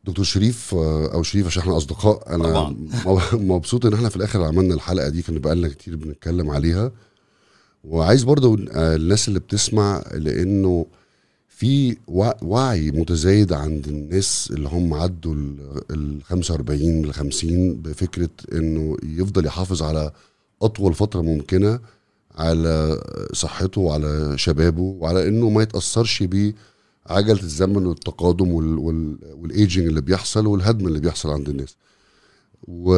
دكتور شريف آه، او شريف عشان احنا اصدقاء انا طبعاً. م- مبسوط ان احنا في الاخر عملنا الحلقه دي كان بقالنا كتير بنتكلم عليها وعايز برضه آه، الناس اللي بتسمع لانه في وع- وعي متزايد عند الناس اللي هم عدوا ال 45 ل 50 بفكره انه يفضل يحافظ على اطول فتره ممكنه على صحته وعلى شبابه وعلى انه ما يتاثرش بعجله الزمن والتقادم وال وال والايجنج اللي بيحصل والهدم اللي بيحصل عند الناس و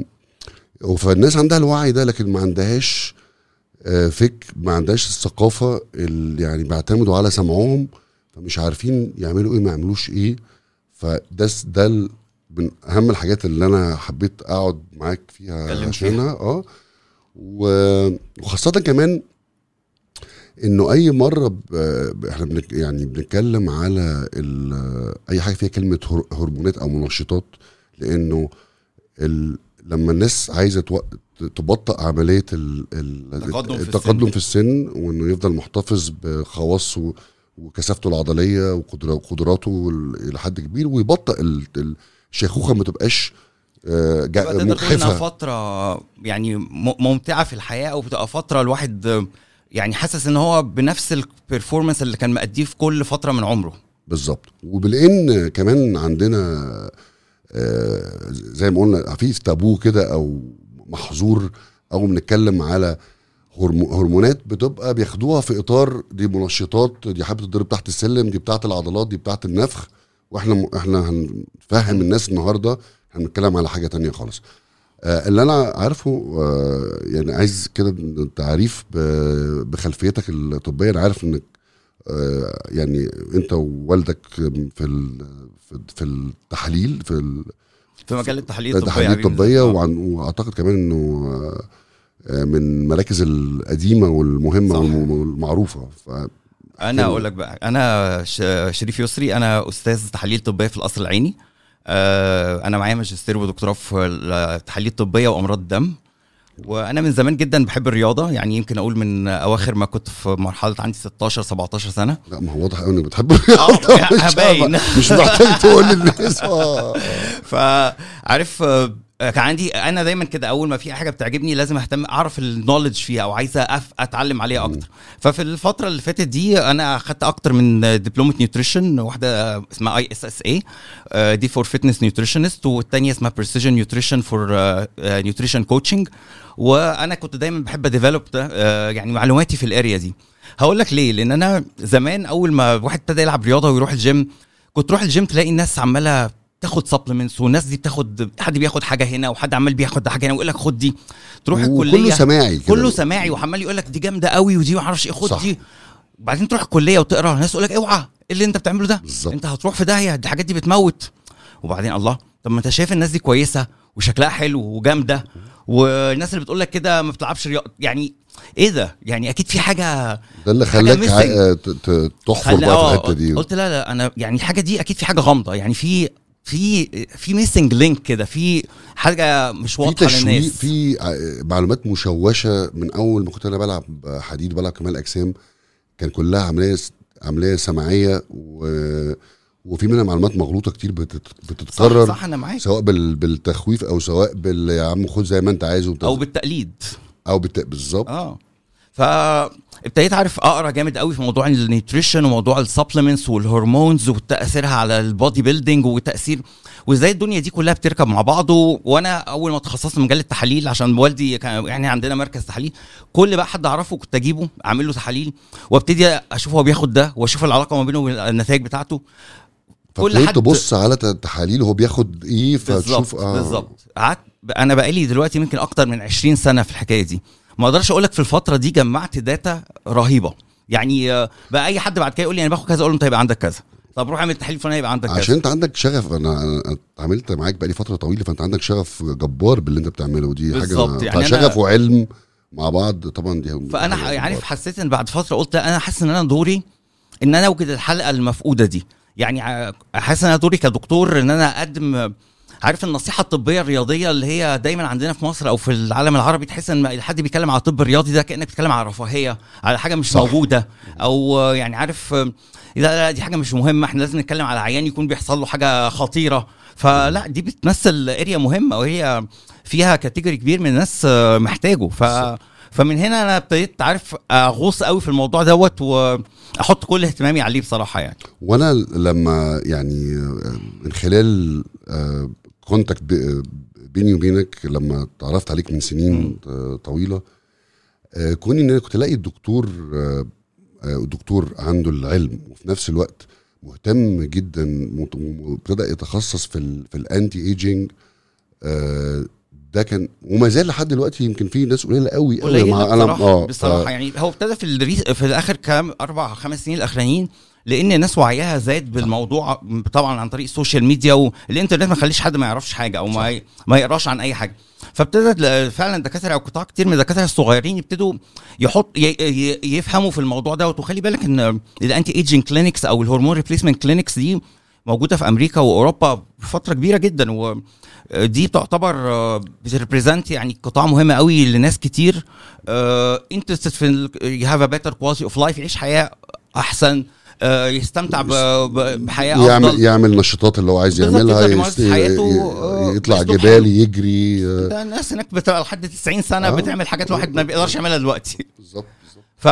فالناس عندها الوعي ده لكن ما عندهاش آه، فك ما عندهاش الثقافه اللي يعني بيعتمدوا على سمعهم فمش عارفين يعملوا ايه ما يعملوش ايه فده س- ده ال- من اهم الحاجات اللي انا حبيت اقعد معاك فيها اتكلم عشانها اه و- وخاصه كمان انه اي مره ب... ب- احنا بنك يعني بنتكلم على ال... اي حاجه فيها كلمه هر- هرمونات او منشطات لانه ال... لما الناس عايزه تو... تبطئ عمليه ال... ال... التقدم في التقدم السن. في السن وانه يفضل محتفظ بخواصه وكثافته العضليه وقدرا- وقدراته ال- الى حد كبير ويبطئ ال... ال- الشيخوخه ما تبقاش آه، جا- تقدر تقول انها مجحفه فتره يعني م- ممتعه في الحياه او بتبقى فتره الواحد آه، يعني حاسس ان هو بنفس البرفورمانس اللي كان مأديه في كل فتره من عمره بالظبط وبالان كمان عندنا آه، زي ما قلنا في تابو كده او محظور او بنتكلم على هرمو- هرمونات بتبقى بياخدوها في اطار دي منشطات دي حابه تضرب تحت السلم دي بتاعه العضلات دي بتاعه النفخ واحنا احنا هنفهم الناس النهارده احنا بنتكلم على حاجه تانية خالص آه، اللي انا عارفه آه، يعني عايز كده تعريف ب- بخلفيتك الطبيه انا عارف انك آه، يعني انت ووالدك في ال- في- في التحاليل في ال- في مجال التحاليل الطبيه التحاليل حبيبي. الطبيه آه. وعن- واعتقد كمان انه آه، آه، من المراكز القديمه والمهمه صح. والم- والمعروفه ف انا حلو. اقول لك بقى انا ش- شريف يسري انا استاذ تحاليل طبيه في القصر العيني آه، انا معايا ماجستير ودكتوراه في التحاليل الطبيه وامراض الدم وانا من زمان جدا بحب الرياضه يعني يمكن اقول من اواخر ما كنت في مرحله عندي 16 17 سنه لا ما هو واضح قوي انك بتحب اه مش- هباين مش محتاج تقول للناس آه. فعارف آه، كان عندي انا دايما كده اول ما في حاجه بتعجبني لازم اهتم اعرف النولج فيها او عايزه أف- اتعلم عليها اكتر ففي الفتره اللي فاتت دي انا اخدت اكتر من دبلومه نيوتريشن واحده اسمها اي اس اس اي دي فور فيتنس نيوتريشنست والتانيه اسمها بريسيجن نيوتريشن فور نيوتريشن كوتشنج وانا كنت دايما بحب اديفلوب ده آه، يعني معلوماتي في الاريا دي هقول لك ليه لان انا زمان اول ما واحد ابتدى يلعب رياضه ويروح الجيم كنت تروح الجيم تلاقي الناس عماله تاخد سبلمنتس والناس دي بتاخد حد بياخد حاجه هنا وحد عمال بياخد حاجه هنا ويقول لك خد دي تروح الكليه وكله سماعي كده. كله سماعي وعمال يقول لك دي جامده قوي ودي ما اعرفش ايه خد صح. دي وبعدين تروح الكليه وتقرا الناس تقول لك اوعى ايه اللي انت بتعمله ده بالظبط. انت هتروح في داهيه دي الحاجات دي بتموت وبعدين الله طب ما انت شايف الناس دي كويسه وشكلها حلو وجامده والناس اللي بتقول لك كده ما بتلعبش رياضه يعني ايه ده يعني اكيد في حاجه ده اللي حاجة خلاك missing. ع- ت- ت- تحفر خلى- بقى في آه، الحته دي قلت لا لا انا يعني الحاجه دي اكيد في حاجه غامضه يعني في في في ميسنج لينك كده في حاجه مش في واضحه تشويه للناس في ع- معلومات مشوشه من اول ما كنت انا بلعب حديد بلعب كمال اجسام كان كلها عمليه عمليه سماعيه و وفي منها معلومات مغلوطه كتير بتت... بتتكرر صح, صح انا معاك سواء بال... بالتخويف او سواء بال يا عم خد زي ما انت عايز وبت... او بالتقليد او بالت... بالظبط اه فابتديت عارف اقرا جامد قوي في موضوع النيوتريشن وموضوع السبلمنتس والهرمونز وتاثيرها على البودي بيلدينج وتاثير وازاي الدنيا دي كلها بتركب مع بعض و- وانا اول ما تخصصت في مجال التحاليل عشان والدي كان يعني عندنا مركز تحاليل كل بقى حد اعرفه كنت اجيبه اعمل له تحاليل وابتدي اشوف هو بياخد ده واشوف العلاقه ما بينه وبين النتائج بتاعته كل فابتديت حد- تبص على ت- تحاليل هو بياخد ايه فتشوف بالظبط بالظبط قعدت انا بقالي دلوقتي يمكن اكتر من 20 سنه في الحكايه دي ما اقدرش اقول لك في الفتره دي جمعت داتا رهيبه يعني آه، بقى اي حد بعد كده يقول لي انا باخد كذا اقول له انت هيبقى عندك كذا طب روح اعمل تحليل فلان هيبقى عندك عشان كذا انت عندك شغف انا انا اتعاملت معاك بقالي فتره طويله فانت عندك شغف جبار باللي انت بتعمله ودي بالظبط، حاجه يعني أنا- فشغف وعلم مع بعض طبعا دي فانا حاجة ح- عارف جبارة. حسيت ان بعد فتره قلت لا انا حاسس ان انا دوري ان انا اوجد الحلقه المفقوده دي يعني ع- حاسس ان انا دوري كدكتور ان انا اقدم عارف النصيحه الطبيه الرياضيه اللي هي دايما عندنا في مصر او في العالم العربي تحس ان حد بيتكلم على الطب الرياضي ده كانك بتتكلم على رفاهيه على حاجه مش صح. موجوده او آه، يعني عارف آه، لا لا دي حاجه مش مهمه احنا لازم نتكلم على عيان يكون بيحصل له حاجه خطيره فلا دي بتمثل اريا مهمه وهي فيها كاتيجوري كبير من الناس آه، محتاجه ف فمن هنا انا ابتديت عارف اغوص قوي في الموضوع دوت واحط كل اهتمامي عليه بصراحه يعني وانا لما يعني آه، من خلال كونتاكت بيني وبينك لما تعرفت عليك من سنين آه، طويله آه، كوني ان انا كنت الاقي الدكتور آه، آه، الدكتور عنده العلم وفي نفس الوقت مهتم جدا مت- وابتدى يتخصص في ال في الانتي ايجينج آه، ده كان وما زال لحد دلوقتي يمكن في ناس قليله قوي قوي قليل مع- بصراحه ف- بصراحه يعني هو ابتدى في الريس في الاخر كام اربع خمس سنين الاخرانيين لان الناس وعيها زاد بالموضوع طبعا عن طريق السوشيال ميديا والانترنت ما خليش حد ما يعرفش حاجه او ما ي- ما يقراش عن اي حاجه فابتدت ل- فعلا دكاتره او قطاع كتير من الدكاتره الصغيرين يبتدوا يحط ي- ي- يفهموا في الموضوع ده وخلي بالك ان الانتي ايجينج كلينكس او الهرمون ريبليسمنت كلينكس دي موجوده في امريكا واوروبا بفتره كبيره جدا ودي تعتبر بتريبريزنت يعني قطاع مهم قوي لناس كتير انترستد في يو هاف ا بيتر كواليتي اوف لايف يعيش حياه احسن آه، يستمتع ب- ب- بحياه يعمل افضل يعمل النشاطات اللي هو عايز بالظبط، يعملها يقدر يمارس يست- حياته، ي- آه، يطلع بأسلوب جبال حلو. يجري آه، ده الناس هناك بتبقى لحد 90 سنه آه. بتعمل حاجات الواحد ما بيقدرش يعملها دلوقتي بالظبط بالظبط ف...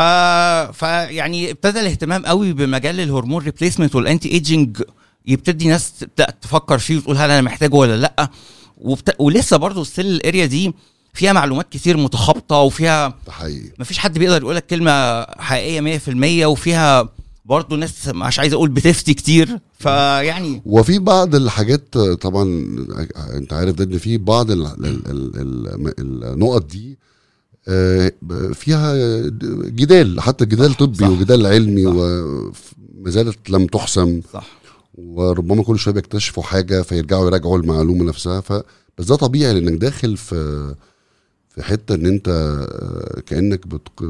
فيعني ابتدى الاهتمام قوي بمجال الهرمون ريبليسمنت والانتي ايجينج يبتدي ناس تبدا تفكر فيه وتقول هل انا محتاجه ولا لا وبت... ولسه برضه ستيل الاريا دي فيها معلومات كتير متخابطه وفيها ده حقيقي مفيش حد بيقدر يقول لك كلمه حقيقيه 100% وفيها برضه ناس مش عايز اقول بتفتي كتير فيعني وفي بعض الحاجات آه، طبعا آه، انت عارف ده ان في بعض ال ال ال ال النقط دي آه، فيها جدال حتى جدال طبي صح. وجدال علمي صح. وما زالت لم تحسم صح وربما كل شويه بيكتشفوا حاجه فيرجعوا يراجعوا المعلومه نفسها ف بس ده طبيعي لانك داخل في في حته ان انت آه، كانك بتق...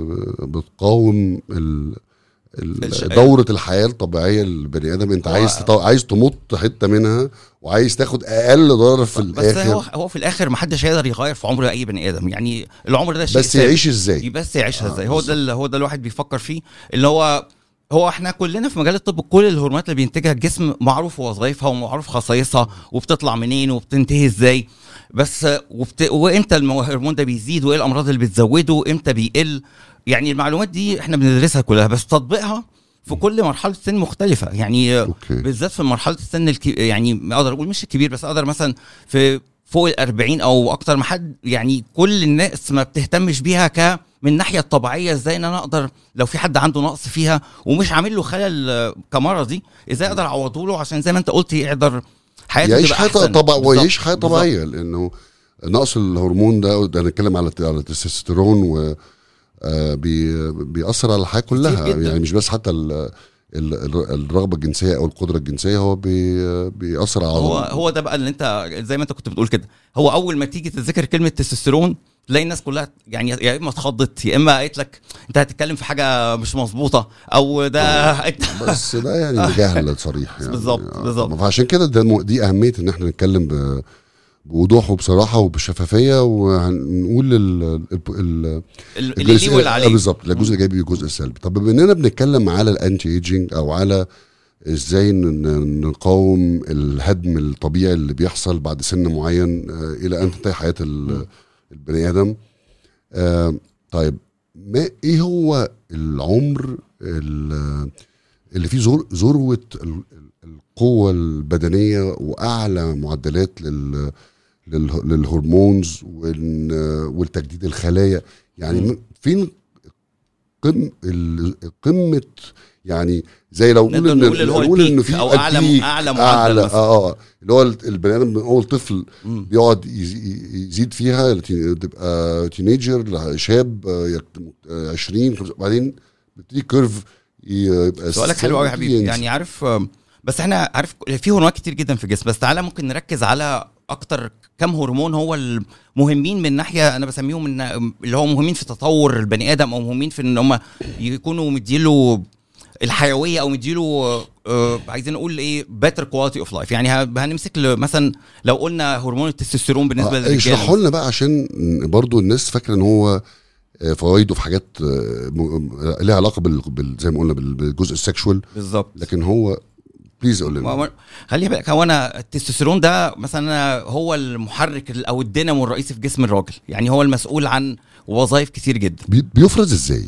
بتقاوم ال... الش- ال... دوره الحياه الطبيعيه للبني ادم انت هو- عايز تط... عايز تمط حته منها وعايز تاخد اقل ضرر في بس هو الاخر هو في الاخر ما حدش هيقدر يغير في عمر اي بني ادم يعني العمر ده شيء بس ثابت. يعيش ازاي بس يعيشها آه، ازاي هو ده اللي هو ده الواحد بيفكر فيه اللي هو هو احنا كلنا في مجال الطب كل الهرمونات اللي بينتجها الجسم معروف وظائفها ومعروف خصائصها وبتطلع منين وبتنتهي ازاي بس وبت... وامتى المو- الهرمون ده بيزيد وايه الامراض اللي بتزوده امتى بيقل يعني المعلومات دي احنا بندرسها كلها بس تطبيقها في كل مرحله سن مختلفه يعني اوكي بالذات في مرحله السن الكي... يعني اقدر اقول مش الكبير بس اقدر مثلا في فوق ال 40 او اكتر ما حد يعني كل الناس ما بتهتمش بيها ك من الناحيه الطبيعيه ازاي ان انا اقدر لو في حد عنده نقص فيها ومش عامل له خلل آه، كمرضي ازاي اقدر اعوضه له عشان زي ما انت قلت يقدر حياته يعيش تبقى حياه أحسن. طبع بالظبط، ويعيش حياه بالظبط. طبيعيه لانه نقص الهرمون ده ده نتكلم على على التستوستيرون و آه، بي بيأثر على الحياه كلها جداً. يعني مش بس حتى ال ال- ال- الرغبه الجنسيه او القدره الجنسيه هو بي بيأثر على هو هو ده بقى اللي انت زي ما انت كنت بتقول كده هو اول ما تيجي تذكر كلمه تستوستيرون تلاقي الناس كلها يعني يا اما اتخضت يا اما قالت لك انت هتتكلم في حاجه مش مظبوطه او ده انت بس ده يعني جهل صريح يعني بالظبط، آه، بالظبط. فعشان كده ده الم- دي اهميه ان احنا نتكلم ب- بوضوح وبصراحه وبشفافيه وهنقول ال ال ال اللي ليه واللي آه، عليه بالظبط الجزء الايجابي والجزء السلبي طب بما اننا بنتكلم على الانتي ايجينج او على ازاي ن- ن- نقاوم الهدم الطبيعي اللي بيحصل بعد سن معين آه، الى ان تنتهي حياه ال- البني ادم آه، طيب ما ايه هو العمر ال- اللي فيه ذر- ذروه ال- القوه البدنيه واعلى معدلات لل لله- للهرمونز وال- والتجديد الخلايا يعني مم. م- فين قم ال- قمه يعني زي لو نقدر نقول ان نقول اللي هو نقول انه البيك في أو أعلى- البيك، أعلى معدل اعلى مثلا. اه اه اللي هو البني ادم من اول طفل مم. بيقعد يز- يزيد فيها لتي- تبقى تينيجر شاب آه، يك- آه، 20 خمسة- بعدين بيبتدي كيرف يبقى سؤالك حلو قوي يا حبيبي ينزل. يعني عارف آم، بس احنا عارف في هرمونات كتير جدا في الجسم بس تعالى ممكن نركز على اكتر كم هرمون هو المهمين من ناحيه انا بسميهم ان اللي هو مهمين في تطور البني ادم او مهمين في ان هم يكونوا مديله الحيويه او مديله آه عايزين نقول ايه بيتر كواليتي اوف لايف يعني ه- هنمسك ل- مثلا لو قلنا هرمون التستوستيرون بالنسبه آه، للرجال اشرحوا لنا بقى عشان برضو الناس فاكره ان هو آه، فوائده في حاجات آه، م- آه، ليها علاقه بال... بال... زي ما قلنا بال- بالجزء السكشوال بالظبط لكن هو بليز قول ما لنا هو- خلي بالك هو انا التستوستيرون ده مثلا هو المحرك ال- او الدينامو الرئيسي في جسم الراجل يعني هو المسؤول عن وظائف كتير جدا بي... بيفرز ازاي؟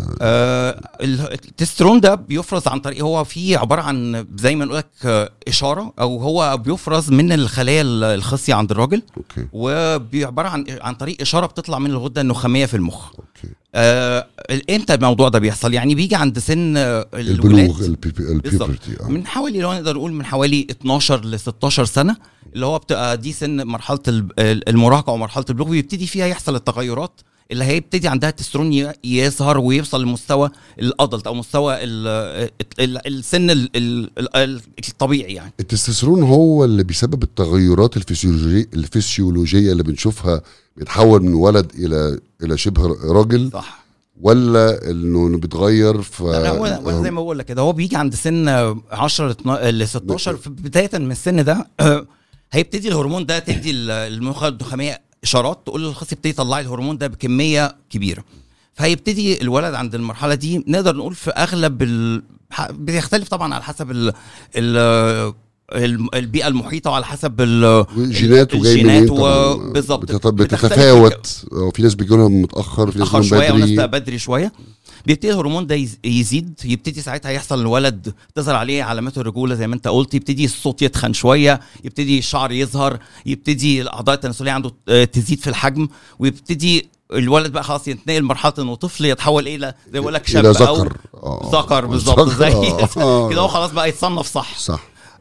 آه ال- التستوستيرون ده بيفرز عن طريق هو في عباره عن زي ما نقول لك آه، اشاره او هو بيفرز من الخلايا ال- الخصيه عند الراجل اوكي وعباره عن عن طريق اشاره بتطلع من الغده النخاميه في المخ اوكي آه امتى الموضوع ده بيحصل يعني بيجي عند سن آه، البلوغ الولاد البيبي... بالظبط البيبرتي اه من حوالي لو نقدر نقول من حوالي 12 ل 16 سنه اللي هو بتبقى دي سن مرحله ال- المراهقه او مرحله البلوغ بيبتدي فيها يحصل الطغيرات اللي هيبتدي عندها التسترون ي- يظهر ويوصل لمستوى الادلت او مستوى ال ال السن ال ال ال الطبيعي يعني التستوستيرون هو اللي بيسبب التغيرات الفسيولوجية الفسيولوجية اللي بنشوفها بيتحول من ولد الى الى شبه راجل صح ولا انه إنه بيتغير ف لا لا ولا, ولا زي ما بقول لك كده هو بيجي عند سن 10 ل 12 ل 16 في بدايه من السن ده هيبتدي الهرمون ده تدي ال- المخ الدخاميه اشارات تقول للخص يبتدي يطلع الهرمون ده بكميه كبيره فهيبتدي الولد عند المرحله دي نقدر نقول في اغلب ال... ح- بيختلف طبعا على حسب ال... ال... ال- البيئه المحيطه وعلى حسب ال... جيناته جاي منين الجينات طبعاً. و- بالظبط. بتت- بتختلف بتتفاوت آه، في ناس بيجي لهم متاخر في ناس اخر بيجي شويه لهم وناس بدري بقى بدري شويه بيبتدي الهرمون ده يز- يزيد يبتدي ساعتها يحصل الولد تظهر عليه علامات الرجوله زي ما انت قلت يبتدي الصوت يتخن شويه يبتدي الشعر يظهر يبتدي الاعضاء التناسليه عنده آه، تزيد في الحجم ويبتدي الولد بقى خلاص ينتقل مرحله انه طفل يتحول الى زي ما بقول لك شاب الى او ذكر آه. ذكر بالظبط ذكر، زي آه. آه. كده هو خلاص بقى يتصنف صح صح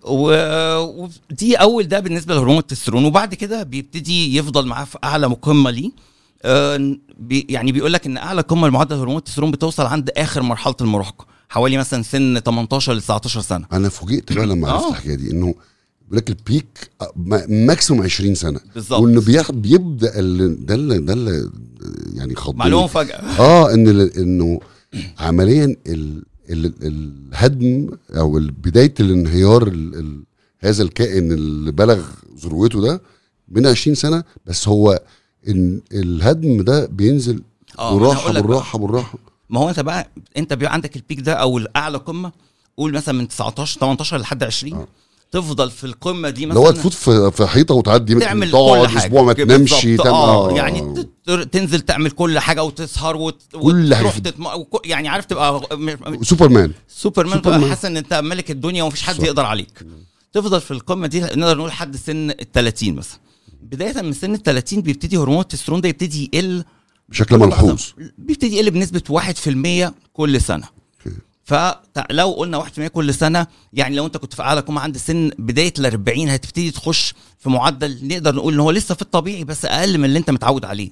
و- ودي اول ده بالنسبه لهرمون التستيرون وبعد كده بيبتدي يفضل معاه في اعلى قمه ليه آه، بي يعني بيقول لك ان اعلى قمه لمعدل هرمون التستيرون بتوصل عند اخر مرحله المراهقه حوالي مثلا سن 18 ل 19 سنه انا فوجئت بقى لما عرفت آه. الحكايه دي انه بيقول لك البيك آه، ما- ماكسيموم 20 سنه بالظبط. وانه بيح- بيبدا ال- ده اللي ده اللي يعني خضني معلومه فجاه اه ان ال- انه عمليا ال ال الهدم او ال- بدايه الانهيار ال ال هذا الكائن اللي بلغ ذروته ده من 20 سنه بس هو إن الهدم ده بينزل اه ما أنا بالراحه هقول لك بقى. بالراحه بالراحه ما هو انت بقى انت بيبقى عندك البيك ده او الاعلى قمه قول مثلا من 19 18 لحد 20 آه. تفضل في القمه دي اللي هو مثلا تفوت في, في حيطه وتعدي تعمل تقعد كل حاجه اسبوع ما تنامش بالظبط، تعمل- اه يعني تت- تنزل تعمل كل حاجه وتسهر وت... كل حاجة. وتروح تتم... وك- يعني عارف تبقى م- سوبرمان سوبرمان سوبرمان. تبقى حاسس ان انت ملك الدنيا ومفيش حد صح. يقدر عليك تفضل في القمه دي نقدر نقول لحد سن ال 30 مثلا بدايه من سن ال 30 بيبتدي هرمون التستيرون ده يبتدي يقل بشكل ملحوظ بيبتدي يقل بنسبه 1% كل سنه أوكي. فلو قلنا 1% كل سنه يعني لو انت كنت في اعلى قمه عند سن بدايه ال 40 هتبتدي تخش في معدل نقدر نقول ان هو لسه في الطبيعي بس اقل من اللي انت متعود عليه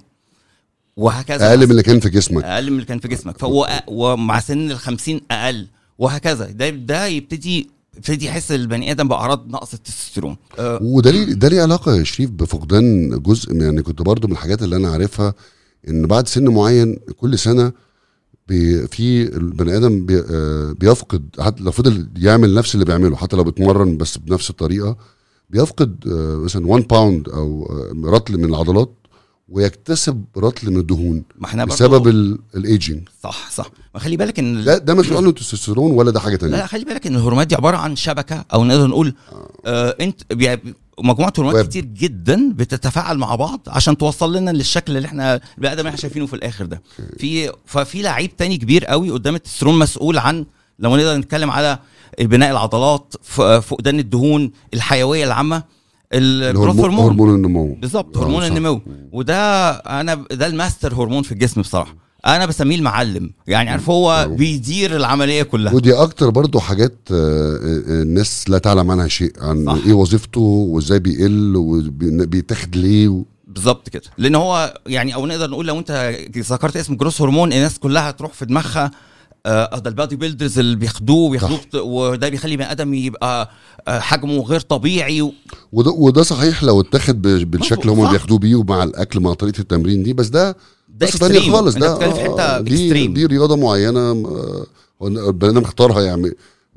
وهكذا اقل من اللي كان في جسمك اقل من اللي كان في جسمك فهو أ- ومع سن ال 50 اقل وهكذا ده ده يبتدي يبتدي يحس البني ادم باعراض نقص التستوستيرون أه وده ليه ده ليه علاقه يا شريف بفقدان جزء من- يعني كنت برضو من الحاجات اللي انا عارفها ان بعد سن معين كل سنه بي في البني ادم بي آه، بيفقد حتى لو فضل يعمل نفس اللي بيعمله حتى لو بيتمرن بس بنفس الطريقه بيفقد آه، مثلا 1 باوند او آه، رطل من العضلات ويكتسب رطل من الدهون ما احنا برضو- بسبب ال- الايجينج صح صح ما خلي بالك ان ال- ده ده مسؤول عنه التستوستيرون ولا ده حاجه لا تانية لا خلي بالك ان الهرمونات دي عباره عن شبكه او نقدر نقول آه انت بي- مجموعه هرمونات ويب. كتير جدا بتتفاعل مع بعض عشان توصل لنا للشكل اللي احنا البني ادم اللي احنا شايفينه في الاخر ده في ففي لعيب تاني كبير قوي قدام التستيرون مسؤول عن لو نقدر نتكلم على بناء العضلات ف- فقدان الدهون الحيويه العامه الجروث الهرمون هرمون هرمون النمو بالظبط آه، هرمون صح. النمو وده انا ده الماستر هرمون في الجسم بصراحه انا بسميه المعلم يعني عارف هو آه. بيدير العمليه كلها ودي اكتر برضو حاجات آه، آه، الناس لا تعلم عنها شيء عن صح. ايه وظيفته وازاي بيقل وبيتاخد ليه و... بالظبط كده لان هو يعني او نقدر نقول لو انت ذكرت اسم جروس هرمون الناس كلها تروح في دماغها آه، ده البادي بيلدرز اللي بياخدوه بياخدوه صح. بت- وده بيخلي بني ادم يبقى آه، حجمه غير طبيعي و- وده, وده صحيح لو اتاخد ب- بالشكل مظبوط، هم صح. بياخدوه بيه ومع الاكل مع طريقه التمرين دي بس ده ده قصه تانية extreme. خالص أنت ده بتتكلم في حتة دي extreme. دي رياضه معينه آه، هو البني ادم اختارها يعني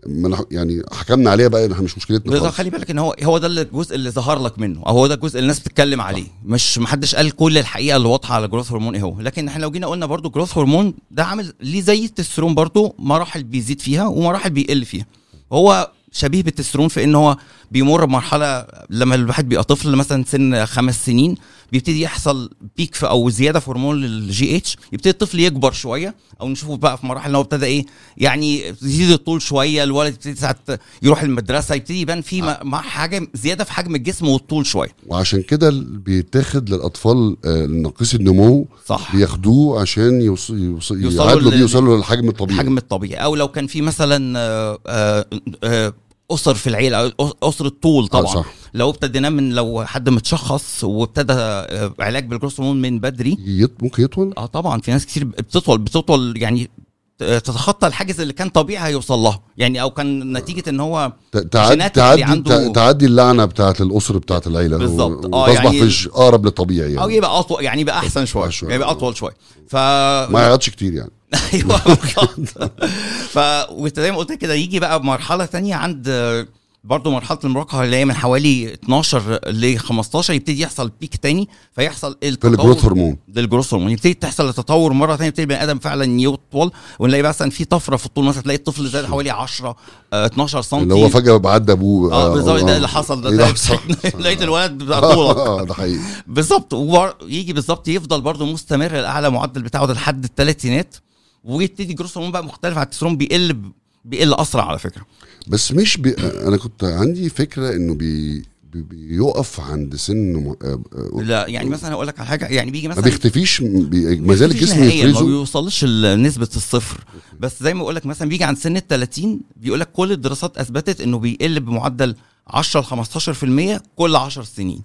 ما نح- يعني حكمنا عليها بقى احنا مش مشكلتنا بالظبط خالص خلي بالك ان هو هو ده الجزء اللي ظهر لك منه او هو ده الجزء اللي الناس بتتكلم عليه مش محدش قال كل الحقيقه اللي واضحه على جروث هرمون ايه هو لكن احنا لو جينا قلنا برضو جروث هرمون ده عامل ليه زي التستيرون برضو مراحل بيزيد فيها ومراحل بيقل فيها هو شبيه بالتستيرون في ان هو بيمر بمرحله لما الواحد بيبقى طفل مثلا سن خمس سنين بيبتدي يحصل بيك في او زياده في هرمون الجي اتش يبتدي الطفل يكبر شويه او نشوفه بقى في مراحل ان هو ابتدى ايه يعني يزيد الطول شويه الولد يبتدي ساعات يروح المدرسه يبتدي يبان في مع- مع حاجه زياده في حجم الجسم والطول شويه وعشان كده ال- بيتاخد للاطفال آه، ناقصي النمو صح بياخدوه عشان يوص... يوص... يوصلوا يعادلوا بيه لل- يوصلوا للحجم الطبيعي الحجم الطبيعي او لو كان في مثلا آه، آه، آه، اسر في العيله أو اسره طول طبعا آه، صح. لو ابتديناه من لو حد متشخص وابتدى آه، علاج بالجروث هرمون من بدري يط... ممكن يطول اه طبعا في ناس كتير بتطول بتطول يعني ت- تتخطى الحاجز اللي كان طبيعي هيوصل لها يعني او كان نتيجه ان هو ت- تعدي جيناتيك تعدي اللي عنده- تع- تعدي اللعنه بتاعت الاسر بتاعت العيله بالظبط. و- آه، وتصبح يعني- فيش اقرب للطبيعي او يعني يبقى اطول يعني يبقى احسن شويه شوية. يعني يبقى اطول شويه ف ما يقعدش كتير يعني ايوه بالظبط ف وانت زي ما قلت كده يجي بقى بمرحله تانية عند آه، برضه مرحله المراهقه اللي هي من حوالي 12 ل 15 يبتدي يحصل بيك تاني فيحصل في التطور الجروث هرمون للجروث هرمون يبتدي تحصل التطور مره ثانيه يبتدي البني ادم فعلا يطول ونلاقي مثلا في طفره في الطول مثلا تلاقي الطفل زاد حوالي 10 آه، 12 سم اللي هو فجاه بعدى ابوه اه بالظبط ده آه. اللي حصل ده إيه ده حصل؟ لقيت الولد بقى طولك اه ده حقيقي بالظبط ويجي بالظبط يفضل برضه مستمر الاعلى معدل بتاعه ده لحد الثلاثينات ويبتدي جروث هرمون بقى مختلف عن التستيرون بيقل بيقل اسرع على فكره بس مش بي... انا كنت عندي فكره انه بي... بي... بيقف عند سن م... آه، آه، لا يعني مثلا هقول لك على حاجه يعني بيجي ما مثلا بيختفيش بي... ما زال مفيش الجسم نهائياً، ما يفرزه بيوصلش لنسبه الصفر بس زي ما بقول لك مثلا بيجي عند سن ال 30 بيقول لك كل الدراسات اثبتت انه بيقل بمعدل 10 ل 15% كل 10 سنين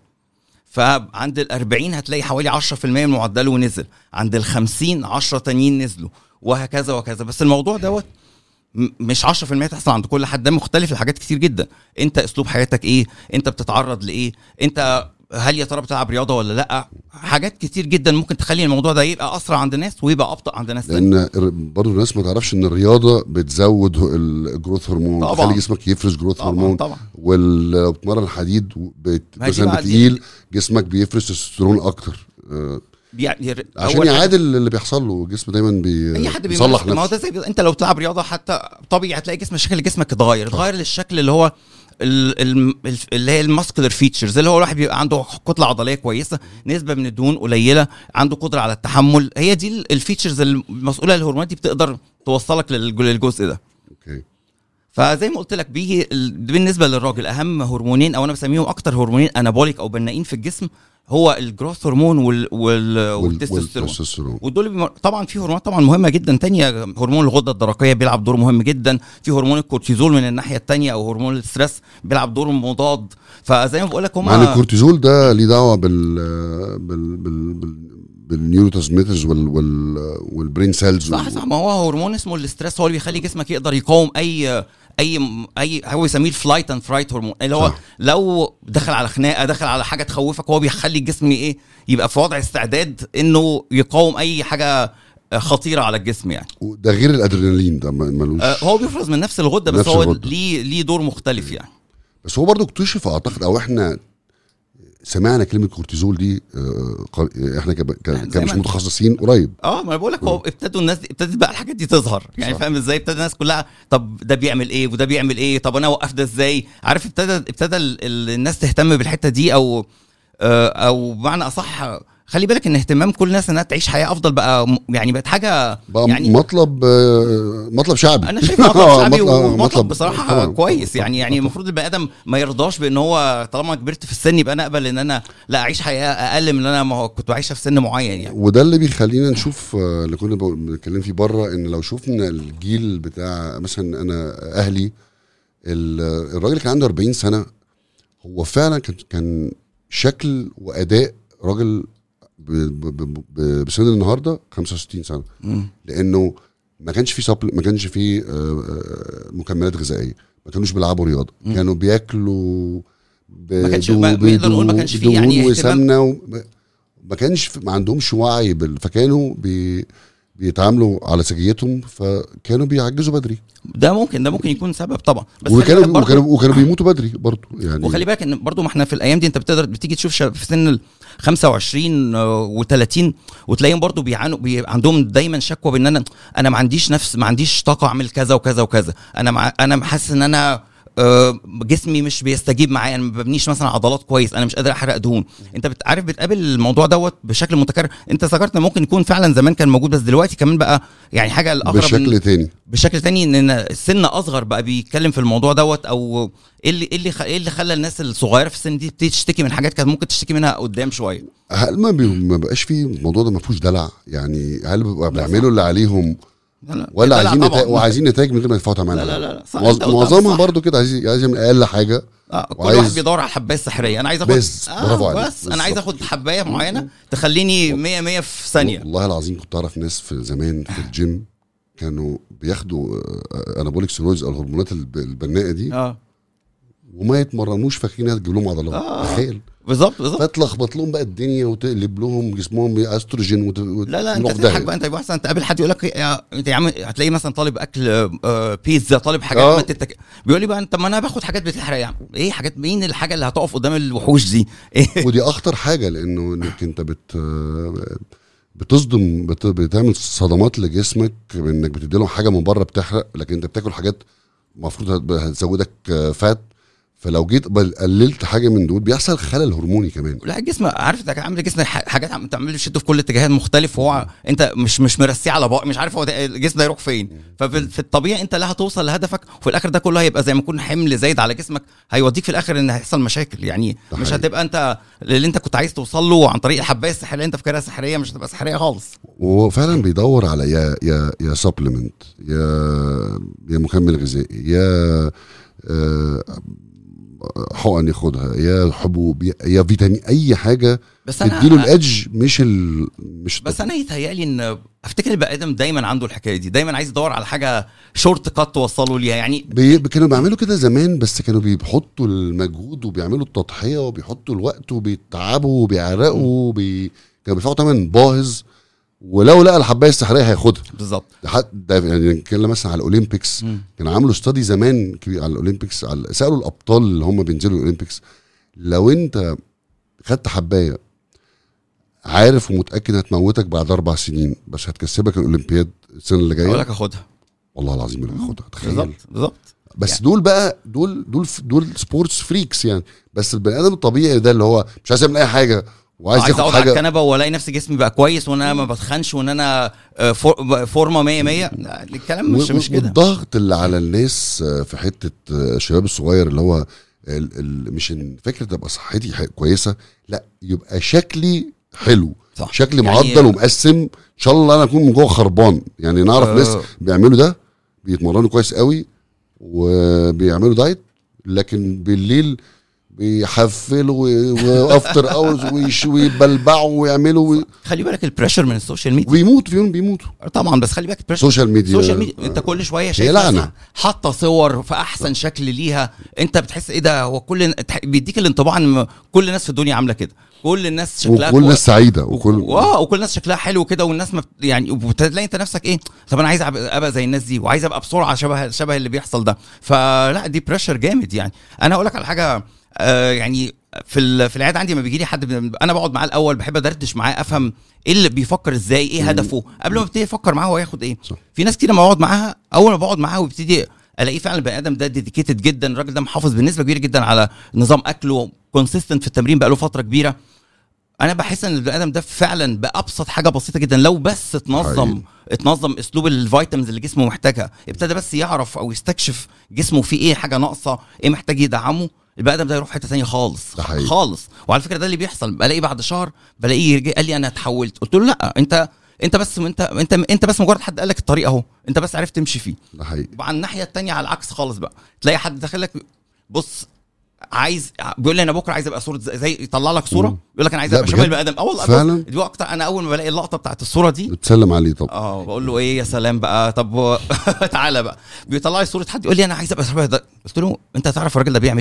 فعند ال 40 هتلاقي حوالي 10% من معدله نزل عند ال 50 10 تانيين نزلوا وهكذا وكذا بس الموضوع دوت م- مش 10% تحصل عند كل حد ده مختلف لحاجات كتير جدا انت اسلوب حياتك ايه انت بتتعرض لايه انت هل يا ترى بتلعب رياضه ولا لا حاجات كتير جدا ممكن تخلي الموضوع ده يبقى اسرع عند ناس ويبقى ابطا عند ناس تانية لان الر- برضه الناس ما تعرفش ان الرياضه بتزود ه- الجروث هرمون طبعاً. بتخلي جسمك يفرز جروث طبعا هرمون طبعا ولو بتمرن حديد بت... ما هي دي مثلا بقى دي- بتقيل جسمك بيفرز تستوستيرون اكتر آه، يعني عشان أول حاجة- يعادل اللي بيحصل له الجسم دايما بي... اي حد بيصلح بيصلح ما هو نفسه ده زي انت لو بتلعب رياضه حتى طبيعي هتلاقي جسم شكل جسمك اتغير اتغير للشكل اللي هو ال- ال- ال- اللي هي الماسكولار فيتشرز اللي هو الواحد بيبقى عنده كتله عضليه كويسه نسبه من الدهون قليله عنده قدره على التحمل هي دي ال- الفيتشرز المسؤوله الهرمونات دي بتقدر توصلك للج- للجزء ده اوكي فزي ما قلت لك بيجي ال- بالنسبه للراجل اهم هرمونين او انا بسميهم اكتر هرمونين انابوليك او بنائين في الجسم هو الجروث هرمون وال وال وال- والتستوستيرون والتستوستيرون ودول بيمر... طبعا في هرمونات طبعا مهمه جدا تانية هرمون الغده الدرقيه بيلعب دور مهم جدا في هرمون الكورتيزول من الناحيه التانية او هرمون الاسترس بيلعب دور مضاد فزي ما بقول لك مع ان هم الكورتيزول ده ليه دعوه بال بال بال, بال... بالنيوروترانسميترز وال وال والبرين سيلز صح صح ما هو هرمون اسمه الاسترس هو اللي بيخلي جسمك يقدر يقاوم اي اي اي هو يسميه الفلايت اند فرايت هرمون اللي هو صح. لو دخل على خناقه دخل على حاجه تخوفك هو بيخلي الجسم ايه يبقى في وضع استعداد انه يقاوم اي حاجه خطيره على الجسم يعني ده غير الادرينالين ده ما- ملوش آه، هو بيفرز من نفس الغده بس نفس هو الغدة. ليه ليه دور مختلف يعني بس هو برضه اكتشف اعتقد او احنا سمعنا كلمه كورتيزول دي آه، قر- احنا كب- ك- زي كمش ما أنت- متخصصين قريب اه ما انا بقول لك هو ابتدوا الناس ابتدت بقى الحاجات دي تظهر يعني صح. فاهم ازاي ابتدى الناس كلها طب ده بيعمل ايه وده بيعمل ايه طب انا اوقف ده ازاي عارف ابتدى ابتدى ال- ال- الناس تهتم بالحته دي او آه، او بمعنى اصح خلي بالك ان اهتمام كل الناس انها تعيش حياه افضل بقى م- يعني بقت حاجه بقى يعني مطلب آه، مطلب شعبي انا شايف مطلب شعبي مطلب- ومطلب مطلب- بصراحه طبعاً. كويس يعني يعني المفروض البني ادم ما يرضاش بان هو طالما كبرت في السن يبقى انا اقبل ان انا لا اعيش حياه اقل من اللي انا ما هو كنت عايشها في سن معين يعني وده اللي بيخلينا نشوف آه، اللي كنا بقول- بنتكلم فيه بره ان لو شفنا الجيل بتاع مثلا انا اهلي ال- الراجل كان عنده 40 سنه هو فعلا كان كان شكل واداء راجل ب- ب- ب- ب- بسن النهارده 65 سنه مم. لانه ما كانش في سبل ما كانش في آه، آه، مكملات غذائيه ما كانوش بيلعبوا رياضه مم. كانوا بياكلوا ب- ما كانش- دو- ما- نقدر نقول ما كانش فيه يعني دهون اهتمام. وسمنه و- ما- ما كانش في- ما عندهمش وعي بال... فكانوا بي بيتعاملوا على سجيتهم فكانوا بيعجزوا بدري ده ممكن ده ممكن يكون سبب طبعا بس خلي بالك وكانوا برضه- وكانوا وكانوا بيموتوا بدري برضه يعني وخلي بالك ان برضو ما احنا في الايام دي انت بتقدر بتيجي تشوف شباب في سن ال 25 و30 وتلاقيهم برضو بيعانوا بي عندهم دايما شكوى بان انا انا ما عنديش نفس ما عنديش طاقه اعمل كذا وكذا وكذا انا مع انا حاسس ان انا آه، جسمي مش بيستجيب معايا انا ما ببنيش مثلا عضلات كويس انا مش قادر احرق دهون انت بتعرف بتقابل الموضوع دوت بشكل متكرر انت ذكرت إن ممكن يكون فعلا زمان كان موجود بس دلوقتي كمان بقى يعني حاجه الاقرب إن- بشكل تاني بشكل تاني ان السن اصغر بقى بيتكلم في الموضوع دوت او ايه اللي ايه اللي خ- ايه اللي خلى الناس الصغيره في السن دي تبتدي تشتكي من حاجات كانت ممكن تشتكي منها قدام شويه هل ما, بي... ما بقاش فيه الموضوع ده ما فيهوش دلع يعني هل بيبقى بيعملوا اللي عليهم لا لا ولا دلع عايزين طبعاً. نتائج وعايزين نتائج من غير ما يدفعوا ثمنها لا لا لا لا صح معظ- أنت قلت معظمها صح. برضو كده عايز عايز يعمل اقل حاجه آه كل وعايز- واحد بيدور على الحبايه السحريه انا عايز اخد بس، برافو عليك. بس انا عايز بالظبط. اخد حبايه معينه تخليني 100 100 في ثانيه والله العظيم كنت اعرف ناس في زمان في الجيم كانوا بياخدوا انابوليك ستيرويدز او الهرمونات الب- البناءه دي اه وما يتمرنوش فاكرين انها تجيب لهم عضلات آه. تخيل بالظبط بالظبط فتلخبط لهم بقى الدنيا وتقلب لهم جسمهم استروجين وت... لا لا انت ويروح تضحك داهية. بقى انت يبقى احسن تقابل حد يقول لك يا انت يا عم هتلاقي مثلا طالب اكل آه، بيتزا طالب حاجات آه. ما تتك... بيقول لي بقى انت ما انا باخد حاجات بتحرق يا عم ايه حاجات مين الحاجه اللي هتقف قدام الوحوش دي ايه ودي اخطر حاجه لانه انك انت بت بتصدم بت... بتعمل صدمات لجسمك بانك بتدي لهم حاجه من بره بتحرق لكن انت بتاكل حاجات المفروض هت- هتزودك فات فلو جيت بل- قللت حاجه من دول بيحصل خلل هرموني كمان لا الجسم عارف انت عامل جسم ح- حاجات عم تعمل شده في كل اتجاهات مختلف وهو انت مش مش مرسيه على بقى مش عارف هو ده- الجسم ده يروح فين ففي في الطبيعي انت لا هتوصل لهدفك وفي الاخر ده كله هيبقى زي ما يكون حمل زايد على جسمك هيوديك في الاخر ان هيحصل مشاكل يعني ده مش حقيقي. هتبقى انت اللي انت كنت عايز توصل له عن طريق الحبايه السحريه اللي انت فاكرها سحريه مش هتبقى سحريه خالص وهو فعلا بيدور على يا يا يا سبلمنت يا يا مكمل غذائي يا آه، حقن ياخدها يا حبوب يا- يا فيتامين اي حاجه بس انا تديله الادج مش ال مش بس انا يتهيألي ان افتكر البني ادم دايما عنده الحكايه دي دايما عايز يدور على حاجه شورت كات توصله ليها يعني بي... كانوا بيعملوا كده زمان بس كانوا بيحطوا المجهود وبيعملوا التضحيه وبيحطوا الوقت وبيتعبوا وبيعرقوا وبي... كانوا بيدفعوا ثمن باهظ ولو لقى الحبايه السحريه هياخدها بالظبط ده حد ده يعني نتكلم مثلا على الاولمبيكس مم. كانوا عملوا استادي زمان كبير على الاولمبيكس على سالوا الابطال اللي هم بينزلوا الاولمبيكس لو انت خدت حبايه عارف ومتاكد هتموتك بعد اربع سنين بس هتكسبك الاولمبياد السنه اللي اقول جايه لك اخدها والله العظيم اللي هاخدها تخيل بالظبط بالظبط بس يعني. دول بقى دول دول دول سبورتس فريكس يعني بس البني ادم الطبيعي ده اللي هو مش عايز يعمل اي حاجه وعايز عايز ياخد اقعد على حاجه الكنبه والاقي نفسي جسمي بقى كويس وان انا ما بتخنش وان انا آه، فور- فورمه 100 100 لا، الكلام مش و- مش كده والضغط اللي على الناس آه، في حته آه، الشباب الصغير اللي هو ال ال مش إن فكره تبقى صحتي ح- كويسه لا يبقى شكلي حلو صح شكلي يعني- معضل ومقسم ان شاء الله انا اكون من جوه خربان يعني نعرف آه. ناس بيعملوا ده بيتمرنوا كويس قوي وبيعملوا دايت لكن بالليل بيحفلوا و- وافتر اورز ويش- ويبلبعوا ويعملوا وي- خلي بالك البريشر من السوشيال ميديا ويموتوا فيهم بيموتوا طبعا بس خلي بالك البريشر سوشيال ميديا السوشيال ميديا انت كل شويه شايف لعنة. ناس حاطه صور في احسن شكل ليها انت بتحس ايه ده هو كل بيديك الانطباع ان كل الناس في الدنيا عامله كده كل الناس شكلها وكل كويس. الناس سعيده وكل اه وكل الناس شكلها حلو كده والناس ما بت- يعني وبتلاقي انت نفسك ايه طب انا عايز ابقى أبقى زي الناس دي وعايز ابقى بسرعه شبه شبه اللي بيحصل ده فلا دي بريشر جامد يعني انا اقول لك على حاجه آه يعني في ال- في العياده عندي لما بيجي لي حد بن- انا بقعد معاه الاول بحب ادردش معاه افهم ايه اللي بيفكر ازاي ايه هدفه قبل ما ابتدي افكر معاه هو هياخد ايه صح. في ناس كتير لما بقعد معاها اول ما بقعد معاها وبيبتدي الاقيه فعلا البني ادم ده ديديكيتد جدا الراجل ده محافظ بنسبه كبيره جدا على نظام اكله كونسيستنت في التمرين بقاله فتره كبيره انا بحس ان البني ادم ده فعلا بابسط حاجه بسيطه جدا لو بس اتنظم حقيقي. اتنظم اسلوب الفيتامينز اللي جسمه محتاجها ابتدى بس يعرف او يستكشف جسمه فيه ايه حاجه ناقصه ايه محتاج يدعمه البني ادم ده يروح حته ثانيه خالص ده حقيقي. خالص وعلى فكره ده اللي بيحصل بلاقي بعد شهر بلاقيه يرجع قال لي انا اتحولت قلت له لا انت انت بس انت انت انت بس مجرد حد قال لك الطريق اهو انت بس عرفت تمشي فيه ده حقيقي وعلى الناحيه التانية على العكس خالص بقى تلاقي حد داخل لك بص عايز بيقول لي انا بكره عايز ابقى صوره زي, زي يطلع لك صوره مم. يقول لك انا عايز لا ابقى بجد؟ شبه البني ادم اه والله بص، فعلا؟ دي اكتر انا اول ما بلاقي اللقطه بتاعت الصوره دي بتسلم عليه طب اه بقول له ايه يا سلام بقى طب و- تعالى بقى بيطلع لي صوره حد يقول لي انا عايز ابقى شبه ده قلت له انت تعرف الراجل ده بيعمل ايه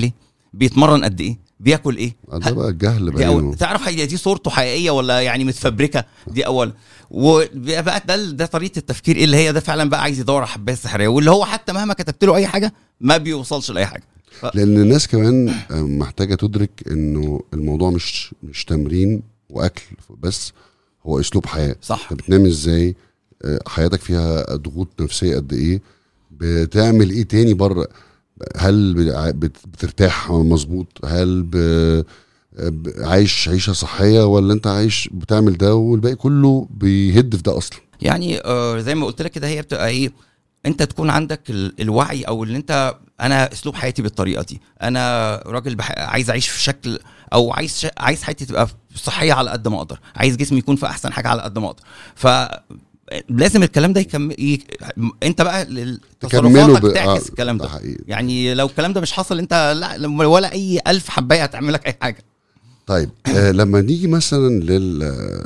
بيتمرن قد ايه بياكل ايه ده بقى الجهل دي أول بعينه تعرف هي دي صورته حقيقيه ولا يعني متفبركه دي اول وبقى ده ده طريقه التفكير ايه اللي هي ده فعلا بقى عايز يدور على حبايه سحريه واللي هو حتى مهما كتبت له اي حاجه ما بيوصلش لاي حاجه لان الناس كمان آه، محتاجه تدرك انه الموضوع مش مش تمرين واكل بس هو اسلوب حياه صح انت بتنام ازاي آه، حياتك فيها ضغوط نفسيه قد ايه بتعمل ايه تاني بره هل بت- بت- بترتاح مظبوط هل ب... ب- عايش عيشه صحيه ولا انت عايش بتعمل ده والباقي كله بيهد في ده اصلا يعني آه زي ما قلت لك كده هي بتبقى ايه انت تكون عندك ال- الوعي او اللي انت انا اسلوب حياتي بالطريقه دي انا راجل بح... عايز اعيش في شكل او عايز ش... عايز حياتي تبقى صحيه على قد ما اقدر عايز جسمي يكون في احسن حاجه على قد ما اقدر ف لازم الكلام ده يكم... ي... انت بقى لل- تكمله تصرفاتك ب... تعكس آه، الكلام ده ده حقيقي يعني لو الكلام ده مش حصل انت لا ولا اي ألف حبايه هتعمل لك اي حاجه طيب آه لما نيجي مثلا لل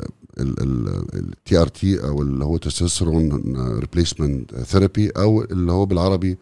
التي ار تي او اللي هو تستوستيرون ريبليسمنت ثيرابي او اللي هو بالعربي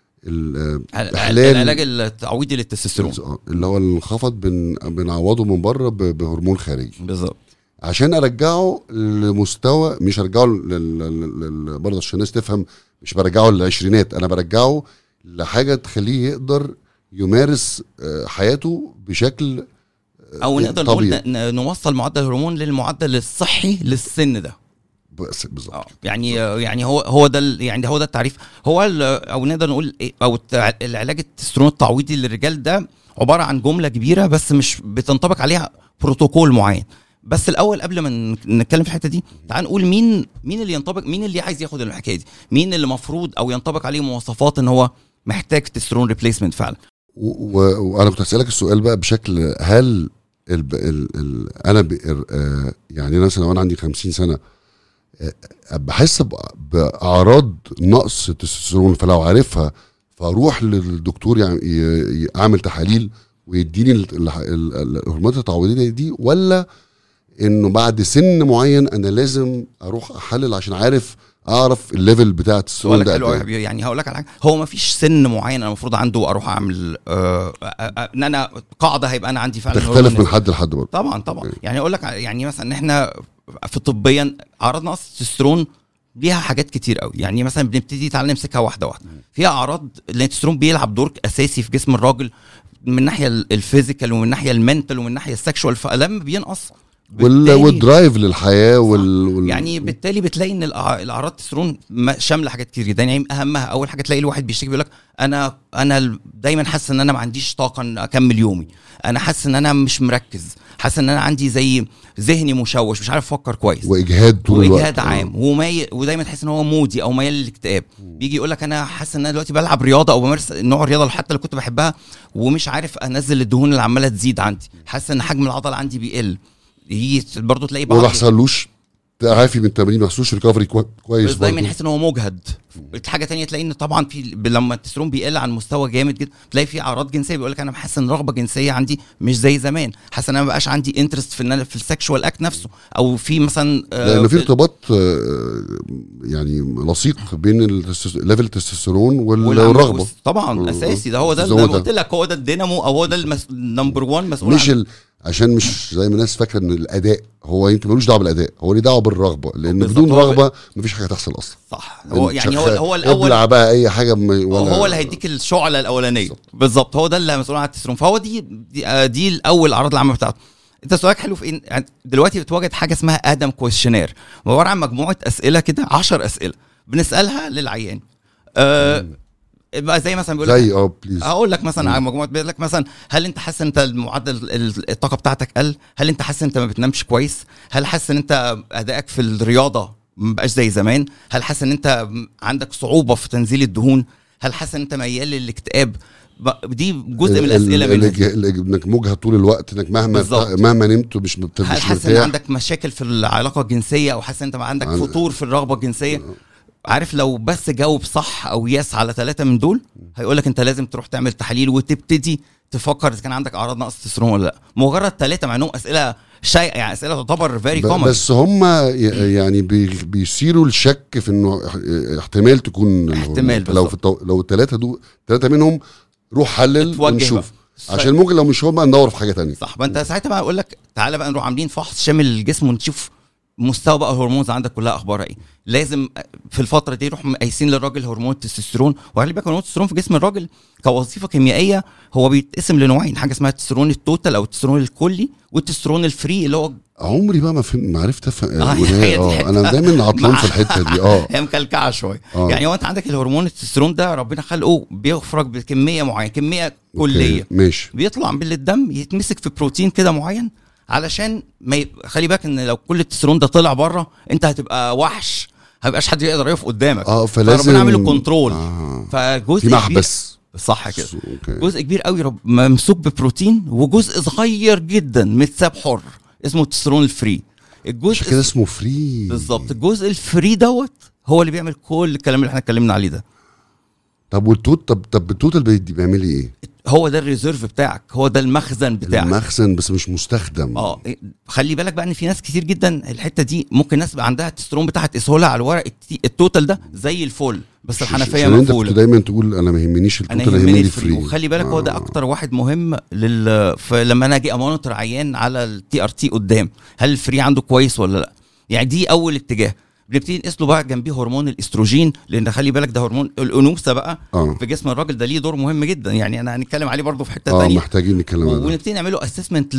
ال- آه، إحلال- العلاج التعويضي للتستوستيرون آه، اللي هو الانخفاض بن بنعوضه من بره ب- بهرمون خارجي بالظبط عشان ارجعه لمستوى مش ارجعه لل- لل- لل- برضه عشان الناس تفهم مش برجعه للعشرينات انا برجعه لحاجه تخليه يقدر يمارس آه، حياته بشكل او نقدر نقول طبيعي. ن- نوصل معدل الهرمون للمعدل الصحي للسن ده بس بالظبط اه يعني يعني هو هو ده ال- يعني هو ده التعريف هو ال- او نقدر نقول إيه او التع- العلاج التستيرون التعويضي للرجال ده عباره عن جمله كبيره بس مش بتنطبق عليها بروتوكول معين بس الاول قبل ما ن- نتكلم في الحته دي تعال نقول مين مين اللي ينطبق مين اللي عايز ياخد الحكايه دي مين اللي المفروض او ينطبق عليه مواصفات ان هو محتاج تستيرون ريبليسمنت فعلا و- و- وانا كنت هسالك السؤال بقى بشكل هل ال ال ال انا ب آه، يعني مثلا لو انا عندي 50 سنه آه، بحس ب- باعراض نقص التستوستيرون فلو عارفها فاروح للدكتور يعني ي- ي- اعمل تحاليل ويديني ال- ال- ال- الهرمونات التعويضيه دي ولا انه بعد سن معين انا لازم اروح احلل عشان عارف اعرف الليفل بتاع التستوستيرون سؤالك ده حلو قد قوي يا إيه. حبيبي يعني هقول لك على حاجه هو ما فيش سن معين انا المفروض عنده اروح اعمل آه آه، آه، ان انا قاعده هيبقى انا عندي فعلا تختلف هرمون من حد لحد برضه طبعا طبعا يعني اقول لك يعني مثلا ان احنا في طبيا اعراض نقص التستيرون ليها حاجات كتير قوي يعني مثلا بنبتدي تعالى نمسكها واحده واحده فيها اعراض لان التستيرون بيلعب دور اساسي في جسم الراجل من الناحيه الفيزيكال ومن الناحيه المنتال ومن الناحيه السكشوال فلما بينقص وال بالتالي- والدرايف للحياه وال, وال يعني بالتالي بتلاقي ان الأع- الاعراض التستيرون ما- شامله حاجات كتير جدا يعني اهمها اول حاجه تلاقي الواحد بيشتكي بيقول لك انا انا ال- دايما حاسس ان انا ما عنديش طاقه إن اكمل يومي انا حاسس ان انا مش مركز حاسس ان انا عندي زي ذهني مشوش مش عارف افكر كويس واجهاد طول الوقت واجهاد عام ومي... ودايما تحس ان هو مودي او ميال للاكتئاب بيجي يقول لك انا حاسس ان انا دلوقتي بلعب رياضه او بمارس نوع الرياضه اللي حتى اللي كنت بحبها ومش عارف انزل الدهون اللي عماله تزيد عندي حاسس ان حجم العضله عندي بيقل يجي برضه تلاقي ما بعض بيحصلوش تعافي من التمرين ما بيحصلوش ريكفري كويس بس دايما برضه. يحس ان هو مجهد حاجه تانية تلاقي ان طبعا في لما التستيرون بيقل عن مستوى جامد جدا تلاقي في اعراض جنسيه بيقول لك انا بحس ان رغبه جنسيه عندي مش زي زمان حاسس ان انا ما بقاش عندي انترست في ان انا في السكشوال اكت نفسه او في مثلا آه، لان في ارتباط آه، يعني لصيق بين التستوس- ليفل التستوستيرون وال- والعمل- والرغبه طبعا آه، اساسي ده هو ده هو اللي ده. قلت لك هو ده الدينامو او هو ده المس... النمبر 1 مسؤول مش عن ال... عشان مش زي ما الناس فاكره ان الاداء هو يمكن ملوش دعوه بالاداء هو ليه دعوه بالرغبه لان بالظبط، بدون هو- رغبه مفيش حاجه تحصل اصلا صح هو يعني هو شغال. هو الاول ابلع بقى اي حاجه م... ولا هو اللي هيديك الشعله الاولانيه بالظبط هو ده اللي مسؤول عن التستيرون فهو دي دي, آه، دي الاول الاعراض العامه بتاعته انت سؤالك حلو في ايه يعني دلوقتي بتواجد حاجه اسمها ادم كويشنير عباره عن مجموعه اسئله كده 10 اسئله بنسالها للعيان آه بقى زي مثلا بيقول لك زي اه بليز هقول لك مثلا على مجموعه بيقول لك مثلا هل انت حاسس ان انت المعدل ال- الطاقه بتاعتك قل؟ هل انت حاسس ان انت ما بتنامش كويس؟ هل حاسس ان انت ادائك في الرياضه ما بقاش زي زمان؟ هل حاسس ان انت عندك صعوبه في تنزيل الدهون؟ هل حاسس ان انت ميال للاكتئاب؟ ب- دي جزء من الاسئله منها دي. انك مجهد طول الوقت انك مهما بالظبط. مهما نمت مش بت- هل مش حاسس ان مرتاح عندك مشاكل في العلاقه الجنسيه او حاسس ان انت عندك عن- فتور في الرغبه الجنسيه عارف لو بس جاوب صح او يس على ثلاثه من دول هيقول لك انت لازم تروح تعمل تحاليل وتبتدي تفكر اذا كان عندك اعراض نقص تستوستيرون ولا لا مجرد ثلاثه مع انهم اسئله شيء يعني اسئله تعتبر فيري ب- كومن بس هم ي- يعني بي بيثيروا الشك في انه اح- احتمال تكون احتمال لو في التو... لو الثلاثه دول ثلاثه منهم روح حلل اتوجه ونشوف عشان ممكن لو مش هو بقى ندور في حاجه تانية صح ما انت ساعتها بقى اقول لك تعالى بقى نروح عاملين فحص شامل للجسم ونشوف مستوى بقى الهرمونز عندك كلها اخبارها ايه لازم في الفتره دي نروح مقايسين للراجل هرمون التستوستيرون وخلي بالك هرمون التستوستيرون في جسم الراجل كوظيفه كيميائيه هو بيتقسم لنوعين حاجه اسمها التستوستيرون التوتال او التستوستيرون الكلي والتستوستيرون الفري اللي هو عمري بقى ما فهم ما عرفت افهم آه، وده- هي دي اه الحتة. انا دايما عطلان في الحته دي اه هي مكلكعه شويه آه. يعني هو انت عندك الهرمون التستوستيرون ده ربنا خلقه بيخرج بكميه معينه كميه كليه أوكي، ماشي بيطلع من الدم يتمسك في بروتين كده معين علشان ما ي... خلي بالك ان لو كل التستيرون ده طلع بره انت هتبقى وحش هيبقاش حد يقدر يقف قدامك اه فلازم فربنا عامل له كنترول آه. فجزء في كبير محبس صح كده اوكي جزء كبير قوي رب... ممسوك ببروتين وجزء صغير جدا متساب حر اسمه التستيرون الفري الجزء عشان كده اسمه فري بالظبط الجزء الفري دوت هو اللي بيعمل كل الكلام اللي احنا اتكلمنا عليه ده طب والتوت طب طب التوتال بيدي- بيعمل لي ايه؟ هو ده الريزيرف بتاعك هو ده المخزن بتاعك المخزن بس مش مستخدم اه إيه، خلي بالك بقى ان في ناس كتير جدا الحته دي ممكن ناس بقى عندها التسترون بتاعها تقيسهولها على الورق التي- التوتال ده زي الفل بس الحنفيه عشان انت كنت مقفوله دايما تقول انا ما يهمنيش انا التوتال يهمني يهمني الفري الفري وخلي بالك هو ده آه. اكتر واحد مهم لل فلما انا اجي امونيتور عيان على التي ار تي قدام هل الفري عنده كويس ولا لا يعني دي اول اتجاه بنبتدي نقيس له بقى جنبيه هرمون الاستروجين لان خلي بالك ده هرمون الانوثه بقى اه في جسم الراجل ده ليه دور مهم جدا يعني انا هنتكلم عليه برضه في حته اه ثانيه محتاجين نتكلم عن ده ونبتدي نعمله اسسمنت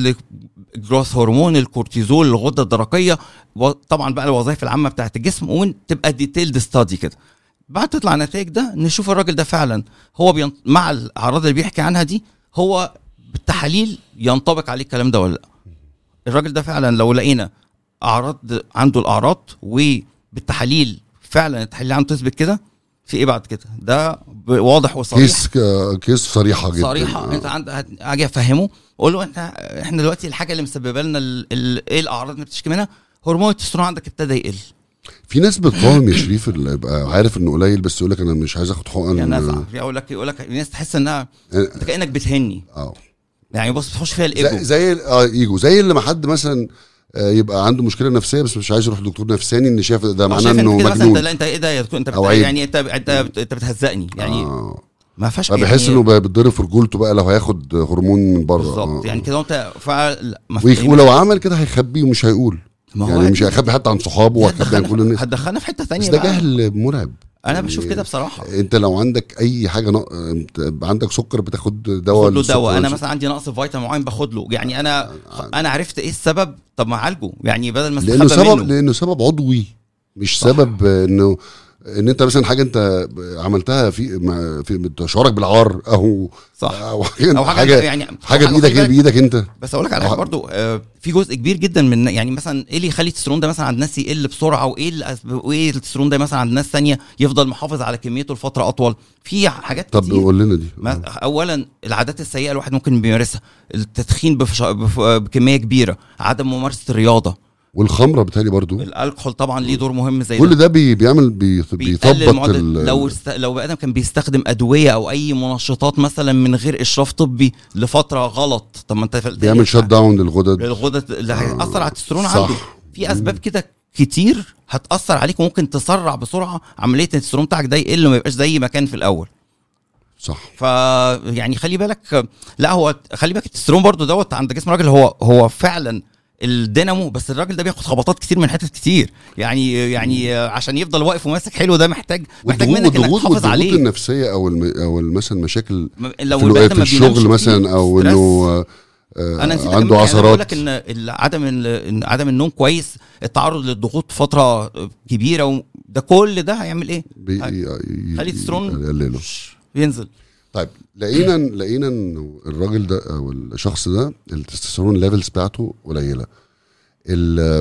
لجروث هرمون الكورتيزول الغده الدرقيه وطبعا بقى الوظائف العامه بتاعت الجسم وتبقى ديتيلد ستادي كده بعد تطلع النتائج ده نشوف الراجل ده فعلا هو بين... مع الاعراض اللي بيحكي عنها دي هو بالتحاليل ينطبق عليه الكلام ده ولا لا الراجل ده فعلا لو لقينا اعراض عنده الاعراض وبالتحاليل فعلا التحاليل عنده تثبت كده في ايه بعد كده ده ب- واضح وصريح كيس ك- كيس صريحه جدا صريحه آه. انت عند هت- اجي افهمه اقول له احنا احنا دلوقتي الحاجه اللي مسببه لنا ال... ال... ايه الاعراض اللي بتشكي منها هرمون التستيرون عندك ابتدى يقل في ناس بتقاوم يا شريف اللي يبقى عارف انه قليل بس يقول لك انا مش عايز اخد حقن يعني آه. ناس يقول لك يقول لك الناس تحس انها انت كانك بتهني اه يعني بص بتخش فيها زي الايجو زي ال- اه ايجو زي اللي ما حد مثلا آه، يبقى عنده مشكله نفسيه بس مش عايز يروح لدكتور نفساني ان شاف ده أو معناه شايف انه كده مثلا انت مجنون لا انت ايه ده يا دكتور انت أو بت... عيب. يعني انت انت انت بتهزقني يعني آه. ما فيهاش فبحس يعني انه بقى بيتضرب في رجولته بقى لو هياخد هرمون من بره بالظبط آه. يعني كده انت فعل ما ويخ- ولو عمل كده هيخبيه ومش هيقول ما يعني مش هيخبي حتى عن صحابه وهيخبي عن كل الناس هتدخلنا في حته بس ثانيه ده بقى جهل مرعب انا بشوف كده بصراحه انت لو عندك اي حاجه نق... انت عندك سكر بتاخد دواء باخد له للسكر. دواء انا مثلا عندي نقص فيتامين معين باخد له يعني انا انا عرفت ايه السبب طب ما اعالجه يعني بدل ما لانه استخبى سبب منه لانه سبب عضوي مش صح. سبب انه ان انت مثلا حاجه انت عملتها في مع- في شعورك بالعار او صح او او حاجه, حاجه يعني حاجه أو بايدك خلي بالك- بايدك انت بس اقول لك على حاجه أو- برضو آه، في جزء كبير جدا من يعني مثلا ايه اللي يخلي التستيرون ده مثلا عند ناس يقل بسرعه وايه الأسب- وايه التستيرون ده مثلا عند ناس ثانيه يفضل محافظ على كميته لفتره اطول في حاجات طب كتير قول لنا دي ما- اولا العادات السيئه الواحد ممكن بيمارسها التدخين بفش... بف... بكميه كبيره عدم ممارسه الرياضه والخمره بتهيألي برضو الالكحول طبعا ليه دور مهم زي كل ده ده بي بيعمل بي بيقلل بيثبط المعدل ال- لو است... لو بني ادم كان بيستخدم ادويه او اي منشطات مثلا من غير اشراف طبي لفتره غلط طب ما انت فلت- بيعمل شات داون للغدد الغدد اللي هيأثر على التستيرون صح. عنده في اسباب كده كتير هتأثر عليك وممكن تسرع بسرعه عمليه التستيرون بتاعك ده يقل وما يبقاش زي ما كان في الاول صح ف يعني خلي بالك لا هو خلي بالك التستيرون برضو دوت عند جسم الراجل هو هو فعلا الدينامو بس الراجل ده بياخد خبطات كتير من حتت كتير يعني يعني عشان يفضل واقف وماسك حلو ده محتاج محتاج والضغوط منك انك والضغوط تحافظ والضغوط عليه النفسيه او الم... او مثلا مشاكل م- لو في, البني الوقت آدم في ما بينامش الشغل كتير، مثلا او ستريس. انه آه، آه، انا نسيت عنده أكمل، يعني عثرات بقول لك ان ال- عدم ال- إن عدم النوم كويس التعرض للضغوط فتره كبيره وده كل ده هيعمل ايه؟ بي... هاي. ي- خلي التستيرون يقلله ينزل طيب لقينا لقينا انه الراجل ده او الشخص ده التستوستيرون ليفلز بتاعته قليله ال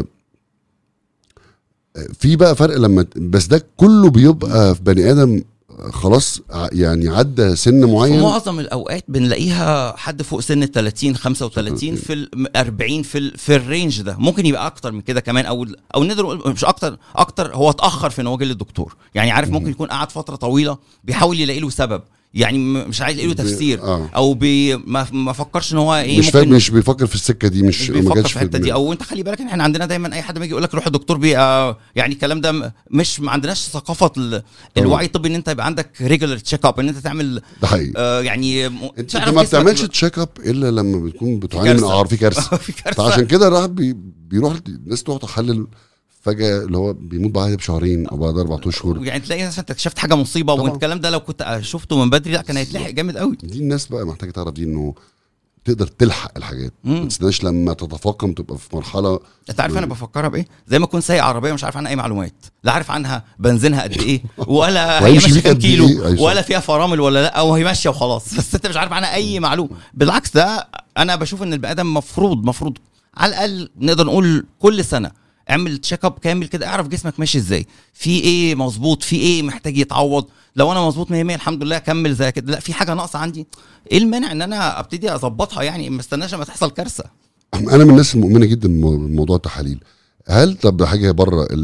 في بقى فرق لما بس ده كله بيبقى في بني ادم خلاص ع- يعني عدى سن في معين معظم الاوقات بنلاقيها حد فوق سن ال 30 35 في ال 40 في ال في الرينج ده ممكن يبقى اكتر من كده كمان او او نقدر نقول مش اكتر اكتر هو اتاخر في ان هو جه للدكتور يعني عارف ممكن يكون قعد فتره طويله بيحاول يلاقي له سبب يعني م- مش عايز له بي- تفسير آه. او بي ما ما فكرش ان هو ايه مش فاهم ممكن مش بيفكر في السكه دي مش, مش ما بيفكر جاتش في الحته دي دماغه. او انت خلي بالك ان احنا عندنا دايما اي حد ما يجي يقول لك روح الدكتور بي آه يعني الكلام ده م- مش ما عندناش ثقافه ال- الوعي الطبي ان انت يبقى عندك ريجولار تشيك اب ان انت تعمل ده حقيقي آه يعني م- انت تعرف ما جسمك بتعملش ب- تشيك اب الا لما بتكون بتعاني من كارثة. اعراض في كارثه في كارثه فعشان كده الواحد بي بيروح الناس تروح تحلل فجاه اللي هو بيموت بعدها بشهرين او بعد اربع اشهر يعني تلاقي مثلا انت اكتشفت حاجه مصيبه طبعا. والكلام ده لو كنت شفته من بدري لا كان هيتلحق جامد قوي دي الناس بقى محتاجه تعرف دي انه تقدر تلحق الحاجات ما مم. تستناش لما تتفاقم تبقى في مرحله انت عارف انا بفكرها بايه زي ما اكون سايق عربيه مش عارف عنها اي معلومات لا عارف عنها بنزينها قد ايه ولا هي وهيمشي ماشيه بيك كام قد كيلو إيه؟ أيوة. ولا فيها فرامل ولا لا وهي ماشيه وخلاص بس انت مش عارف عنها اي معلومه بالعكس ده انا بشوف ان البني ادم مفروض مفروض على الاقل نقدر نقول كل سنه اعمل تشيك اب كامل كده اعرف جسمك ماشي ازاي في ايه مظبوط في ايه محتاج يتعوض لو انا مظبوط 100 100 الحمد لله اكمل زي كده لا في حاجه ناقصه عندي ايه المانع ان انا ابتدي اظبطها يعني ما استناش لما تحصل كارثه انا من الناس المؤمنه جدا بموضوع التحاليل هل طب حاجه بره ال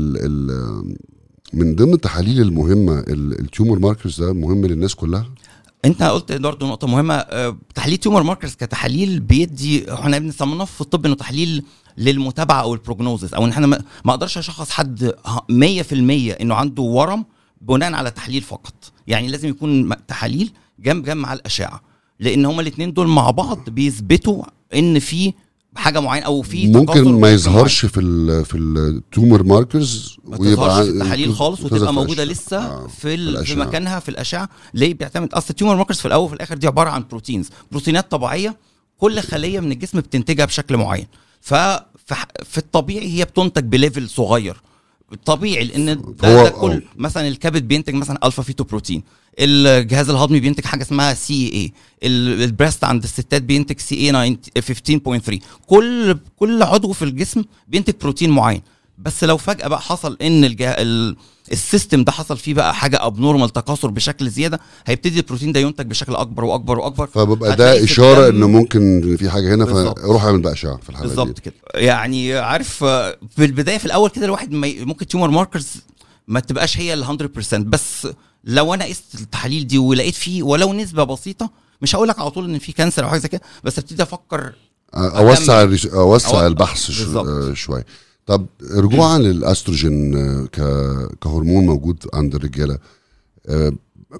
ال من ضمن التحاليل المهمه ال- التيومر ماركرز ده مهم للناس كلها انت قلت برضه نقطه مهمه آه، تحليل تيومر ماركرز كتحاليل بيدي احنا بنسميه في الطب انه تحليل للمتابعه او البروجنوزس او ان احنا ما ما اقدرش اشخص حد ه- 100% انه عنده ورم بناء على تحليل فقط يعني لازم يكون م- تحاليل جنب جنب مع الاشعه لان هما الاثنين دول مع بعض بيثبتوا ان في حاجه معينه او في تكاثر ممكن ما معين. يظهرش في ال في التيومر ماركرز ما تظهرش في التحاليل خالص تظهر وتبقى في موجوده الأش- لسه آه، في, ال- في الأشعة. مكانها في الاشعه ليه بيعتمد اصل التيومر ماركرز في الاول وفي الاخر دي عباره عن بروتينز بروتينات طبيعيه كل خليه من الجسم بتنتجها بشكل معين ف في- في الطبيعي هي بتنتج بليفل صغير طبيعي لان ده, هو- ده كل آه. مثلا الكبد بينتج مثلا الفا فيتو بروتين الجهاز الهضمي بينتج حاجه اسمها سي اي البريست عند الستات بينتج سي اي 15.3 كل كل عضو في الجسم بينتج بروتين معين بس لو فجاه بقى حصل ان الجه... ال... السيستم ده حصل فيه بقى حاجه ابنورمال تكاثر بشكل زياده هيبتدي البروتين ده ينتج بشكل اكبر واكبر واكبر فببقى هتلاقي ده في اشاره الدم- انه ممكن إن في حاجه هنا بالظبط. فروح اعمل بقى اشعه في الحاله بالظبط دي كده يعني عارف آه، في البدايه في الاول كده الواحد ما ي- ممكن تيومر ماركرز ما تبقاش هي ال 100% بس لو انا قست التحاليل دي ولقيت فيه ولو نسبه بسيطه مش هقول لك على طول ان في كانسر او حاجه زي كده بس ابتدي افكر اوسع الريش- اوسع أو- البحث ش- بالظبط. آه، شويه طب رجوعا للاستروجين آه، ك- كهرمون موجود عند الرجاله آه،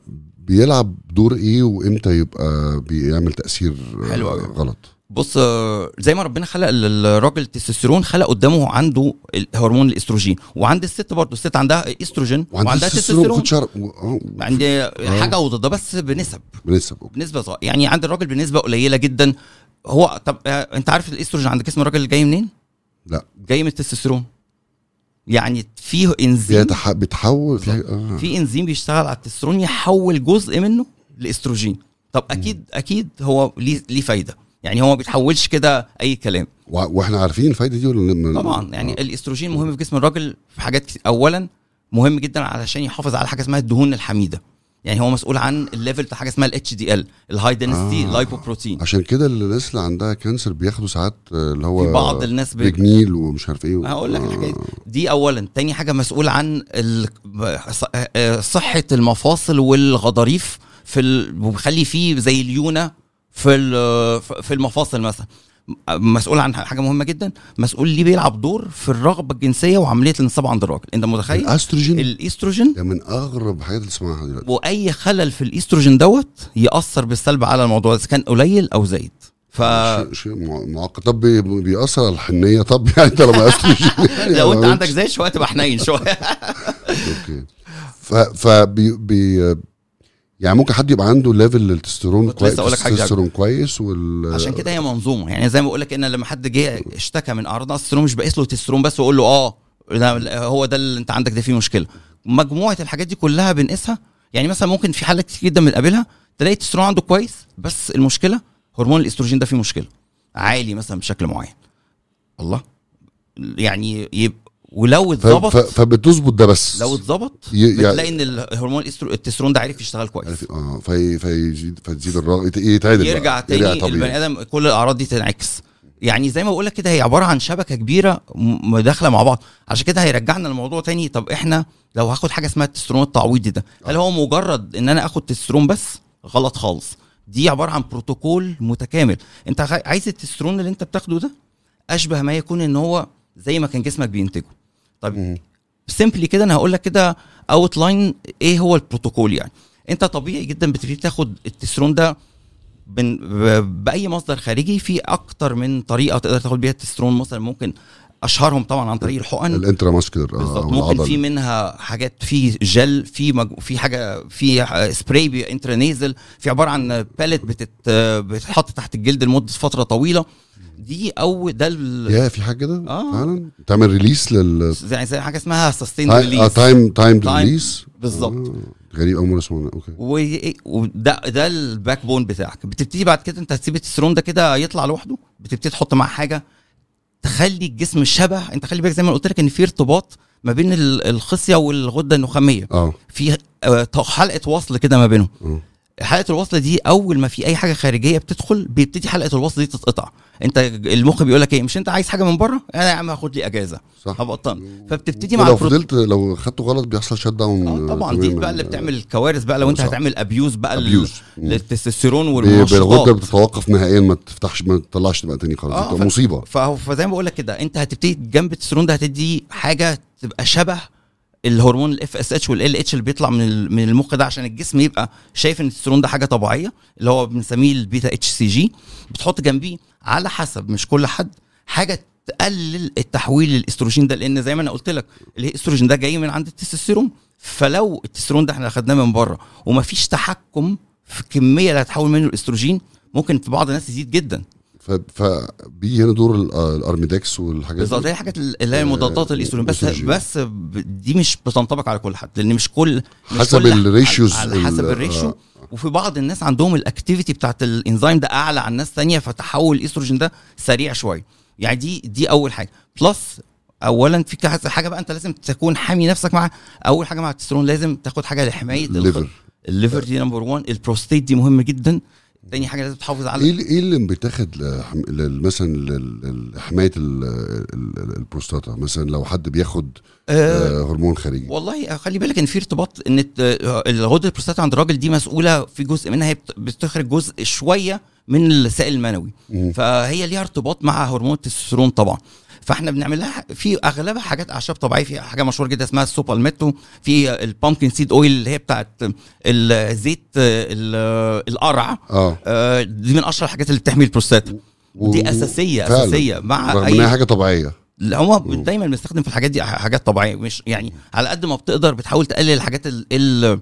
بيلعب دور ايه وامتى يبقى بيعمل تاثير آه، حلو أوي. غلط بص آه، زي ما ربنا خلق ال- الراجل التستوستيرون خلق قدامه عنده هرمون الاستروجين وعند الست برضه الست عندها استروجين وعندها وعندها تستوستيرون ما تستوستيرون كنتش أعرف- آه، عندي حاجه وضدها بس بنسب بنسب أوكي. بنسبه صغيره يعني عند الراجل بنسبه قليله جدا هو طب آه، انت عارف الاستروجين عند جسم الراجل جاي منين؟ لا جاي من التستوستيرون يعني فيه انزيم بيتح- بيتحول في آه. في انزيم بيشتغل على التستوستيرون يحول جزء منه لاستروجين طب اكيد اكيد هو ليه ليه فايده يعني هو ما بيتحولش كده اي كلام وع- واحنا عارفين الفايده دي ولا م- طبعا يعني الاستروجين مهم في جسم الراجل في حاجات كتير اولا مهم جدا علشان يحافظ على حاجه اسمها الدهون الحميده يعني هو مسؤول عن الليفل بتاع حاجه اسمها الاتش دي ال الهاي دنسيتي آه. لايبوبروتين عشان كده الناس اللي عندها كانسر بياخدوا ساعات آه، اللي هو في بعض الناس بي... رجنيل ومش عارف ايه هقول لك آه. الحاجات دي اولا تاني حاجه مسؤول عن ال... ص- آه، صحه المفاصل والغضاريف في ال... وبيخلي فيه زي ليونه في ال... في المفاصل مثلا مسؤول عن حاجه مهمه جدا مسؤول ليه بيلعب دور في الرغبه الجنسيه وعمليه الانصاب عند الراجل انت متخيل الاستروجين الاستروجين ده من اغرب الحاجات اللي اسمعها دلوقتي واي خلل في الاستروجين دوت ياثر بالسلب على الموضوع اذا كان قليل او زايد ف شيء شيء مع- معقد طب بي- بيأثر على الحنيه طب يعني انت لما استروجين يعني لو انت ما عندك زايد شويه تبقى حنين شويه اوكي ف فبي بي يعني ممكن حد يبقى عنده ليفل للتستيرون كنت لسه أقول لك حاجة. التستيرون كويس وال عشان كده هي منظومه يعني زي ما بقول لك ان لما حد جه اشتكى من اعراض نقص التستيرون مش بقيس له تستيرون بس واقول له اه ده هو ده اللي انت عندك ده فيه مشكله مجموعه الحاجات دي كلها بنقيسها يعني مثلا ممكن في حالات كتير جدا بنقابلها تلاقي التستيرون عنده كويس بس المشكله هرمون الاستروجين ده فيه مشكله عالي مثلا بشكل معين الله يعني يبقى ولو ف... اتظبط ف... فبتظبط ده بس لو اتظبط ي- يعني- بتلاقي ان الهرمون الاسترو- التستيرون ده عارف يشتغل كويس عارف- اه في فيزيد فتزيد الرغبه يت- يتعدل بقى. يرجع تاني طبيعي. البني ادم كل الاعراض دي تنعكس يعني زي ما بقول لك كده هي عباره عن شبكه كبيره م- داخله مع بعض عشان كده هيرجعنا الموضوع تاني طب احنا لو هاخد حاجه اسمها التستيرون التعويضي ده هل هو مجرد ان انا اخد تستيرون بس غلط خالص دي عباره عن بروتوكول متكامل انت عاي- عايز التسترون اللي انت بتاخده ده اشبه ما يكون ان هو زي ما كان جسمك بينتجه طيب مم. سيمبلي كده انا هقول لك كده اوت لاين ايه هو البروتوكول يعني انت طبيعي جدا بتبتدي تاخد التسترون ده بن ب- باي مصدر خارجي في اكتر من طريقه تقدر تاخد بيها التسترون مثلا ممكن اشهرهم طبعا عن طريق الحقن الانترا ماسكولار بالظبط ممكن في منها حاجات في جل في مج... في حاجه في سبراي انترانيزل في عباره عن باليت بتت... بتتحط تحت الجلد لمده فتره طويله دي او ده ال... يا في حاجه كده آه. فعلا تعمل ريليس لل زي زي حاجه اسمها سستين اه ريليس تايم تايم Time. ريليس بالظبط غريب اول مره اسمعها اوكي و- وده ده الباك بون بتاعك بتبتدي بعد كده انت هتسيب التستيرون ده كده يطلع لوحده بتبتدي تحط معاه حاجه تخلي الجسم شبه انت خلي بالك زي ما قلت لك ان في ارتباط ما بين ال- الخصيه والغده النخاميه اه في آه، حلقه وصل كده ما بينهم اه حلقه الوصل دي اول ما في اي حاجه خارجيه بتدخل بيبتدي حلقه الوصل دي تتقطع انت المخ بيقول لك ايه مش انت عايز حاجه من بره انا يا عم هاخد لي اجازه صح هبطل فبتبتدي مع ولو البروت- فضلت لو خدته غلط بيحصل شت داون اه طبعا دي بقى اللي بتعمل كوارث بقى لو انت صح. هتعمل ابيوز بقى لل- ابيوز للتستوستيرون الغده والمنشطات بتتوقف نهائيا ما تفتحش ما تطلعش تبقى تاني خالص آه، بتبقى ف- مصيبه فهو فزي ما بقول لك كده انت هتبتدي جنب التستوستيرون ده هتدي حاجه تبقى شبه الهرمون الاف اس اتش والال اتش اللي بيطلع من ال- من المخ ده عشان الجسم يبقى شايف ان التستوستيرون ده حاجه طبيعيه اللي هو بنسميه البيتا اتش سي جي بتحط جنبيه على حسب مش كل حد حاجه تقلل التحويل للاستروجين ده لان زي ما انا قلت لك الاستروجين ده جاي من عند التستوستيرون فلو التستوستيرون ده احنا خدناه من بره ومفيش تحكم في الكميه اللي هتحول منه الاستروجين ممكن في بعض الناس يزيد جدا ف- فبيجي هنا دور ال- آه، الارميدكس والحاجات بالظبط دي هي الحاجات اللي هي مضادات الاستروجين بس الأستروجين. بس ب- دي مش بتنطبق على كل حد لان مش كل مش حسب كل- الريشيوز على حسب ال- الريشيو آه. وفي بعض الناس عندهم الاكتيفيتي بتاعت الانزيم ده اعلى عن ناس تانية فتحول الاستروجين ده سريع شويه يعني دي دي اول حاجه بلس اولا في كذا حاجه بقى انت لازم تكون حامي نفسك مع اول حاجه مع التستيرون لازم تاخد حاجه لحمايه الخ- الليفر الليفر دي نمبر 1 البروستيت دي مهمه جدا تاني حاجه لازم تحافظ على ايه اللي- ايه اللي بيتاخد لحم- لل- مثلا لل- لحمايه ال- ال- البروستاتا مثلا لو حد بياخد آه آه، هرمون خارجي والله خلي بالك ان في ارتباط ان الت- الغده البروستاتا عند الراجل دي مسؤوله في جزء منها هي بت- بتخرج جزء شويه من السائل المنوي مم. فهي ليها ارتباط مع هرمون التستوستيرون طبعا فاحنا بنعمل لها في اغلبها حاجات اعشاب طبيعيه في حاجه مشهوره جدا اسمها السوبالميتو في البامكن سيد اويل اللي هي بتاعت الزيت ال- القرع اه آه، دي من اشهر الحاجات اللي بتحمي البروستاتا و- دي اساسيه فعلا. اساسيه مع رغم اي انها حاجه طبيعيه لا هو دايما بنستخدم في الحاجات دي حاجات طبيعيه مش يعني على قد ما بتقدر بتحاول تقلل الحاجات ال ال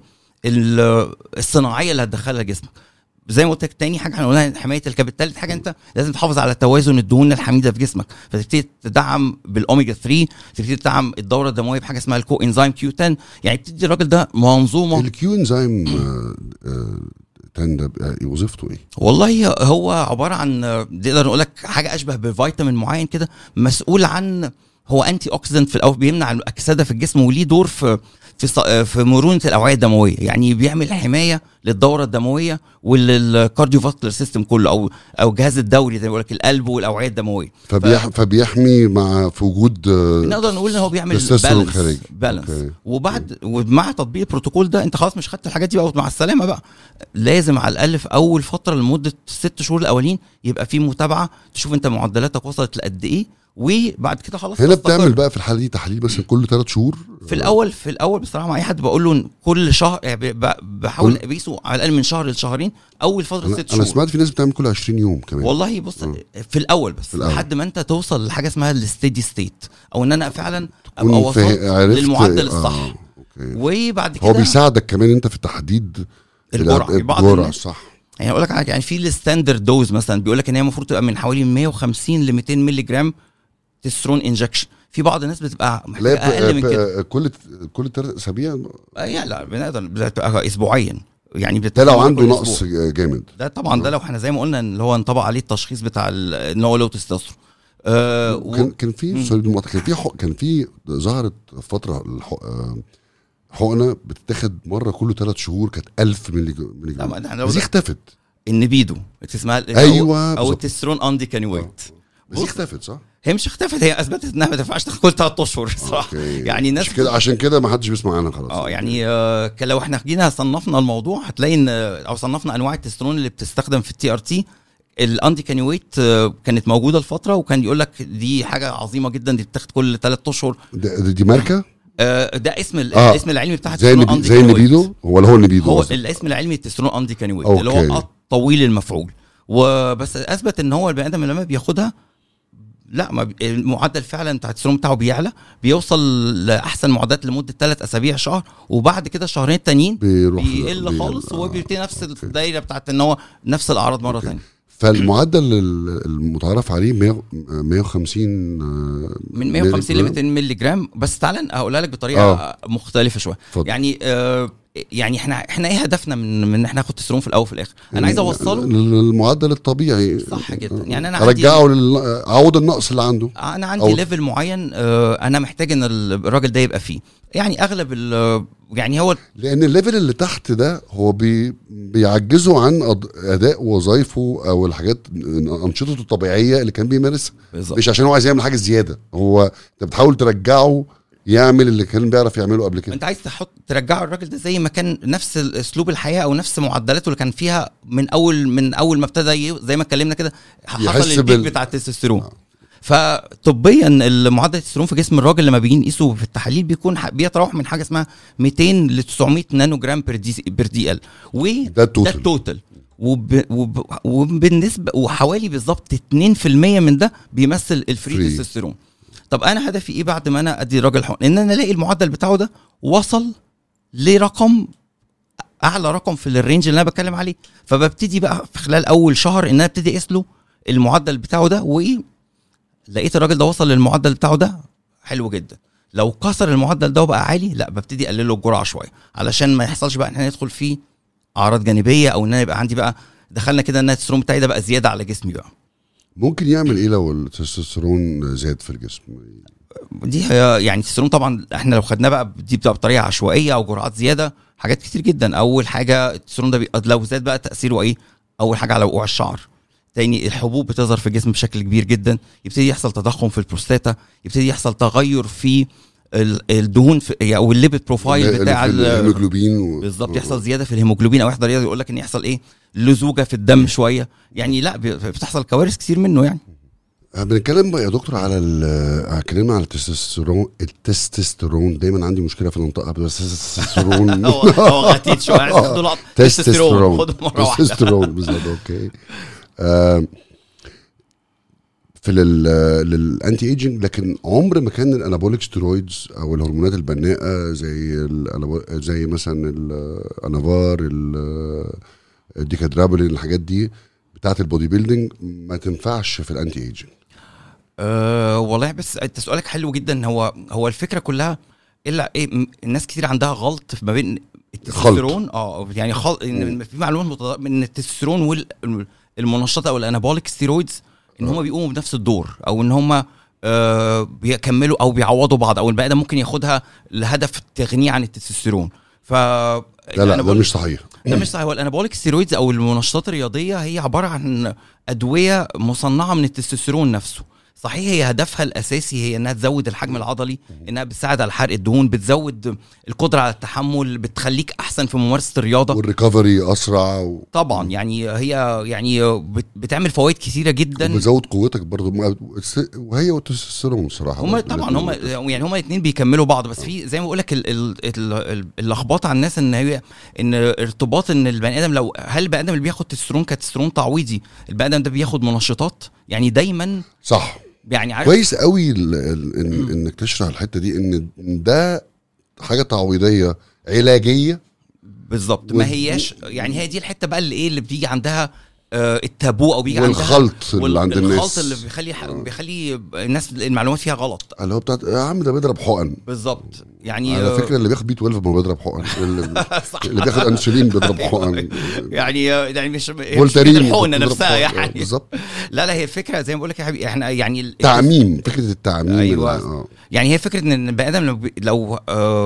ال الصناعيه اللي هتدخلها جسمك زي ما قلت لك تاني حاجه احنا قلنا حمايه الكبد تالت حاجه انت لازم تحافظ على توازن الدهون الحميده في جسمك فتبتدي تدعم بالاوميجا 3 تبتدي تدعم الدوره الدمويه بحاجه اسمها الكو انزيم كيو 10 يعني بتدي الراجل ده منظومه الكيو انزيم آه، آه، 10 ده بقى وظيفته ايه؟ والله هو عباره عن نقدر نقول لك حاجه اشبه بفيتامين معين كده مسؤول عن هو انتي اوكسيدنت في الاول بيمنع الاكسده في الجسم وليه دور في في ص- في مرونه الاوعيه الدمويه يعني بيعمل حمايه للدوره الدمويه وللكارديوفاسكولار سيستم كله او او الجهاز الدوري زي ما بقول لك القلب والاوعيه الدمويه فبيح فبيحمي مع في وجود آه، نقدر نقول ان هو بيعمل تستوستيرون بالانس خارجي. بالانس أوكي. وبعد ومع تطبيق البروتوكول ده انت خلاص مش خدت الحاجات دي بقى مع السلامه بقى لازم على الاقل في اول فتره لمده ست شهور الاولين يبقى في متابعه تشوف انت معدلاتك وصلت لقد ايه وبعد كده خلاص هنا تستقر. بتعمل بقى في الحاله دي تحليل مثلا كل ثلاث شهور في الاول في الاول بصراحه مع اي حد بقول له كل شهر يعني ب- ب- بحاول كل- اقيسه على الاقل من شهر لشهرين اول فتره انا, ست أنا شهور سمعت في ناس بتعمل كل 20 يوم كمان والله بص مم. في الاول بس في الأول. لحد ما انت توصل لحاجه اسمها الستيدي ستيت او ان انا فعلا تكون ابقى فا- وصلت عرفت- للمعدل آه، الصح أوكي. وبعد كده هو بيساعدك كمان انت في تحديد الجرعه في بعض الجرعه الناس صح يعني اقول لك حاجه يعني في الستاندرد دوز مثلا بيقول لك ان هي المفروض تبقى من حوالي 150 ل 200 مللي جرام تسترون انجكشن في بعض الناس بتبقى لا محتاجه اقل من كده ب- كل كل ثلاث اسابيع آه، يعني لا بنقدر بتبقى اسبوعيا يعني ده بتبقى لو كل عنده أسبوع. نقص جامد ده طبعا ده لو احنا زي ما قلنا اللي هو انطبق عليه التشخيص بتاع ال- ان هو لو تستوستيرون آه و- كان كان في سوري بالمقاطعة، كان في حق كان في ظهرت فتره الحق- آه، حقنه بتتاخد مره كل ثلاث شهور كانت 1000 مللي جو- مللي لا، جرام ما احنا لو بس دي اختفت النبيدو اسمها أيوة، او بالظبط. التسترون اندي كانيويت بس دي اختفت صح؟ هي مش اختفت هي اثبتت انها ما تنفعش تاخد كل ثلاث اشهر صراحه أوكي. يعني الناس عشان كده عشان كده ما حدش بيسمع عنها خلاص اه يعني آه، ك- لو احنا جينا صنفنا الموضوع هتلاقي ان او صنفنا انواع التسترون اللي بتستخدم في التي ار تي الاندي كانيويت آه، كانت موجوده لفتره وكان يقول لك دي حاجه عظيمه جدا دي بتاخد كل ثلاث اشهر ده- ده- دي ماركه آه، ده اسم ال- آه. الاسم العلمي بتاعها زي تسترون النبي أندي زي كانويت. النبيدو ولا هو النبيدو هو قصدك؟ الاسم العلمي التسترون اندي كانويت أوكي. اللي هو طويل المفعول وبس اثبت ان هو البني ادم لما بياخدها لا ما بي- المعدل فعلا بتاع التسترون بتاعه بيعلى بيوصل لاحسن معدلات لمده ثلاث اسابيع شهر وبعد كده الشهرين التانيين بيروح بيقل بي- خالص آه. وبيبتدي نفس الدايره بتاعت ان هو نفس الاعراض مره ثانيه فالمعدل ال- المتعارف عليه 100 150 آه، من 150 ل ملي 200 مللي جرام بس تعالى هقولها لك بطريقه آه. آه. مختلفه شويه اتفضل. يعني آه يعني احنا احنا ايه هدفنا من من ان احنا ناخد تسترون في الاول وفي الاخر انا عايز اوصله المعدل الطبيعي صح جدا. يعني أنا عندي- ارجعه لل... اعوض النقص اللي عنده انا عندي أو- ليفل معين آه، انا محتاج ان الراجل ده يبقى فيه يعني اغلب ال- يعني هو لان الليفل اللي تحت ده هو بي... بيعجزه عن أد... اداء وظائفه او الحاجات انشطته الطبيعيه اللي كان بيمارسها بالظبط مش عشان هو عايز يعمل حاجه زياده هو انت بتحاول ترجعه يعمل اللي كان بيعرف يعمله قبل كده انت عايز تحط ترجعه الراجل ده زي ما كان نفس اسلوب الحياه او نفس معدلاته اللي كان فيها من اول من اول ما ابتدى ي- زي ما اتكلمنا كده حصل يحس البيك بال- بتاع التستوستيرون آه. فطبيا المعدل التستوستيرون في جسم الراجل لما بيجي نقيسه في التحاليل بيكون ح- بيتراوح من حاجه اسمها 200 ل 900 نانو جرام بير دي بير دي ال و ده التوتال. ده التوتال وب... وب... وبالنسبه وحوالي بالظبط 2% من ده بيمثل الفري Free. تستوستيرون طب انا هدفي ايه بعد ما انا ادي الراجل حقن ان انا الاقي المعدل بتاعه ده وصل لرقم اعلى رقم في الرينج اللي انا بتكلم عليه فببتدي بقى في خلال اول شهر ان انا ابتدي اقيس له المعدل بتاعه ده وايه لقيت الراجل ده وصل للمعدل بتاعه ده حلو جدا لو كسر المعدل ده وبقى عالي لا ببتدي اقلل له الجرعه شويه علشان ما يحصلش بقى ان احنا ندخل فيه اعراض جانبيه او ان انا يبقى عندي بقى دخلنا كده ان التستيرون بتاعي ده بقى زياده على جسمي بقى ممكن يعمل ايه لو التستوستيرون زاد في الجسم دي هي يعني التستيرون طبعا احنا لو خدناه بقى دي بتبقى بطريقه عشوائيه او جرعات زياده حاجات كتير جدا اول حاجه التستيرون ده بي... لو زاد بقى تاثيره ايه اول حاجه على وقوع الشعر تاني الحبوب بتظهر في الجسم بشكل كبير جدا يبتدي يحصل تضخم في البروستاتا يبتدي يحصل تغير في ال- الدهون في او الليبid بروفايل بتاع ال- الهيموجلوبين و... بالظبط يحصل زياده في الهيموجلوبين او يحضر يقول لك ان يحصل ايه لزوجه في الدم شويه يعني لا بي- بتحصل كوارث كتير منه يعني آه، بنتكلم بقى يا دكتور على ال- اتكلمنا على التستوستيرون التستوستيرون دايما عندي مشكله في النطق بس التستوستيرون هو هو غتيت شويه عايز تاخده لقطه تستوستيرون خده مره واحده تستوستيرون بالظبط اوكي آه، في لل للانتي ايجنج لكن عمر ما كان الانابوليك ستيرويدز او الهرمونات البناءه زي الأنابو- زي مثلا الانافار ال- الديكادرابولين الحاجات دي بتاعت البودي بيلدينج ما تنفعش في الانتي ايجنج أه والله بس انت سؤالك حلو جدا هو هو الفكره كلها الا ايه م- الناس كتير عندها غلط ما بين التستوستيرون اه يعني خلط ان في معلومات متض- ان التستوستيرون والمنشطات او الانابوليك ستيرويدز ان هم بيقوموا بنفس الدور او ان هم آه بيكملوا او بيعوضوا بعض او البني ادم ممكن ياخدها لهدف التغنيه عن التستوستيرون ف لا لا ده مش صحيح ده مش صحيح هو الانابوليك ستيرويدز او المنشطات الرياضيه هي عباره عن ادويه مصنعه من التستوستيرون نفسه صحيح هي هدفها الاساسي هي انها تزود الحجم العضلي انها بتساعد على حرق الدهون بتزود القدره على التحمل بتخليك احسن في ممارسه الرياضه والريكفري اسرع و... طبعا يعني هي يعني بت- بتعمل فوائد كثيره جدا وبتزود قوتك برضه ما- وهي والتستوستيرون الصراحه هم برضه طبعا هم الاتنين. يعني هم الاثنين بيكملوا بعض بس في زي ما بقول لك اللخبطه على الناس ان هي ان ارتباط ان البني ادم لو هل البني ادم اللي بياخد تسترون كتسترون تعويضي البني ادم ده بياخد منشطات يعني دايما صح يعني عارف كويس قوي ال- ال- إن انك تشرح الحته دي ان ده حاجه تعويضيه علاجيه بالظبط وال- ما هياش يعني هي دي الحته بقى اللي ايه اللي بيجي عندها آه، التابو او بيجي والخلط عندها اللي عند الناس الخلط اللي بيخلي بيخلي الناس المعلومات فيها غلط اللي هو بتاعت يا عم ده بيضرب حقن بالظبط يعني على آه، فكره اللي بياخد بي 12 ما بيضرب حقن اللي, صح. اللي بياخد انسولين بيضرب حقن يعني يعني مش مش فولتارين الحقنه بتضرب نفسها حقن. يعني بالظبط لا لا هي الفكره زي ما بقول لك يا حبيبي احنا يعني ال- تعميم فكره التعميم أيوة. اللي- آه. يعني هي فكره ان البني ادم لو بي- لو آه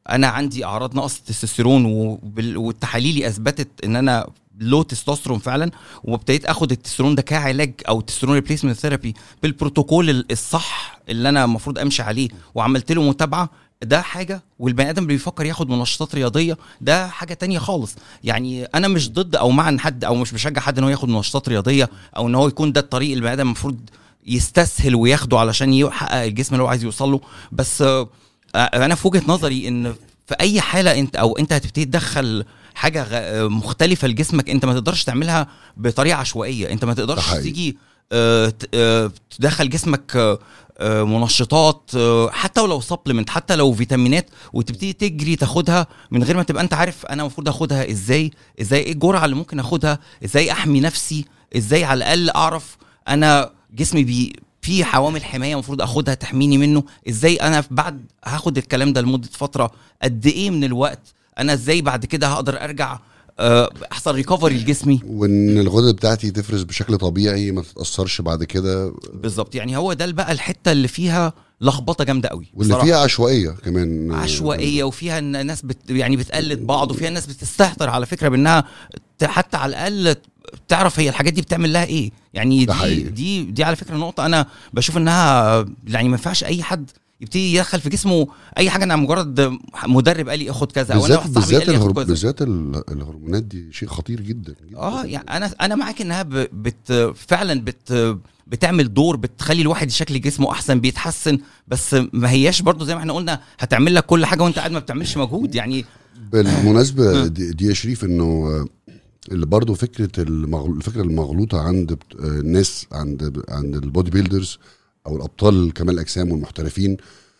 انا عندي اعراض نقص التستوستيرون وبال- والتحاليلي اثبتت ان انا لو تستوستيرون فعلا وابتديت اخد التستوستيرون ده كعلاج او تستوستيرون ريبليسمنت ثيرابي بالبروتوكول ال- الصح اللي انا المفروض امشي عليه وعملت له متابعه ده حاجه والبني ادم اللي بيفكر ياخد منشطات رياضيه ده حاجه تانية خالص يعني انا مش ضد او مع ان حد او مش بشجع حد ان هو ياخد منشطات رياضيه او ان هو يكون ده الطريق اللي البني ادم المفروض يستسهل وياخده علشان يحقق الجسم اللي هو عايز يوصل له بس آه، انا في وجهه نظري ان في اي حاله انت او انت هتبتدي تدخل حاجه غ- مختلفه لجسمك انت ما تقدرش تعملها بطريقه عشوائيه انت ما ده تقدرش حقيقي. تيجي آه، ت- آه، تدخل جسمك آه، آه، منشطات آه، حتى ولو سبلمنت حتى لو فيتامينات وتبتدي تجري تاخدها من غير ما تبقى انت عارف انا المفروض اخدها ازاي ازاي ايه الجرعه اللي ممكن اخدها ازاي احمي نفسي ازاي على الاقل اعرف انا جسمي بي في حوامل حمايه المفروض اخدها تحميني منه ازاي انا بعد هاخد الكلام ده لمده فتره قد ايه من الوقت انا ازاي بعد كده هقدر ارجع آه، احصل ريكفري لجسمي وان الغدد بتاعتي تفرز بشكل طبيعي ما تتاثرش بعد كده بالظبط يعني هو ده بقى الحته اللي فيها لخبطه جامده قوي واللي بصراحة. فيها عشوائيه كمان عشوائيه وفيها ان ناس بت يعني بتقلد بعض وفيها ناس بتستهتر على فكره بانها ت- حتى على الاقل تعرف هي الحاجات دي بتعمل لها ايه يعني ده دي حقيقي. دي دي على فكره نقطه انا بشوف انها يعني ما ينفعش اي حد يبتدي يدخل في جسمه اي حاجه انا مجرد مدرب قال لي اخد كذا او انا بالذات واحد صاحبي بالذات قال لي الهرم... اخد كذا بالذات ال- الهرمونات دي شيء خطير جدا, جداً. اه يعني انا انا معاك انها ب- بت فعلا بت بتعمل دور بتخلي الواحد شكل جسمه احسن بيتحسن بس ما هياش برضو زي ما احنا قلنا هتعمل لك كل حاجه وانت قاعد ما بتعملش مجهود يعني بالمناسبه دي, دي يا شريف انه آه، اللي برضه فكره المغل... الفكره المغلوطه عند بت- آه، الناس عند عند البودي بيلدرز او الابطال كمال الاجسام والمحترفين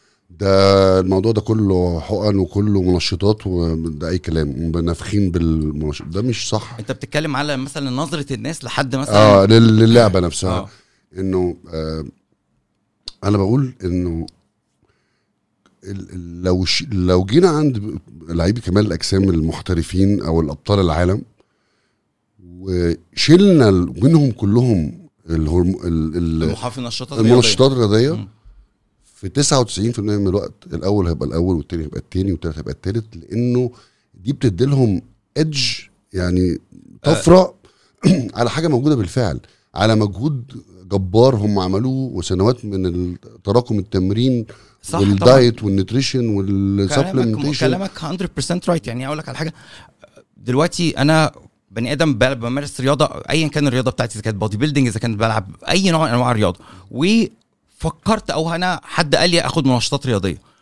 ده الموضوع ده كله حقن وكله منشطات وده اي كلام نافخين بالمنشط ده مش صح انت بتتكلم على مثلا نظره الناس لحد مثلا اه لل- للعبه نفسها آه. انه آه انا بقول انه ال- ال- لو ش... لو جينا عند لعيبه كمال الاجسام المحترفين او الابطال العالم وشلنا ال- منهم كلهم الهرم... ال... ال... المحافظ النشاطات الرياضية. المنشطات الرياضيه مم. في 99% من الوقت الاول هيبقى الاول والتاني هيبقى التاني والتالت هيبقى التالت لانه دي بتدي لهم ايدج يعني طفره على حاجه موجوده بالفعل على مجهود جبار هم عملوه وسنوات من التراكم التمرين صح طبعا والدايت والنيوتريشن كلامك والسبلمنتيشن كلامك 100% رايت يعني اقول لك على حاجه دلوقتي انا بني ادم ب- بمارس رياضه ايا كان الرياضه بتاعتي اذا كانت بودي بيلدينج اذا كنت بلعب اي نوع من انواع الرياضه وفكرت او انا حد قال لي اخد منشطات رياضيه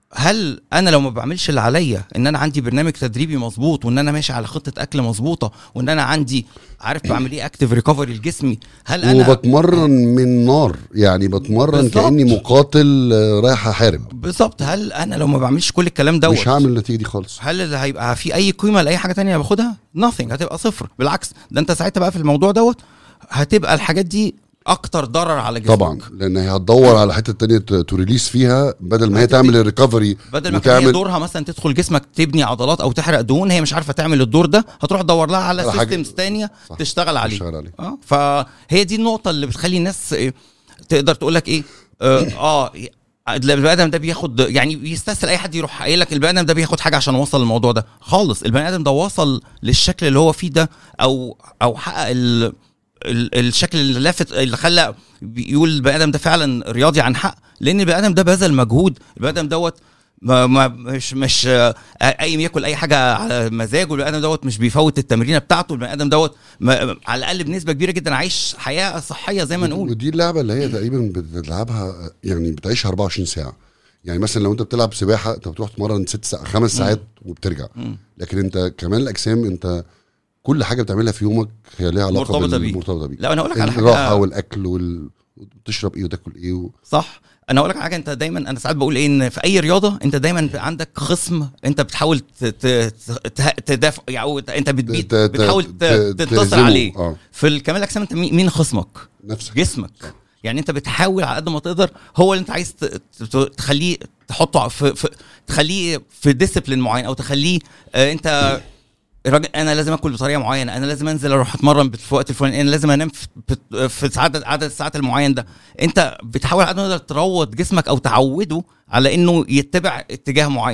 هل انا لو ما بعملش اللي عليا ان انا عندي برنامج تدريبي مظبوط وان انا ماشي على خطه اكل مظبوطه وان انا عندي عارف بعمل ايه اكتيف ريكفري لجسمي هل انا وبتمرن من نار يعني بتمرن بالظبط. كاني مقاتل آه، رايح احارب بالظبط هل انا لو ما بعملش كل الكلام دوت مش هعمل النتيجه دي خالص هل اللي هيبقى في اي قيمه لاي حاجه تانية باخدها nothing هتبقى صفر بالعكس ده انت ساعتها بقى في الموضوع دوت هتبقى الحاجات دي اكتر ضرر على جسمك طبعا لان هي هتدور على حته تانية ت- تريليس فيها بدل ما هي هتبتدي- تعمل الريكفري بدل ما كان هي وتعمل دورها مثلا تدخل جسمك تبني عضلات او تحرق دهون هي مش عارفه تعمل الدور ده هتروح تدور لها على على حاجة- سيستمز تانية صح. تشتغل عليه تشتغل عليه. اه فهي دي النقطه اللي بتخلي الناس إيه، تقدر تقول لك ايه اه, آه البني ادم ده بياخد يعني بيستسهل اي حد يروح قايل لك البني ادم ده بياخد حاجه عشان وصل للموضوع ده خالص البني ادم ده وصل للشكل اللي هو فيه ده او او حقق ال ال- الشكل اللي لافت اللي خلى بيقول البني ادم ده فعلا رياضي عن حق لان البني ادم ده بذل مجهود البني ادم دوت ما ما مش مش آه، قايم ياكل اي حاجه على مزاجه البني ادم دوت مش بيفوت التمرينه بتاعته البني ادم دوت ما- على الاقل بنسبه كبيره جدا عايش حياه صحيه زي ما نقول ودي اللعبه اللي هي تقريبا بتلعبها يعني بتعيشها 24 ساعه يعني مثلا لو انت بتلعب سباحه انت بتروح تتمرن ست ساعة خمس ساعات وبترجع مم. لكن انت كمان الاجسام انت كل حاجه بتعملها في يومك هي ليها علاقه مرتبطة بال- بيك. مرتبطه بيك لا انا اقول لك على الراحه حاجه والاكل وال... وتشرب ايه وتاكل ايه و... صح انا اقول لك على حاجه انت دايما انا ساعات بقول ايه ان في اي رياضه انت دايما عندك خصم انت بتحاول ت- ت- ت- تدافع يعني أو انت بتبيت ت- ت- بتحاول ت- ت- تنتصر تهزمه. عليه اه في الكمال الاجسام انت مين مين خصمك نفسك جسمك يعني انت بتحاول على قد ما تقدر هو اللي انت عايز ت- ت- تخليه تحطه في, في تخليه في ديسيبلين معين او تخليه آه انت الراجل انا لازم اكل بطريقه معينه انا لازم انزل اروح اتمرن في وقت الفلاني انا لازم انام في, في- في عدد عدد الساعات المعين ده انت بتحاول على قد ما تقدر تروض جسمك او تعوده على انه يتبع اتجاه معين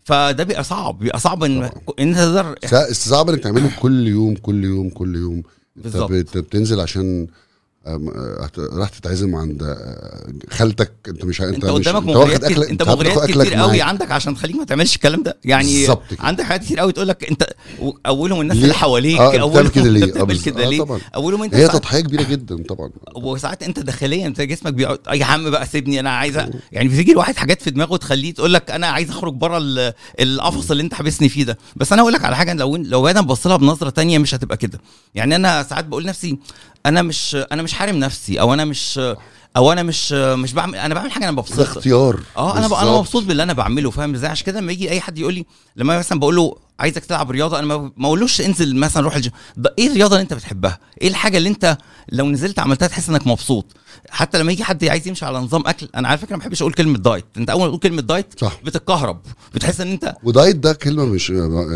فده بيبقى صعب بيبقى صعب ان طبعاً. ان انت تقدر سا- صعب انك تعمله كل يوم كل يوم كل يوم انت بالظبط. بت- بتنزل عشان أم، أه، راح تتعزم عند أه، خالتك انت مش انت مش قدامك انت مغريات واخد كتير أكلك- انت واخد مغريات أكلك كتير قوي معاك. عندك عشان تخليك ما تعملش الكلام ده يعني بالظبط كده. عندك حاجات كتير قوي تقول لك انت و- اولهم الناس ليه؟ اللي حواليك اه اولهم بتعمل كده ليه؟ انت اه بتعمل بز- كده آه ليه طبعا اولهم انت هي ساعات- تضحيه كبيره جدا طبعا وساعات انت داخليا انت جسمك بيقعد يا عم بقى سيبني انا عايز أ- يعني بتيجي الواحد حاجات في دماغه تخليه تقول لك انا عايز اخرج بره ال- القفص اللي انت حابسني فيه ده بس انا اقول لك على حاجه لو لو انا ببص لها بنظره تانية مش هتبقى كده يعني انا ساعات بقول نفسي انا مش انا مش حارم نفسي او انا مش او انا مش مش بعمل انا بعمل حاجه انا ده ببسطها اختيار اه انا بقى انا بالظبط. مبسوط باللي انا بعمله فاهم ازاي عشان كده لما يجي اي حد يقول لي لما مثلا بقول له عايزك تلعب رياضه انا ما ما اقولوش انزل مثلا روح الجيم ده ايه الرياضه اللي انت بتحبها ايه الحاجه اللي انت لو نزلت عملتها تحس انك مبسوط حتى لما يجي حد عايز يمشي على نظام اكل انا على فكره ما بحبش اقول كلمه دايت انت اول ما تقول كلمه دايت صح بتتكهرب بتحس ان انت ودايت ده كلمه مش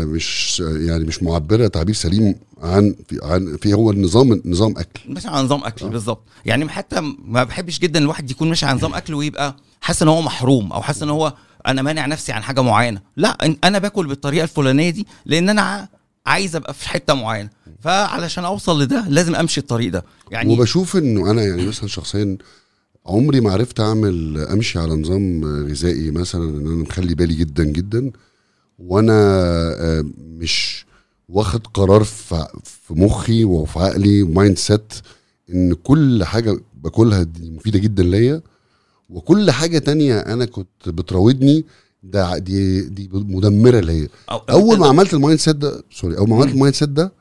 مش يعني مش معبره تعبير سليم عن في عن في هو النظام نظام اكل ماشي على نظام اكل آه. بالظبط يعني حتى ما بحبش جدا الواحد يكون ماشي على نظام اكل ويبقى حاسس ان هو محروم او حاسس ان هو انا مانع نفسي عن حاجه معينه لا إن- انا باكل بالطريقه الفلانيه دي لان انا ع- عايز ابقى في حته معينه فعلشان اوصل لده لازم امشي الطريق ده يعني وبشوف انه انا يعني مثلا شخصيا عمري ما عرفت اعمل امشي على نظام غذائي مثلا ان انا مخلي بالي جدا جدا وانا آه، مش واخد قرار في في مخي وفي عقلي ومايند سيت ان كل حاجه باكلها دي مفيده جدا ليا وكل حاجه تانية انا كنت بتراودني ده دي دي مدمره ليا أو اول ما عملت المايند سيت ده سوري اول ما عملت المايند سيت ده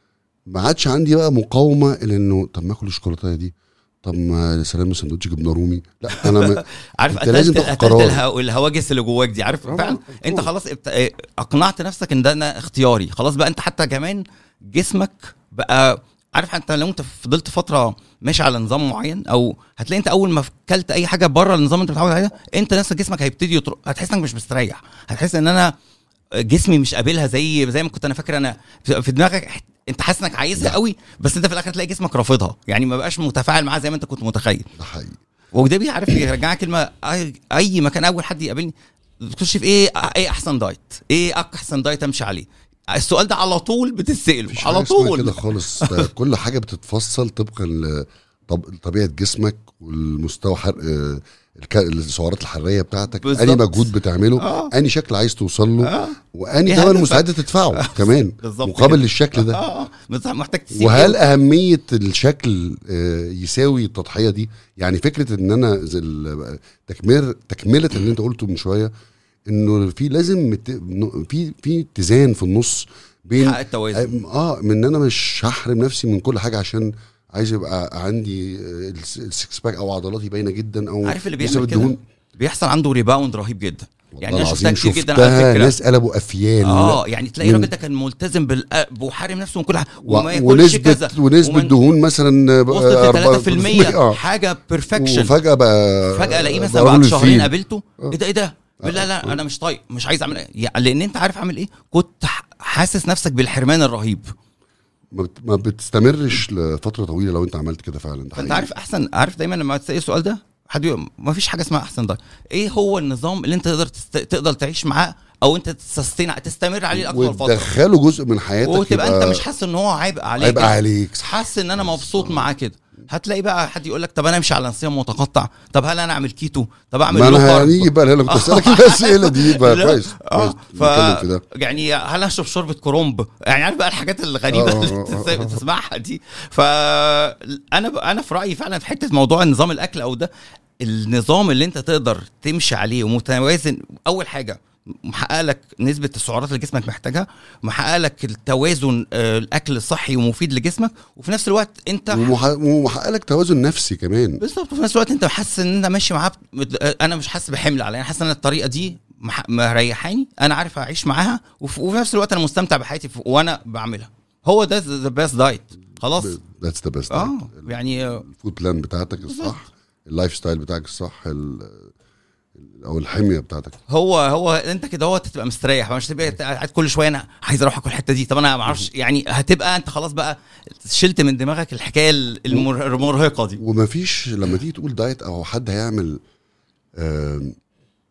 ما عادش عندي بقى مقاومه الى انه طب ما اكل الشوكولاته دي طب ما يا سلام سندوتش جبنه رومي لا انا ما عارف أنت لازم قتلت تاخد قتلت قرار. الهو- الهواجس اللي جواك دي عارف طبعاً، فعلا طبعاً. انت خلاص ابت... اه، اقنعت نفسك ان ده انا اختياري خلاص بقى انت حتى كمان جسمك بقى عارف حتى لو انت فضلت فتره ماشي على نظام معين او هتلاقي انت اول ما اكلت اي حاجه بره النظام اللي انت متعود عليه انت نفسك جسمك هيبتدي يطرق هتحس انك مش مستريح هتحس ان انا جسمي مش قابلها زي زي ما كنت انا فاكر انا في في دماغك انت حاسس انك عايزها لا. قوي بس انت في الاخر تلاقي جسمك رافضها يعني ما بقاش متفاعل معاها زي ما انت كنت متخيل ده حقيقي وده بيعرف يرجعك كلمه اي, أي مكان اول حد يقابلني تخش في ايه ايه احسن دايت ايه احسن دايت امشي عليه السؤال ده على طول بتتسال مفيش على حاجة اسمها طول كده خالص ده كل حاجه بتتفصل طبقا ل- طب طبيعه جسمك والمستوى حرق آه، الك- السعرات الحراريه بتاعتك بالظبط. اني مجهود بتعمله آه. اني شكل عايز توصل له آه. واني إيه ثمن هدفك؟ مستعد تدفعه كمان بالظبط مقابل كده. للشكل ده اه بس محتاج تسيب وهل اهميه الشكل آه، يساوي التضحيه دي يعني فكره ان انا زي ال- تكمله تكمله اللي انت قلته من شويه انه في لازم مت- في في اتزان في النص بين حق التوازن اه من ان انا مش هحرم نفسي من كل حاجه عشان عايز يبقى عندي آه، الس- السكس باك او عضلاتي باينه جدا او عارف اللي نسب بيعمل كده الدهون. بيحصل عنده ريباوند رهيب جدا يعني والله انا شفتها العظيم كتير جدا على شفتها فكره ناس قلبوا افيال اه يعني تلاقي من- الراجل ده كان ملتزم بالقلب وحارم نفسه من كل حاجه و- وما ياكلش كذا ونسبه ونسبه ومن- دهون مثلا آه، وصلت آه، ل 3% 4% اه حاجه بيرفكشن وفجاه بقى فجاه الاقيه بقى مثلا راجل بعد شهرين الفيل. قابلته آه. ايه ده ايه ده لا لا انا مش طايق مش عايز اعمل يعني لان انت عارف اعمل ايه كنت ح- حاسس نفسك بالحرمان الرهيب ما بت- ما بتستمرش لفتره طويله لو انت عملت كده فعلا ده فانت حقيقي. عارف احسن عارف دايما لما تسال السؤال ده حد يقول ما فيش حاجه اسمها احسن دايت ايه هو النظام اللي انت تقدر تست... تقدر تعيش معاه او انت تستين تستمر عليه لاكثر فتره وتدخله جزء من حياتك وتبقى يبقى انت مش حاسس ان هو عبء عليك هيبقى عليك حاسس ان انا مبسوط معاه كده هتلاقي بقى حد يقول لك طب انا امشي على صيام متقطع طب هل انا اعمل كيتو طب اعمل ما لو انا كارب؟ هنيجي بقى انا كنت اسالك الاسئله دي بقى لا. كويس اه كويس ف نتكلم في ده يعني هل اشرب شوربه كرومب يعني عارف بقى الحاجات الغريبه آه، اللي آه، تس- آه، آه. تسمعها دي فانا ب... انا في رايي فعلا في حته موضوع نظام الاكل او ده النظام اللي انت تقدر تمشي عليه ومتوازن اول حاجه محقق لك نسبة السعرات اللي جسمك محتاجها محقق لك التوازن آه، الأكل الصحي ومفيد لجسمك وفي نفس الوقت أنت ومح- ومحقق لك توازن نفسي كمان بالظبط وفي نفس الوقت انت حاسس ان انت ماشي معاه بت- انا مش حاسس بحمل عليا انا حاسس ان الطريقه دي مح- مريحاني انا عارف اعيش معاها وف- وفي نفس الوقت انا مستمتع بحياتي ف- وانا بعملها هو ده ذا بيست دايت خلاص ذاتس ذا بيست اه يعني آه، الفود بلان بتاعتك الصح اللايف ستايل بتاعك الصح ال- او الحميه بتاعتك هو هو انت كده هو تبقى مستريح مش تبقى قاعد كل شويه انا عايز اروح اكل الحته دي طب انا ما اعرفش يعني هتبقى انت خلاص بقى شلت من دماغك الحكايه المر- المرهقه دي ومفيش لما تيجي تقول دايت او حد هيعمل آم،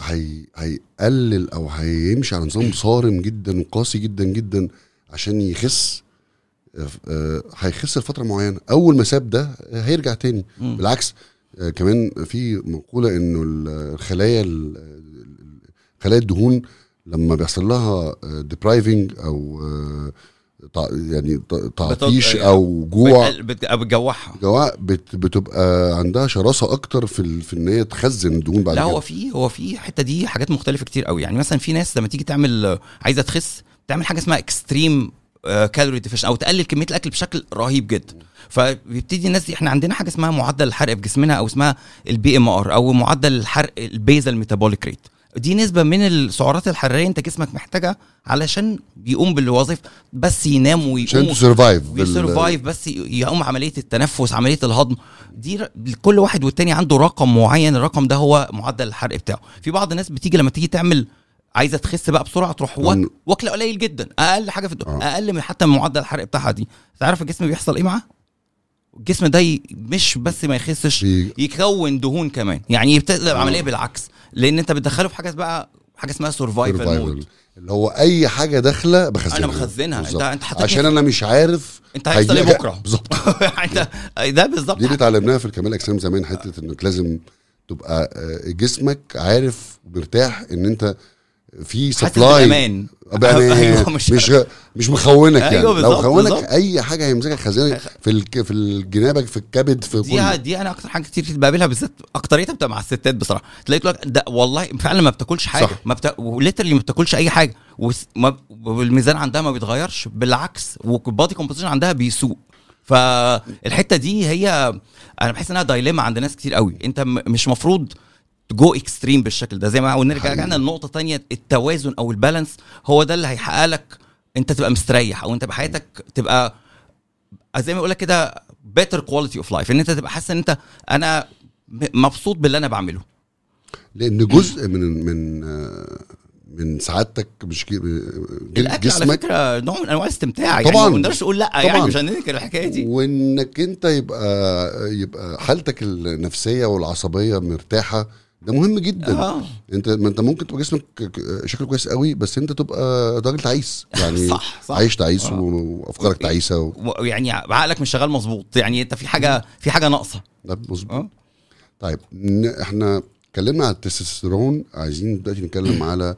هي هيقلل او هيمشي على نظام صارم جدا وقاسي جدا جدا عشان يخس آه، آه، هيخس لفتره معينه اول ما ساب ده آه، هيرجع تاني مم. بالعكس آه، كمان في مقوله انه الخلايا ال- ال- خلايا الدهون لما بيحصل لها ديبرايفنج او آه، تع- يعني ت- تعطيش يعني او جوع بتقل- بت- بتجوعها جواء بت بتبقى عندها شراسه اكتر في ال- في ان هي تخزن الدهون بعد لا كده هو في هو في الحته دي حاجات مختلفه كتير قوي يعني مثلا في ناس لما تيجي تعمل آه، عايزه تخس تعمل حاجه اسمها اكستريم كالوري ديفيشن او تقلل كميه الاكل بشكل رهيب جدا فبيبتدي الناس دي احنا عندنا حاجه اسمها معدل الحرق في جسمنا او اسمها البي ام ار او معدل الحرق البيزل ميتابوليك ريت دي نسبه من السعرات الحراريه انت جسمك محتاجها علشان بيقوم بالوظيفه بس ينام عشان ويقوم تسرفايف بيسرفايف بس ي- يقوم عمليه التنفس عمليه الهضم دي ر- كل واحد والتاني عنده رقم معين الرقم ده هو معدل الحرق بتاعه في بعض الناس بتيجي لما تيجي تعمل عايزه تخس بقى بسرعه تروح واك- مم. واكله قليل جدا اقل حاجه في الد... آه. اقل من حتى من معدل الحرق بتاعها دي تعرف الجسم بيحصل ايه معاه الجسم ده ي... مش بس ما يخسش بي- يكون دهون كمان يعني يبتدي العمليه بالعكس لان انت بتدخله في حاجه بقى حاجه اسمها سرفايفل survival. مود اللي هو اي حاجه داخله بخزنها أنا بخزنها. بالظبط. أنت- أنت حطيتني عشان في- انا مش عارف انت هيحصل ايه هيجيلك- بكره بالظبط انت ده بالظبط دي اللي اتعلمناها في الكمال الاجسام زمان حته انك لازم تبقى آه، جسمك عارف ومرتاح ان انت في حاسس سبلاي بالامان بأمان. أيوة، مش- مش مش مخونك يعني أيوة لو بالظبط، خونك بالظبط. اي حاجه هيمسكك خزانه في الك... في الجنابك في الكبد في دي كل دي انا اكتر حاجه كتير بقابلها بالذات اكتريتها بتبقى مع الستات بصراحه تلاقي تقول لك ده والله فعلا ما بتاكلش حاجه صح. ما بتا... وليترلي ما بتاكلش اي حاجه وس... ما... والميزان عندها ما بيتغيرش بالعكس والبادي كومبوزيشن عندها بيسوء فالحته دي هي انا بحس انها دايليما عند ناس كتير قوي انت م... مش مفروض جو اكستريم بالشكل ده زي ما ونرجع حقيقي. رجعنا لنقطه تانية التوازن او البالانس هو ده اللي هيحقق لك انت تبقى مستريح او انت بحياتك تبقى زي ما يقول لك كده better quality of life ان انت تبقى حاسس ان انت انا م- مبسوط باللي انا بعمله لان جزء من من آه، من سعادتك مش ج- الاكل على جسمك فكره نوع من انواع الاستمتاع طبعاً. يعني ما نقدرش نقول لا يعني طبعاً. مش هننكر الحكايه دي وانك انت يبقى يبقى حالتك النفسيه والعصبيه مرتاحه ده مهم جدا اه انت ما انت ممكن تبقى جسمك ك- شكله كويس قوي بس انت تبقى راجل تعيس يعني صح صح عايش تعيس آه. وافكارك تعيسه و... و- يعني عقلك مش شغال مظبوط يعني انت في حاجه في حاجه ناقصه ده مظبوط اه طيب ن- احنا اتكلمنا على التستوستيرون عايزين دلوقتي نتكلم على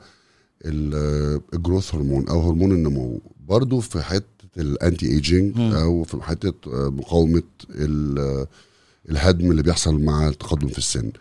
ال- الجروث هرمون او هرمون النمو برضو في حته الانتي ايجينج مم. او في حته آه، مقاومه ال- الهدم اللي بيحصل مع التقدم في السن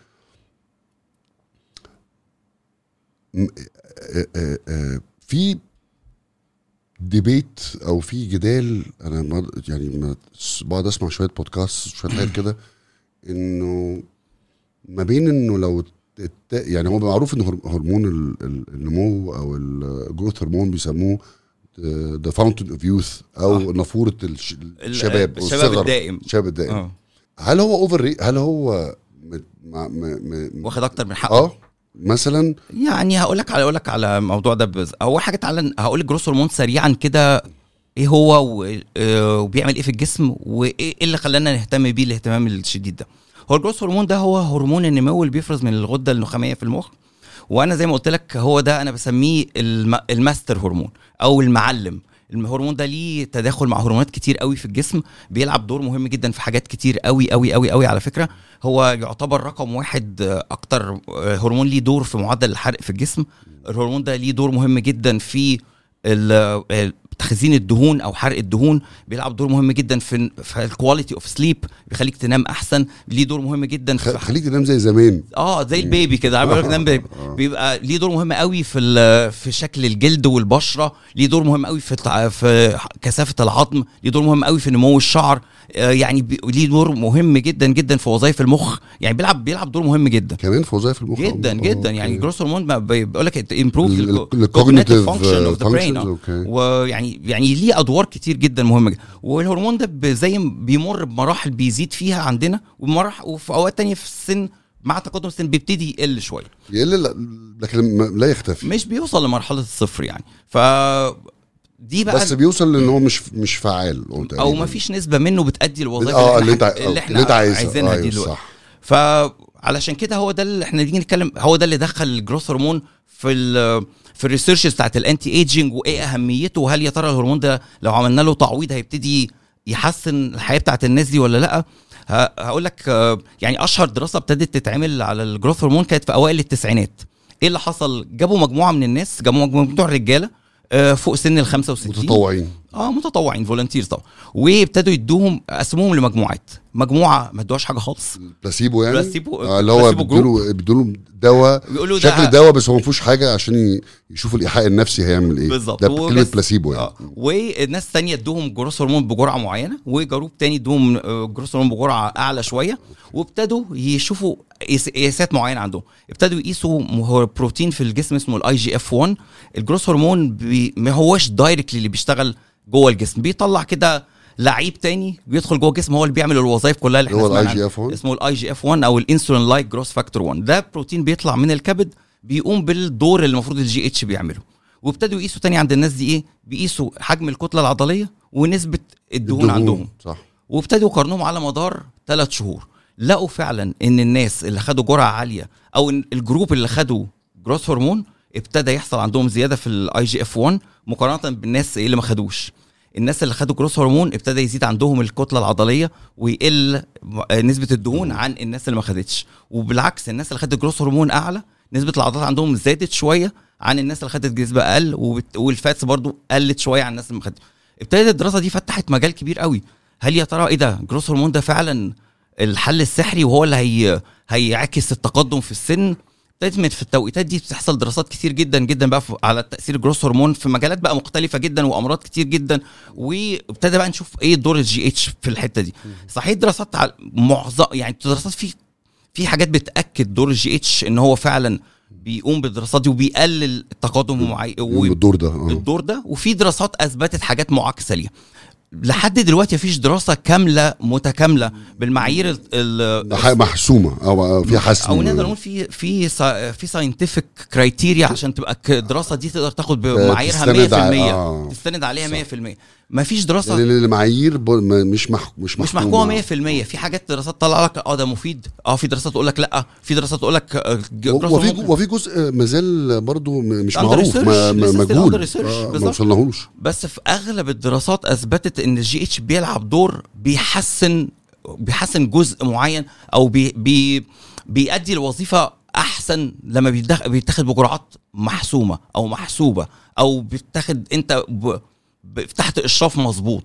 م- آه، آه، آه، في ديبيت او في جدال انا ما- يعني ما- بقعد اسمع شويه بودكاست شويه حاجات كده انه ما بين انه لو الت- يعني هو معروف ان هر- هرمون ال- ال- النمو او الجروث هرمون بيسموه ذا فاونتن اوف يوث او صح. نافوره الش- ال- الشباب الشباب والصغر. الدائم الشباب الدائم اه هل هو اوفر هل هو م... مع... م... م... واخد اكتر من حقه اه مثلا يعني هقول لك على اقول لك على الموضوع ده بز... اول حاجه تعالى هقول الجروس هرمون سريعا كده ايه هو و... آه، وبيعمل ايه في الجسم وايه اللي خلانا نهتم بيه الاهتمام الشديد ده هو الجروس هرمون ده هو هرمون النمو اللي بيفرز من الغده النخاميه في المخ وانا زي ما قلت لك هو ده انا بسميه الم... الماستر هرمون او المعلم الهرمون ده ليه تداخل مع هرمونات كتير قوي في الجسم بيلعب دور مهم جدا في حاجات كتير قوي قوي قوي قوي على فكره هو يعتبر رقم واحد آه، اكتر آه، هرمون ليه دور في معدل الحرق في الجسم الهرمون ده ليه دور مهم جدا في ال- ال- تخزين الدهون او حرق الدهون بيلعب دور مهم جدا في في الكواليتي اوف سليب بيخليك تنام احسن ليه دور مهم جدا خ... في خليك تنام زي زمان اه زي البيبي كده عارف بيقول لك نام بيبي آه. بيبقى ليه دور مهم قوي في ال- في شكل الجلد والبشره ليه دور مهم قوي في التع- في كثافه العظم ليه دور مهم قوي في نمو الشعر آه، يعني بي- ليه دور مهم جدا جدا في وظائف المخ يعني بيلعب بيلعب دور مهم جدا كمان في وظائف المخ جدا آه، جدا يعني أوكي. جروس هرمون ما بي- بيقول لك امبروف ال- ال- الكوجنيتيف cognitive، فانكشن اوف ذا uh, برين functions، أوكي. ويعني يعني ليه ادوار كتير جدا مهمه جدا والهرمون ده ب- زي ما بيمر بمراحل بيزيد فيها عندنا ومراحل وفي اوقات تانية في السن مع تقدم السن بيبتدي يقل شويه يقل لا- لكن ما- لا يختفي مش بيوصل لمرحله الصفر يعني ف دي بقى بس بيوصل لان هو مش مش فعال هو او تقريباً. ما فيش نسبه منه بتأدي الوظائف اه اللي اللي انت احنا, اللي احنا اللي انت عايزها عايزينها أيوة، دي دلوقتي صح علشان كده هو ده اللي احنا نيجي نتكلم هو ده اللي دخل الجروث هرمون في ال في الريسيرش بتاعت الانتي ايجينج وايه اهميته وهل يا ترى الهرمون ده لو عملنا له تعويض هيبتدي يحسن الحياه بتاعت الناس دي ولا لا ه- هقول لك آه، يعني اشهر دراسه ابتدت تتعمل على الجروث هرمون كانت في اوائل التسعينات ايه اللي حصل جابوا مجموعه من الناس جابوا مجموعه رجاله آه، فوق سن ال 65 متطوعين اه متطوعين فولنتيرز طبعا وابتدوا يدوهم قسموهم لمجموعات مجموعه ما ادوهاش حاجه خالص بلاسيبو يعني بلاسيبو- آه اللي هو بلاسيبو بيدوله بيدوله دواء بيقولوا ده شكل دواء بس هو ما فيهوش حاجه عشان ي- يشوفوا الايحاء النفسي هيعمل ايه بالظبط. ده هو كلمه بس- بلاسيبو يعني اه والناس تانية ادوهم جروث هرمون بجرعه معينه وجروب تاني ادوهم آه، جروث هرمون بجرعه اعلى شويه وابتدوا يشوفوا قياس- قياسات معينه عندهم ابتدوا يقيسوا م- هو بروتين في الجسم اسمه الاي جي اف 1 الجروث هرمون بي ما هوش دايركتلي اللي بيشتغل جوه الجسم بيطلع كده لعيب تاني بيدخل جوه الجسم هو اللي بيعمل الوظائف كلها اللي احنا هو سمعنا الاي عنها. جي اف 1 اسمه الاي جي اف 1 او الانسولين لايك جروث فاكتور 1 ده بروتين بيطلع من الكبد بيقوم بالدور اللي المفروض الجي اتش بيعمله وابتدوا يقيسوا تاني عند الناس دي ايه بيقيسوا حجم الكتله العضليه ونسبه الدهون عندهم صح وابتدوا يقارنوهم على مدار ثلاث شهور لقوا فعلا ان الناس اللي خدوا جرعه عاليه او إن الجروب اللي خدوا جروث هرمون ابتدى يحصل عندهم زياده في الاي جي اف 1 مقارنه بالناس اللي ما خدوش الناس اللي خدوا جروث هرمون ابتدى يزيد عندهم الكتله العضليه ويقل نسبه الدهون عن الناس اللي ما خدتش وبالعكس الناس اللي خدت جروث هرمون اعلى نسبه العضلات عندهم زادت شويه عن الناس اللي خدت نسبه اقل وبت- والفاتس برضو قلت شويه عن الناس اللي ما خدتش ابتدت الدراسه دي فتحت مجال كبير قوي هل يا ترى ايه ده جروث هرمون ده فعلا الحل السحري وهو اللي هي هيعكس التقدم في السن ابتدت من في التوقيتات دي بتحصل دراسات كتير جدا جدا بقى في- على تاثير الجروث هرمون في مجالات بقى مختلفه جدا وامراض كتير جدا وابتدى بقى نشوف ايه دور الجي اتش في الحته دي صحيح دراسات على معظم يعني دراسات في في حاجات بتاكد دور الجي اتش ان هو فعلا بيقوم بالدراسات دي وبيقلل التقدم ومعي- و- الدور ده اه الدور ده وفي دراسات اثبتت حاجات معاكسه ليها لحد دلوقتي مفيش دراسه كامله متكامله بالمعايير ال- ال- حاجة محسومه او أو فيها حسم او نقدر نقول في في سا- في ساينتفك كرايتيريا عشان تبقى ك- الدراسه دي تقدر تاخد بمعاييرها 100% تستند على- آه. تستند عليها 100% مفيش دراسه لان المعايير ب- ما- مش مح... مش مش محكومة. محكومه 100% في حاجات دراسات طالعه لك اه ده مفيد اه في دراسات تقول لك لا في دراسات تقول لك آه، جروث وفي هرمون- وفي جزء مازال برضو م- مش Under معروف research. ما- ما- لسه still مجهول under research. آه، ما بالظبط. وصلناهوش بس في اغلب الدراسات اثبتت ان الجي اتش بيلعب دور بيحسن بيحسن جزء معين او بي بي بيأدي الوظيفه احسن لما بيتدخ- بيتاخد بجرعات محسومه او محسوبه او بيتاخد انت ب ب- تحت اشراف مظبوط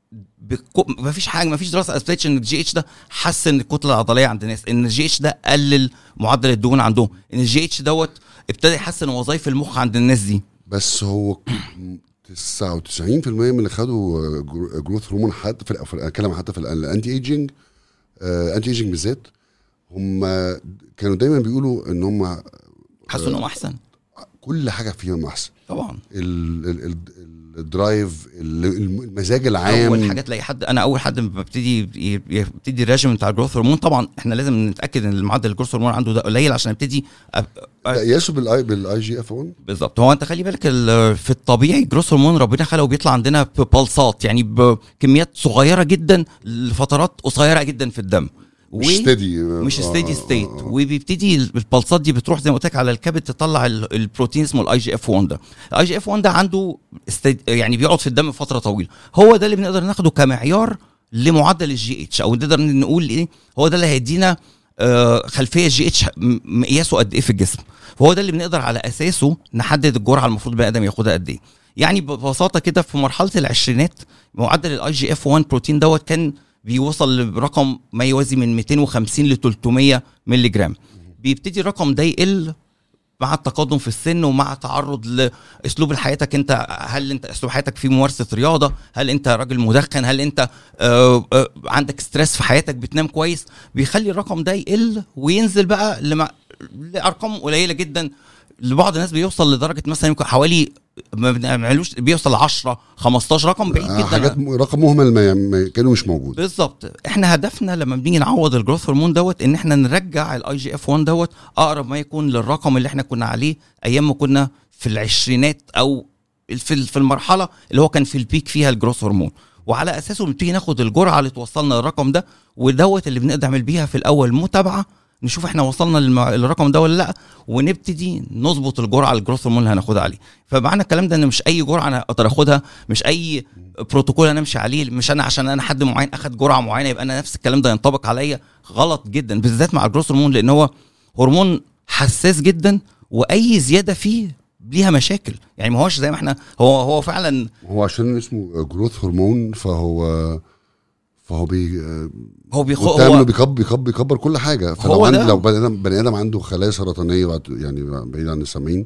بكو- مفيش حاجه مفيش دراسه اثبتت ان الجي اتش ده حسن الكتله العضليه عند الناس ان الجي اتش ده قلل معدل الدهون عندهم ان الجي اتش دوت ابتدى يحسن وظائف المخ عند الناس دي بس هو 99% من اللي خدوا جرو- جروث هرمون حتى في في- اتكلم حتى في الانتي ايجينج انتي ايجينج بالذات هم كانوا دايما بيقولوا ان هم حسوا انهم احسن كل حاجه فيهم احسن طبعا ال- ال- ال- الدرايف ال- المزاج العام اول حاجه تلاقي حد انا اول حد ما ببتدي ي- يبتدي الريجيم بتاع الجروث هرمون طبعا احنا لازم نتاكد ان المعدل الجروث هرمون عنده ده قليل عشان ابتدي أب... أ- قياسه بالاي بالاي جي اف 1 بالظبط هو انت خلي بالك ال- في الطبيعي الجروث هرمون ربنا خلقه بيطلع عندنا ببلصات يعني بكميات صغيره جدا لفترات قصيره جدا في الدم مش ستيدي مش ستيدي ستيت وبيبتدي البلصات دي بتروح زي ما قلت لك على الكبد تطلع ال- البروتين اسمه الاي جي اف 1 ده الاي جي اف 1 ده عنده استد... يعني بيقعد في الدم فتره طويله هو ده اللي بنقدر ناخده كمعيار لمعدل الجي اتش او نقدر نقول ايه هو ده اللي هيدينا آه، خلفيه الجي اتش مقياسه قد ايه في الجسم وهو ده اللي بنقدر على اساسه نحدد الجرعه المفروض البني ادم ياخدها قد ايه يعني ببساطه كده في مرحله العشرينات معدل الاي جي اف 1 بروتين دوت كان بيوصل لرقم ما يوازي من 250 ل 300 مللي جرام بيبتدي الرقم ده يقل مع التقدم في السن ومع تعرض لاسلوب حياتك انت هل انت اسلوب حياتك فيه ممارسه رياضه هل انت راجل مدخن هل انت آه آه عندك ستريس في حياتك بتنام كويس بيخلي الرقم ده يقل وينزل بقى لما لارقام قليله جدا لبعض الناس بيوصل لدرجه مثلا يمكن حوالي ما بنعملوش بيوصل 10 15 رقم بعيد جدا حاجات م- رقم مهمل ما ما كانوا مش موجود بالظبط احنا هدفنا لما بنيجي نعوض الجروث هرمون دوت ان احنا نرجع الاي جي اف 1 دوت اقرب ما يكون للرقم اللي احنا كنا عليه ايام ما كنا في العشرينات او في في المرحله اللي هو كان في البيك فيها الجروث هرمون وعلى اساسه بنبتدي ناخد الجرعه اللي توصلنا للرقم ده ودوت اللي بنقدر نعمل بيها في الاول متابعه نشوف احنا وصلنا للم- للرقم ده ولا لا ونبتدي نظبط الجرعه الجروث هرمون اللي هناخدها عليه فمعنى الكلام ده ان مش اي جرعه انا اقدر اخدها مش اي بروتوكول انا امشي عليه مش انا عشان انا حد معين اخد جرعه معينه يبقى انا نفس الكلام ده ينطبق عليا غلط جدا بالذات مع الجروث هرمون لان هو هرمون حساس جدا واي زياده فيه ليها مشاكل يعني ما هوش زي ما احنا هو هو فعلا هو عشان اسمه جروث هرمون فهو فهو بي هو بيخ... قدامه هو بيكبر بيكبر بيكبر كل حاجه فلو هو عند ده. لو بني ادم بني ادم عنده خلايا سرطانيه بعد- يعني بعيد عن السامعين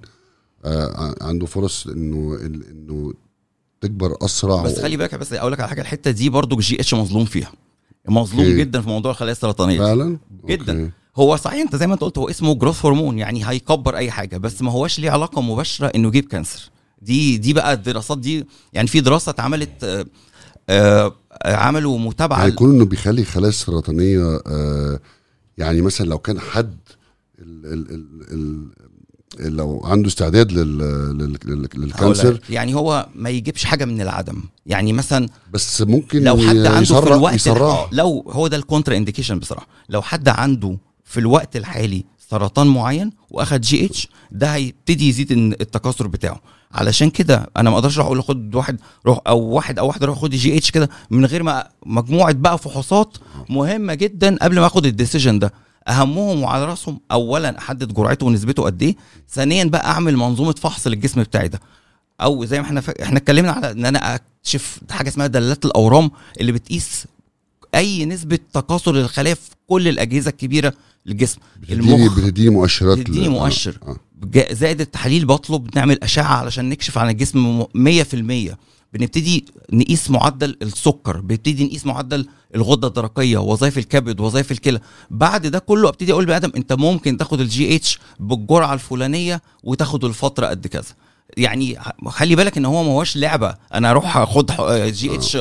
آه عنده فرص انه انه تكبر اسرع بس خلي بالك بس اقول لك على حاجه الحته دي برضو جي اتش مظلوم فيها مظلوم أوكي. جدا في موضوع الخلايا السرطانيه دي. فعلا جدا. أوكي. هو صحيح انت زي ما انت قلت هو اسمه جروث هرمون يعني هيكبر اي حاجه بس ما هوش ليه علاقه مباشره انه يجيب كانسر دي دي بقى الدراسات دي يعني في دراسه اتعملت آه، آه، آه، عملوا متابعه يعني يكون انه بيخلي الخلايا السرطانيه آه يعني مثلا لو كان حد ال ال ال ال لو عنده استعداد لل لل لل هقول للكانسر لك، يعني هو ما يجيبش حاجه من العدم يعني مثلا بس ممكن لو حد عنده في يسرع الوقت يسرع آه، لو هو ده الكونترا انديكيشن بصراحه لو حد عنده في الوقت الحالي سرطان معين واخد جي اتش ده هيبتدي يزيد إن التكاثر بتاعه علشان كده انا ما اقدرش اقول خد واحد روح او واحد او واحده روح خد جي اتش كده من غير ما مجموعه بقى فحوصات مهمه جدا قبل ما اخد الديسيجن ده اهمهم وعلى راسهم اولا احدد جرعته ونسبته قد ايه ثانيا بقى اعمل منظومه فحص للجسم بتاعي ده او زي ما احنا ف... احنا اتكلمنا على ان انا اكتشف حاجه اسمها دلالات الاورام اللي بتقيس اي نسبه تكاثر للخلايا في كل الاجهزه الكبيره للجسم بتديني بتديني مؤشرات بتديني ل- مؤشر. آه. جا- زائد التحاليل بطلب نعمل اشعه علشان نكشف عن الجسم م- 100% بنبتدي نقيس معدل السكر بنبتدي نقيس معدل الغده الدرقيه وظائف الكبد وظائف الكلى بعد ده كله ابتدي اقول لبني ادم انت ممكن تاخد الجي اتش بالجرعه الفلانيه وتاخد الفتره قد كذا يعني ه- خلي بالك ان هو ما هوش لعبه انا اروح اخد ح- جي اتش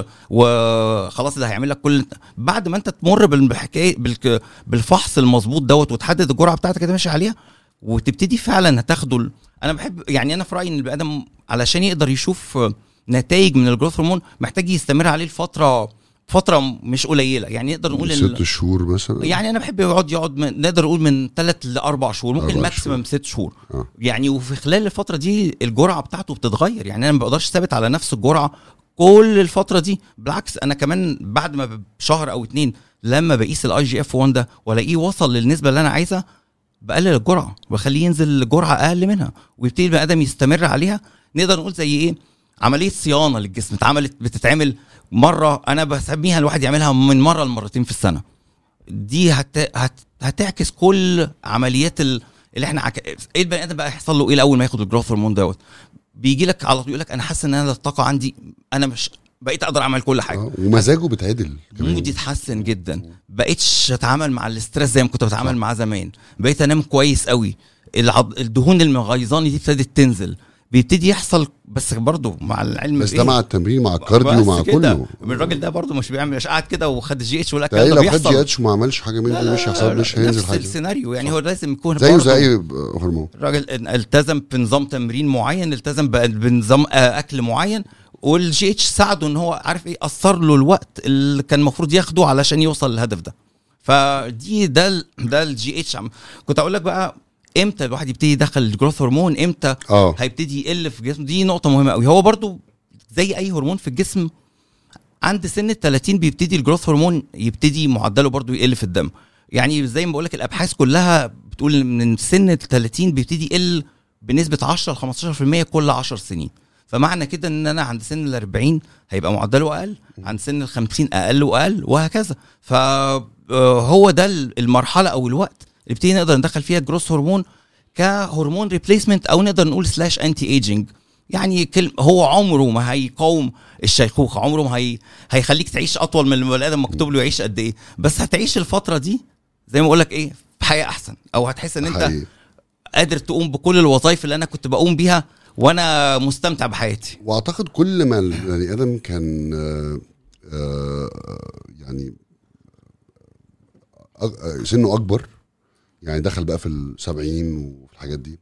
وخلاص ده هيعمل لك كل بعد ما انت تمر بالحكايه بالك- بالفحص المظبوط دوت وتحدد الجرعه بتاعتك اللي ماشي عليها وتبتدي فعلا هتاخده ال- انا بحب يعني انا في رايي ان البني ادم علشان يقدر يشوف نتائج من الجروث هرمون محتاج يستمر عليه لفتره فتره مش قليله يعني نقدر نقول ست ال- شهور مثلا يعني انا بحب يقعد يقعد من نقدر نقول من ثلاث لاربع شهور ممكن أربع ماكسيمم ست شهور آه. يعني وفي خلال الفتره دي الجرعه بتاعته بتتغير يعني انا ما بقدرش ثابت على نفس الجرعه كل الفتره دي بالعكس انا كمان بعد ما بشهر او اتنين لما بقيس الاي جي اف 1 ده والاقيه وصل للنسبه اللي انا عايزها بقلل الجرعه بخليه ينزل لجرعه اقل منها ويبتدي البني ادم يستمر عليها نقدر نقول زي ايه عمليه صيانه للجسم اتعملت بتتعمل مره انا بسميها الواحد يعملها من مره لمرتين في السنه دي هت... هت... هتعكس كل عمليات ال... اللي احنا عك... ايه البني ادم بقى يحصل له ايه الاول ما ياخد الجروث هرمون دوت بيجي لك على طول يقول لك انا حاسس ان انا الطاقه عندي انا مش بقيت اقدر اعمل كل حاجه آه. ومزاجه بيتعدل كمان. مودي اتحسن جدا بقيتش اتعامل مع الاسترس زي ما كنت بتعامل معاه زمان بقيت انام كويس قوي العض... الدهون المغيظاني دي ابتدت تنزل بيبتدي يحصل بس برضه مع العلم بس بإيه؟ ده مع التمرين مع الكارديو بس مع كده. كله الراجل ده برضه مش بيعمل مش قاعد كده وخد الجي اتش ولا ده إيه الكلام ده لو خد بيحصل جي اتش وما عملش حاجه من دي مش هيحصل مش هينزل نفس حاجه السيناريو يعني هو لازم يكون زيه برضه زي اي هرمون الراجل التزم بنظام تمرين معين التزم ب- بنظام آه، اكل معين والجي اتش ساعده ان هو عارف ايه اثر له الوقت اللي كان المفروض ياخده علشان يوصل للهدف ده فدي ده ال- ده الجي اتش عم- كنت اقول لك بقى امتى الواحد يبتدي يدخل الجروث هرمون امتى اه هيبتدي يقل في جسمه دي نقطه مهمه قوي هو برضو زي اي هرمون في الجسم عند سن ال 30 بيبتدي الجروث هرمون يبتدي معدله برضو يقل في الدم يعني زي ما بقول لك الابحاث كلها بتقول إن من سن ال 30 بيبتدي يقل بنسبه 10 ل 15% كل 10 سنين فمعنى كده ان انا عند سن ال 40 هيبقى معدله اقل عند سن ال 50 اقل واقل وهكذا فهو ده المرحله او الوقت اللي نبتدي نقدر ندخل فيها الجروث هرمون كهرمون ريبليسمنت او نقدر نقول سلاش انتي ايجينج يعني كلمة هو عمره ما هيقاوم الشيخوخه عمره ما هي هيخليك تعيش اطول من البني ادم مكتوب له يعيش قد ايه بس هتعيش الفتره دي زي ما اقول لك ايه في حياه احسن او هتحس ان انت حقيقي. قادر تقوم بكل الوظائف اللي انا كنت بقوم بيها وانا مستمتع بحياتي واعتقد كل ما البني ادم كان آه، آه، يعني أج- آه، سنه اكبر يعني دخل بقى في السبعين وفي الحاجات دي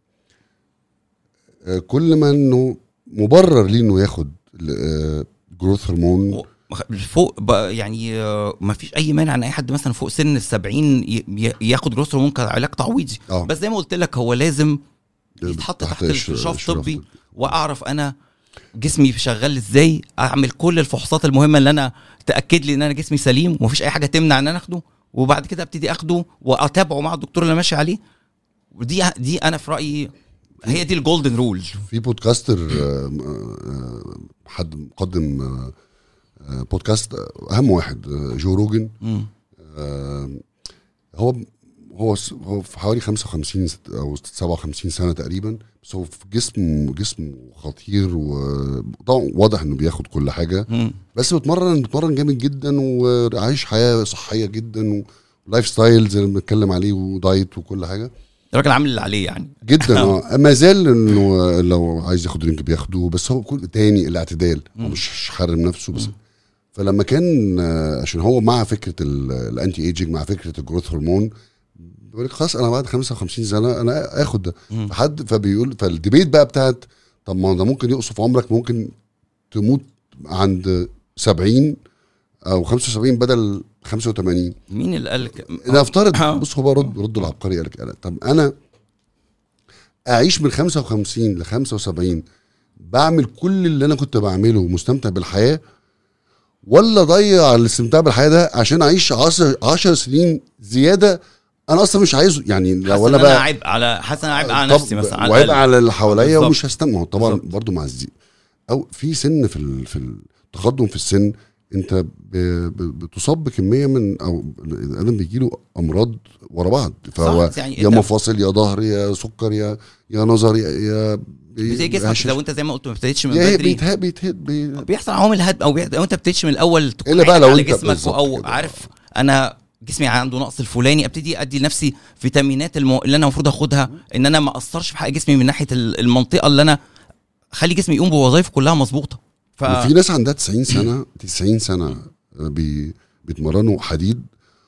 آه، كل ما انه مبرر ليه انه ياخد جروث هرمون فوق ب- يعني ما فيش اي مانع ان اي حد مثلا فوق سن ال 70 ي- ي- ياخد جروس هرمون كعلاج تعويضي اه بس زي ما قلت لك هو لازم يتحط تحت إش- الاشراف إشراف الطبي واعرف انا جسمي شغال ازاي اعمل كل الفحوصات المهمه اللي انا تاكد لي ان انا جسمي سليم ومفيش اي حاجه تمنع ان انا اخده وبعد كده ابتدي اخده واتابعه مع الدكتور اللي ماشي عليه ودي دي انا في رايي هي دي الجولدن رول في بودكاستر آه، آه، حد مقدم آه، آه، بودكاست آه، اهم واحد آه، جو روجن آه، هو هو هو في حوالي 55 ست- او 57 سنه تقريبا بس هو في جسم جسم خطير وطبعا واضح انه بياخد كل حاجه بس بتمرن بتمرن جامد جدا وعايش حياه صحيه جدا ولايف ستايل زي اللي بنتكلم عليه ودايت وكل حاجه الراجل عامل اللي عليه يعني جدا اه ما زال انه لو عايز ياخد درينك بياخده بس هو كل تاني الاعتدال هو مم. مش حارم نفسه بس مم. فلما كان آه، عشان هو مع فكره ال- الانتي ايجينج مع فكره الجروث هرمون بيقول لك خلاص انا بعد 55 سنه انا اخد ده مم. فحد فبيقول فالديبيت بقى بتاعت طب ما ده ممكن يقصف عمرك ممكن تموت عند 70 او 75 بدل 85 مين اللي قال لك نفترض آه. بص هو بقى رد رد العبقري قال لك أنا طب انا اعيش من 55 ل 75 بعمل كل اللي انا كنت بعمله مستمتع بالحياه ولا اضيع الاستمتاع بالحياه ده عشان اعيش 10 10 سنين زياده انا اصلا مش عايزه يعني لو حاسس انا ان انا بقى عبء على حاسس ان انا عبء على طب نفسي مثلا على وعيب الأقل. على اللي حواليا بالظبط. ومش هستمتع ما هو طبعا بالظبط. برضو مع الزي او في سن في ال- في التقدم في السن انت ب- ب- بتصاب بكميه من او الادم بيجي له امراض ورا بعض فهو صح، يعني يا أنت- مفاصل يا ظهر يا سكر يا يا نظر يا يا بتلاقي جسمك هشاش. لو انت زي ما قلت ما ابتديتش من يا هي بدري بيتهاب بيتهاب بي... بيحصل عوامل هدم او بيح... لو انت بتبتديش من الاول تكون إلا بقى عينك لو على أنت جسمك بالظبط او كده. عارف انا جسمي عنده نقص الفلاني ابتدي ادي لنفسي فيتامينات المو... اللي انا المفروض اخدها ان انا ما اثرش في حق جسمي من ناحيه ال- المنطقه اللي انا خلي جسمي يقوم بوظائفه كلها مظبوطه ف وفي ناس عندها 90 سنه 90 سنه بي... بيتمرنوا حديد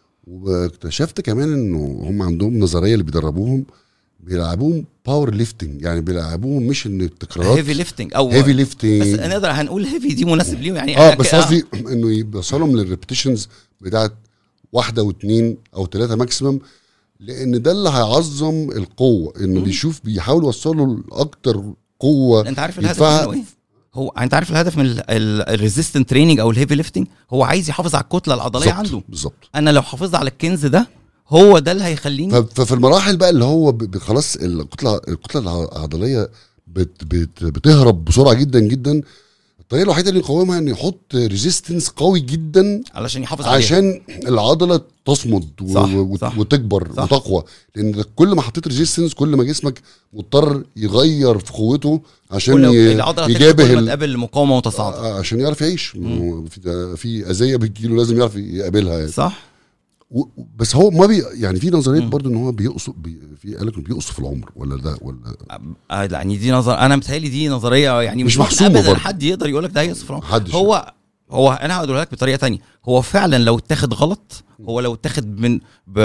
واكتشفت كمان انه هم عندهم نظريه اللي بيدربوهم بيلعبوهم باور ليفتنج يعني بيلعبوهم مش ان التكرارات هيفي ليفتنج او هيفي بس ليفتنج نقدر هنقول هيفي دي مناسب ليهم يعني اه إحنا بس ك- قصدي انه يوصلهم للريبتيشنز بتاعت واحده واثنين او ثلاثه ماكسيمم لان ده اللي هيعظم القوه انه مم. بيشوف بيحاول يوصله لاكتر قوه انت عارف الهدف يدفعها- منه ايه؟ هو انت عارف الهدف من الريزيستنت تريننج او الهيفي ليفتنج هو عايز يحافظ على الكتله العضليه بالظبط، عنده بالظبط انا لو حافظت على الكنز ده هو ده اللي هيخليني ف- ففي المراحل بقى اللي هو ب- ب- خلاص الكتله الكتله العضليه بت بت بتهرب بسرعه جدا جدا الطريقه الوحيده اللي يقاومها انه يحط ريزيستنس قوي جدا علشان يحافظ عليها عشان العضله تصمد و- صح، و- صح. وتكبر صح. وتقوى لان كل ما حطيت ريزيستنس كل ما جسمك مضطر يغير في قوته عشان كل ي- العضله هتكبر يجابه كل ما ال- تقابل مقاومه متصاعده آه، عشان يعرف يعيش ما هو في ده- في اذيه بتجيله لازم يعرف يقابلها يعني صح و- بس هو ما بي يعني في نظريه مم. برضو ان هو بيقصف بي في قال لك إنه بيقصف العمر ولا ده ولا آه، يعني دي نظر انا متهيألي دي نظريه يعني مش ممكن محسومة ابدا برضه. حد يقدر يقول لك ده هيصف العمر. محدش هو هو انا هقول لك بطريقه تانية هو فعلا لو اتاخد غلط هو لو اتاخد من ب...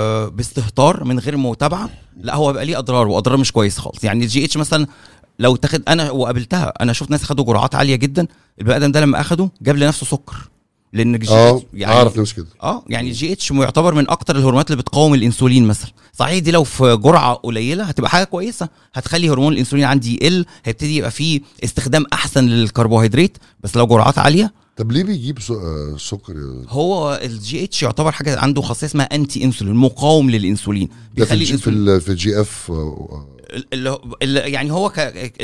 باستهتار من غير متابعه لا هو بيبقى ليه اضرار واضرار مش كويس خالص يعني الجي اتش مثلا لو اتاخد انا وقابلتها انا شفت ناس خدوا جرعات عاليه جدا البني ادم ده لما اخده جاب لنفسه سكر لان الجي اه اتش يعني اعرف ناس كده اه يعني الجي اتش يعتبر من اكتر الهرمونات اللي بتقاوم الانسولين مثلا صحيح دي لو في جرعه قليله هتبقى حاجه كويسه هتخلي هرمون الانسولين عندي يقل هيبتدي يبقى فيه استخدام احسن للكربوهيدرات بس لو جرعات عاليه طب ليه بيجيب سو- آه، سكر يا- هو الجي اتش يعتبر حاجه عنده خاصيه اسمها انتي انسولين مقاوم للانسولين ده في الجي في الانسولين ال- في الجي اف آه، ال- ال- يعني هو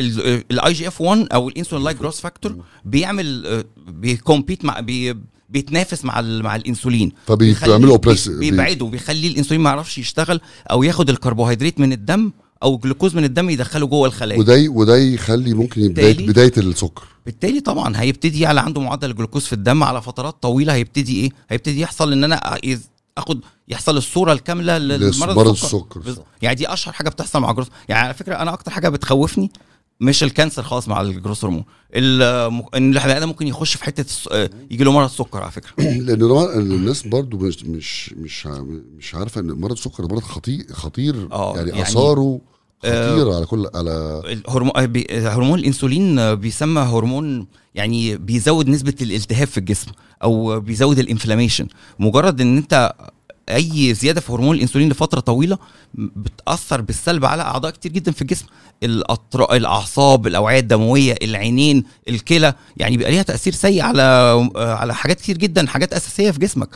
الاي جي اف 1 او الانسولين لايك جروس فاكتور بيعمل آه، بيكومبيت مع بي بيتنافس مع ال- مع الانسولين بيخلي- فبيعملوا اوبريس بي- بيبعده بيخلي الانسولين ما يعرفش يشتغل او ياخد الكربوهيدرات من الدم او الجلوكوز من الدم يدخله جوه الخلايا وده ي- وده يخلي ممكن بدايه بالتالي- بدايه السكر بالتالي طبعا هيبتدي يعلى عنده معدل الجلوكوز في الدم على فترات طويله هيبتدي ايه هيبتدي يحصل ان انا أ- اخد يحصل الصوره الكامله للمرض مرض السكر السكر. بز- يعني دي اشهر حاجه بتحصل مع الجروس يعني على فكره انا اكتر حاجه بتخوفني مش الكانسر خالص مع الجروس هرمون ال- ان البني ادم ممكن يخش في حته الس- آه، يجي له مرض سكر على فكره لان طبعاً الناس برضو مش مش مش ع- مش عارفه ان مرض السكر ده مرض خطير خطير آه، يعني, يعني- اثاره آه، خطير على كل على الهرمون بي- هرمون الانسولين بيسمى هرمون يعني بيزود نسبه الالتهاب في الجسم او بيزود الانفلاميشن مجرد ان انت اي زياده في هرمون الانسولين لفتره طويله بتاثر بالسلب على اعضاء كتير جدا في الجسم الأطر... الاعصاب الاوعيه الدمويه العينين الكلى يعني بيبقى ليها تاثير سيء على على حاجات كتير جدا حاجات اساسيه في جسمك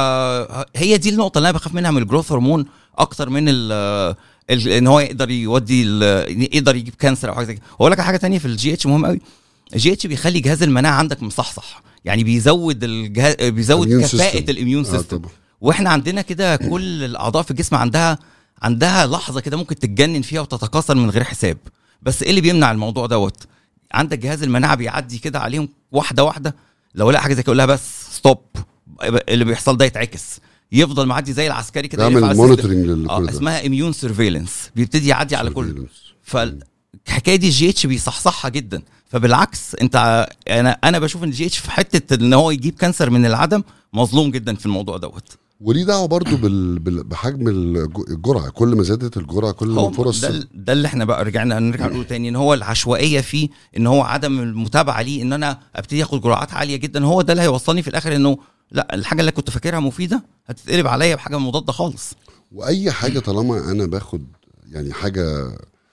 فهي دي النقطه اللي انا بخاف منها من الجروث هرمون اكتر من ال ال- ان هو يقدر يودي ال- يقدر يجيب كانسر او حاجه زي كده واقول لك على حاجه تانية في الجي اتش مهم قوي الجي اتش بيخلي جهاز المناعه عندك مصحصح يعني بيزود الجهاز بيزود Immune كفاءه system. الاميون آه سيستم طبعا واحنا عندنا كده كل الاعضاء في الجسم عندها عندها لحظه كده ممكن تتجنن فيها وتتكاثر من غير حساب بس ايه اللي بيمنع الموضوع دوت عندك جهاز المناعه بيعدي كده عليهم واحده واحده لو لقى حاجه زي كده يقول لها بس ستوب اللي بيحصل ده يتعكس يفضل معدي زي العسكري كده يلف على تعمل السيستم. مونيتورنج اه لكل ده اسمها اميون سيرفيلنس بيبتدي يعدي على كل Surveillance. فالحكايه دي الجي اتش بيصحصحها جدا فبالعكس انت ع- انا انا بشوف ان الجي اتش في حته ان هو يجيب كانسر من العدم مظلوم جدا في الموضوع دوت وليه دعوه برضو بال... بال... بحجم الج- الجرعه كل ما زادت الجرعه كل ما هو فرص ده, ال- ده اللي احنا بقى رجعنا نرجع نقول تاني ان هو العشوائيه فيه ان هو عدم المتابعه ليه ان انا ابتدي اخد جرعات عاليه جدا هو ده اللي هيوصلني في الاخر انه لا الحاجه اللي كنت فاكرها مفيده هتتقلب عليا بحاجه مضاده خالص واي حاجه طالما انا باخد يعني حاجه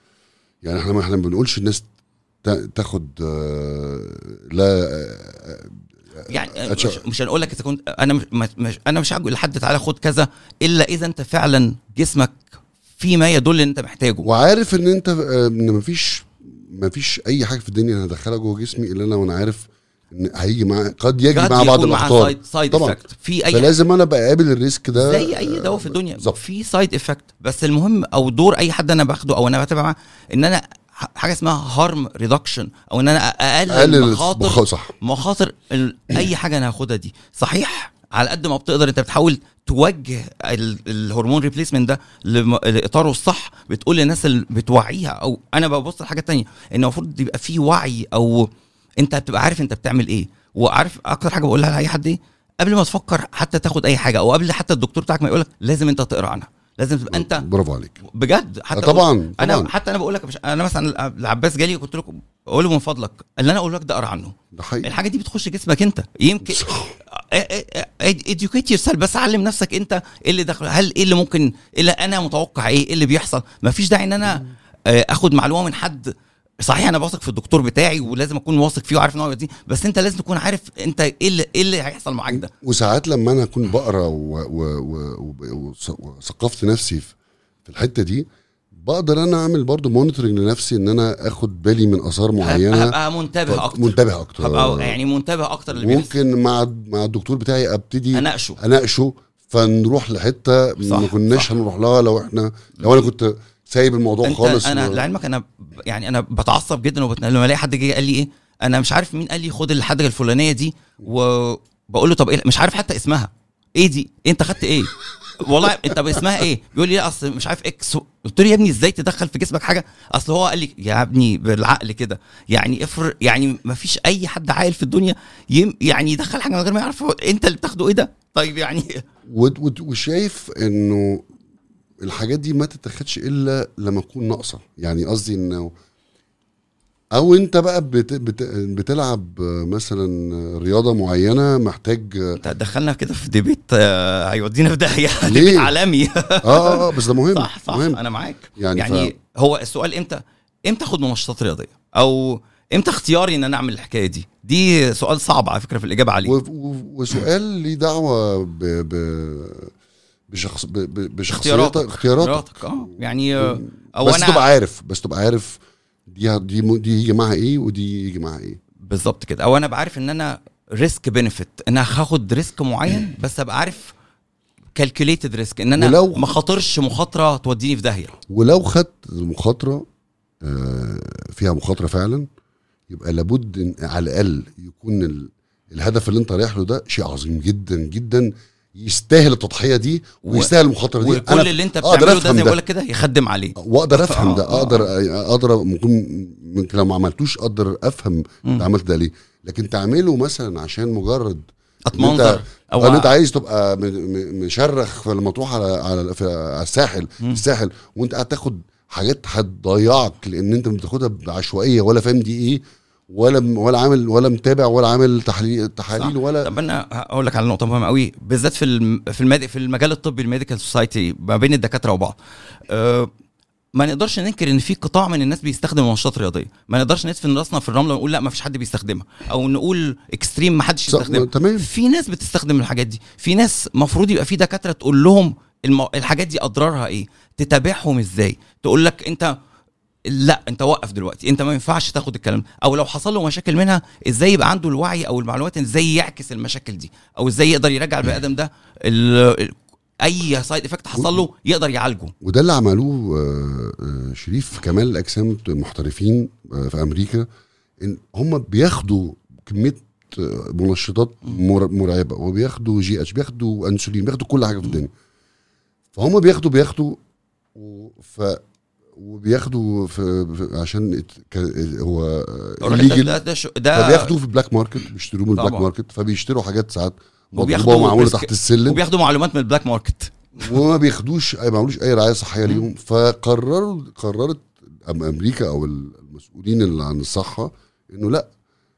يعني احنا ما احنا ما بنقولش الناس تا- تاخد آه، لا آه، يعني أتش- مش, مش هنقول لك اذا كنت انا مش مش انا مش هقول لحد تعالى خد كذا الا اذا انت فعلا جسمك في ما يدل ان انت محتاجه وعارف ان انت آه، ان مفيش مفيش اي حاجه في الدنيا انا هدخلها جوه جسمي الا انا وانا عارف ان هيجي مع قد يجي قد مع بعض يكون معاه الاخطار سايد, سايد طبعا. افكت في اي فلازم انا ابقى قابل الريسك ده زي اي دواء في الدنيا بالظبط. في سايد افكت بس المهم او دور اي حد انا باخده او انا بتابع معاه ان انا ح- حاجه اسمها هارم ريدكشن او ان انا اقلل اقلل مخاطر البخ- صح مخاطر ال- اي حاجه انا هاخدها دي صحيح على قد ما بتقدر انت بتحاول توجه ال- الهرمون ريبليسمنت ده لم- لاطاره الصح بتقول للناس اللي بتوعيها او انا ببص لحاجه تانية ان المفروض يبقى في وعي او انت بتبقى عارف انت بتعمل ايه وعارف اكتر حاجه بقولها لاي حد ايه قبل ما تفكر حتى تاخد اي حاجه او قبل حتى الدكتور بتاعك ما يقولك لازم انت تقرا عنها لازم تبقى انت برافو عليك بجد حتى آه طبعا انا طبعا حتى انا بقول لك مش انا مثلا العباس جالي وقلت لكم اقول له من فضلك اللي انا اقول لك ده اقرا عنه ده حقيقي الحاجه دي بتخش جسمك انت يمكن صح. اديوكيت يور سيلف بس علم نفسك انت ايه اللي دخل هل ايه اللي ممكن ايه اللي انا متوقع ايه ايه اللي بيحصل مفيش داعي ان انا آه، اخد معلومه من حد صحيح انا واثق في الدكتور بتاعي ولازم اكون واثق فيه وعارف ان هو دي بس انت لازم تكون عارف انت ايه اللي ايه اللي هيحصل معاك ده وساعات لما انا اكون بقرا و- و- و- و- وث- وثقفت نفسي في في الحته دي بقدر انا اعمل برضو مونيتورنج لنفسي ان انا اخد بالي من اثار معينه هبقى منتبه اكتر منتبه اكتر هبقى يعني منتبه اكتر اللي بيحصل ممكن مع مع الدكتور بتاعي ابتدي اناقشه اناقشه فنروح لحته صح، ما كناش صح. هنروح لها لو احنا لو انا كنت سايب الموضوع انت خالص انا و- لعلمك انا ب- يعني انا بتعصب جدا وبت... لما الاقي حد جه قال لي ايه انا مش عارف مين قال لي خد الحاجه الفلانيه دي وبقول له طب إيه مش عارف حتى اسمها ايه دي انت خدت ايه والله انت اسمها ايه بيقول لي لا اصل مش عارف اكس قلت له يا ابني ازاي تدخل في جسمك حاجه اصل هو قال لي يا ابني بالعقل كده يعني افر يعني ما فيش اي حد عاقل في الدنيا يم يعني يدخل حاجه من غير ما يعرف هو انت اللي بتاخده ايه ده طيب يعني و- و- وشايف انه الحاجات دي ما تتاخدش الا لما تكون ناقصه يعني قصدي انه او انت بقى بت بت بتلعب مثلا رياضه معينه محتاج انت دخلنا كده في ديبيت آه، هيودينا في داهيه ليه؟ ديبيت عالمي اه اه, آه بس ده مهم صح صح مهم انا معاك يعني, يعني, ف... يعني هو السؤال امتى امتى اخد منشطات رياضيه او امتى اختياري ان انا اعمل الحكايه دي دي سؤال صعب على فكره في الاجابه عليه و... و... وسؤال ليه دعوه ب... ب... بشخص ب... ب... بشخصياتك اختياراتك اختياراتك اه يعني آه، او بس انا تبقى عارف بس تبقى عارف دي دي دي يجي معاها ايه ودي يجي معاها ايه بالظبط كده او انا بعرف ان انا ريسك بنفيت ان انا هاخد ريسك معين بس ابقى عارف كالكوليتد ريسك ان انا ولو- ما خاطرش مخاطره توديني في داهيه ولو خدت المخاطره آه، فيها مخاطره فعلا يبقى لابد إن على الاقل يكون ال... الهدف اللي انت رايح له ده شيء عظيم جدا جدا يستاهل التضحيه دي و- ويستاهل المخاطره دي وكل اللي انت أقدر بتعمله ده أفهم زي ما ده. بقول لك كده يخدم عليه واقدر افهم ده آه، آه. اقدر اقدر ممكن ممكن لو ما عملتوش اقدر افهم مم. انت عملت ده ليه لكن تعمله مثلا عشان مجرد اتمنظر او ان انت عايز تبقى م- م- مشرخ لما تروح على على في على الساحل مم. الساحل وانت قاعد تاخد حاجات هتضيعك لان انت بتاخدها بعشوائيه ولا فاهم دي ايه ولا ولا عامل ولا متابع ولا عامل تحليل تحاليل صح. ولا طب انا هقول لك على نقطه مهمه قوي بالذات في الم... في المد... في المجال الطبي الميديكال سوسايتي ما بين الدكاتره وبعض أه ما نقدرش ننكر ان في قطاع من الناس بيستخدم منشطات رياضيه ما نقدرش ندفن راسنا في الرمله ونقول لا ما فيش حد بيستخدمها او نقول اكستريم ما حدش صح، يستخدمها تمام في ناس بتستخدم الحاجات دي في ناس مفروض يبقى في دكاتره تقول لهم الم... الحاجات دي اضرارها ايه تتابعهم ازاي تقول لك انت لا انت وقف دلوقتي انت ما ينفعش تاخد الكلام ده. او لو حصل له مشاكل منها ازاي يبقى عنده الوعي او المعلومات ازاي يعكس المشاكل دي او ازاي يقدر يرجع البني ادم ده ال... ال- اي سايد افكت حصل له يقدر يعالجه وده اللي عملوه آه، آه، شريف في كمال الاجسام المحترفين آه، في امريكا ان هم بياخدوا كميه آه، منشطات مر- مرعبه وبياخدوا جي اتش بياخدوا انسولين بياخدوا كل حاجه في الدنيا فهم بياخدوا بياخدوا و- ف وبياخدوا في في- عشان ات- ك- هو ده, illegal ده, ده, شو- ده فبياخدوه في البلاك ماركت بيشتروه من البلاك طبعا. ماركت فبيشتروا حاجات ساعات وبياخدوا مضروبه ومعموله بريسك- تحت السلم وبياخدوا معلومات من البلاك ماركت وما بياخدوش اي ما عملوش اي رعايه صحيه ليهم فقرروا قررت أم امريكا او المسؤولين اللي عن الصحه انه لا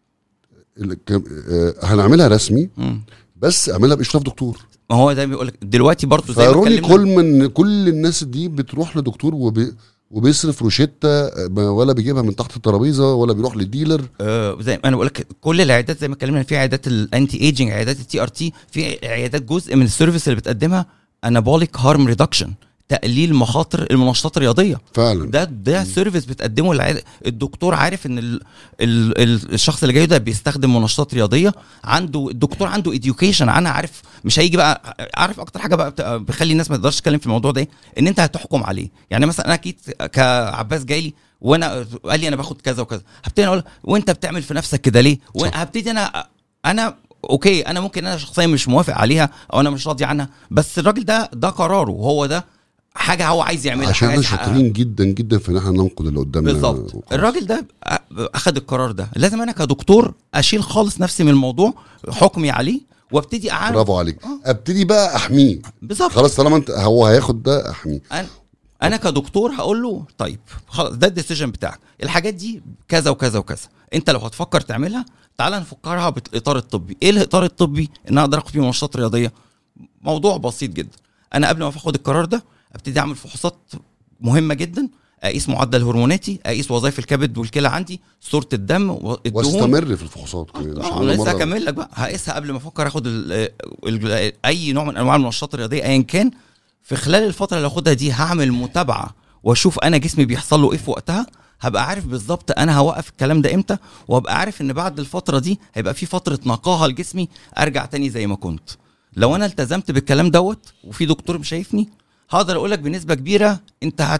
ال- كم- آه، هنعملها رسمي مم. بس اعملها باشراف دكتور ما هو ده بيقول لك دلوقتي برضه زي ما فروني اتكلمنا كولمان كل الناس دي بتروح لدكتور وبي وبيصرف روشته آه، ما- ولا بيجيبها من تحت الترابيزه ولا بيروح لديلر آه، زي ما انا بقول لك كل العيادات زي ما اتكلمنا في عيادات الانتي ايجنج عيادات التي ار تي في عيادات جزء من السيرفيس اللي بتقدمها انابوليك هارم ريدكشن تقليل مخاطر المنشطات الرياضيه فعلا ده ده سيرفيس بتقدمه العيادة. الدكتور عارف ان ال ال ال الشخص اللي جاي ده بيستخدم منشطات رياضيه عنده الدكتور عنده اديوكيشن عنها عارف مش هيجي بقى عارف اكتر حاجه بقى بت- بيخلي الناس ما تقدرش تتكلم في الموضوع ده إيه؟ ان انت هتحكم عليه يعني مثلا انا اكيد كعباس جاي لي وانا قال لي انا باخد كذا وكذا هبتدي أنا اقول وانت بتعمل في نفسك كده ليه صح. هبتدي انا انا اوكي انا ممكن انا شخصيا مش موافق عليها او انا مش راضي عنها بس الراجل ده ده قراره هو ده حاجه هو عايز يعملها عشان حاجة احنا عايز يحققها. شاطرين جدا جدا في ان احنا ننقد اللي قدامنا بالظبط وخلاص. الراجل ده اخد القرار ده لازم انا كدكتور اشيل خالص نفسي من الموضوع حكمي عليه وابتدي اعرف برافو عليك ابتدي بقى احميه بالظبط خلاص طالما انت هو هياخد ده احميه انا انا كدكتور هقول له طيب خلاص ده الديسيجن بتاعك الحاجات دي كذا وكذا وكذا انت لو هتفكر تعملها تعال نفكرها بالاطار الطبي ايه الاطار الطبي ان انا اقدر اخد فيه منشطات رياضيه موضوع بسيط جدا انا قبل ما اخد القرار ده ابتدي اعمل فحوصات مهمه جدا اقيس معدل هرموناتي اقيس وظائف الكبد والكلى عندي صوره الدم والدهون واستمر في الفحوصات كمان عشان اه أنا لسه مرة- هكمل لك بقى هقيسها قبل ما افكر اخد ال ال اي نوع من انواع المنشطات الرياضيه ايا كان في خلال الفتره اللي هاخدها دي هعمل متابعه واشوف انا جسمي بيحصل له ايه في وقتها هبقى عارف بالظبط انا هوقف الكلام ده امتى وابقى عارف ان بعد الفتره دي هيبقى في فتره نقاهه لجسمي ارجع تاني زي ما كنت لو انا التزمت بالكلام دوت وفي دكتور شايفني هقدر اقول لك بنسبه كبيره انت هت...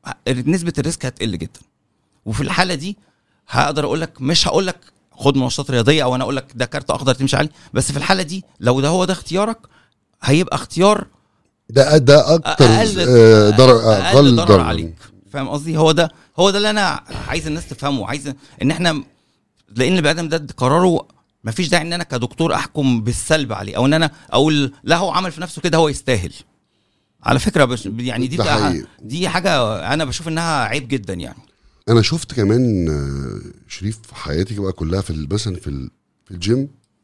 نسبه الريسك هتقل جدا وفي الحاله دي هقدر اقول لك مش هقول لك خد منشطات رياضيه او انا اقول لك ده كارت اخضر تمشي عليه بس في الحاله دي لو ده هو ده اختيارك هيبقى اختيار ده ده اكتر اقل آه، ضرر اقل اقل ضرر ضرر عليك فاهم قصدي هو ده هو ده اللي انا عايز الناس تفهمه عايز ان احنا لان البني ادم ده قراره مفيش داعي ان انا كدكتور احكم بالسلب عليه او ان انا اقول لا هو عمل في نفسه كده هو يستاهل على فكره بش يعني دي ده بقى حقيقي. دي حاجه انا بشوف انها عيب جدا يعني انا شفت كمان آه، شريف في حياتي بقى كلها في ال- مثلا في ال- في الجيم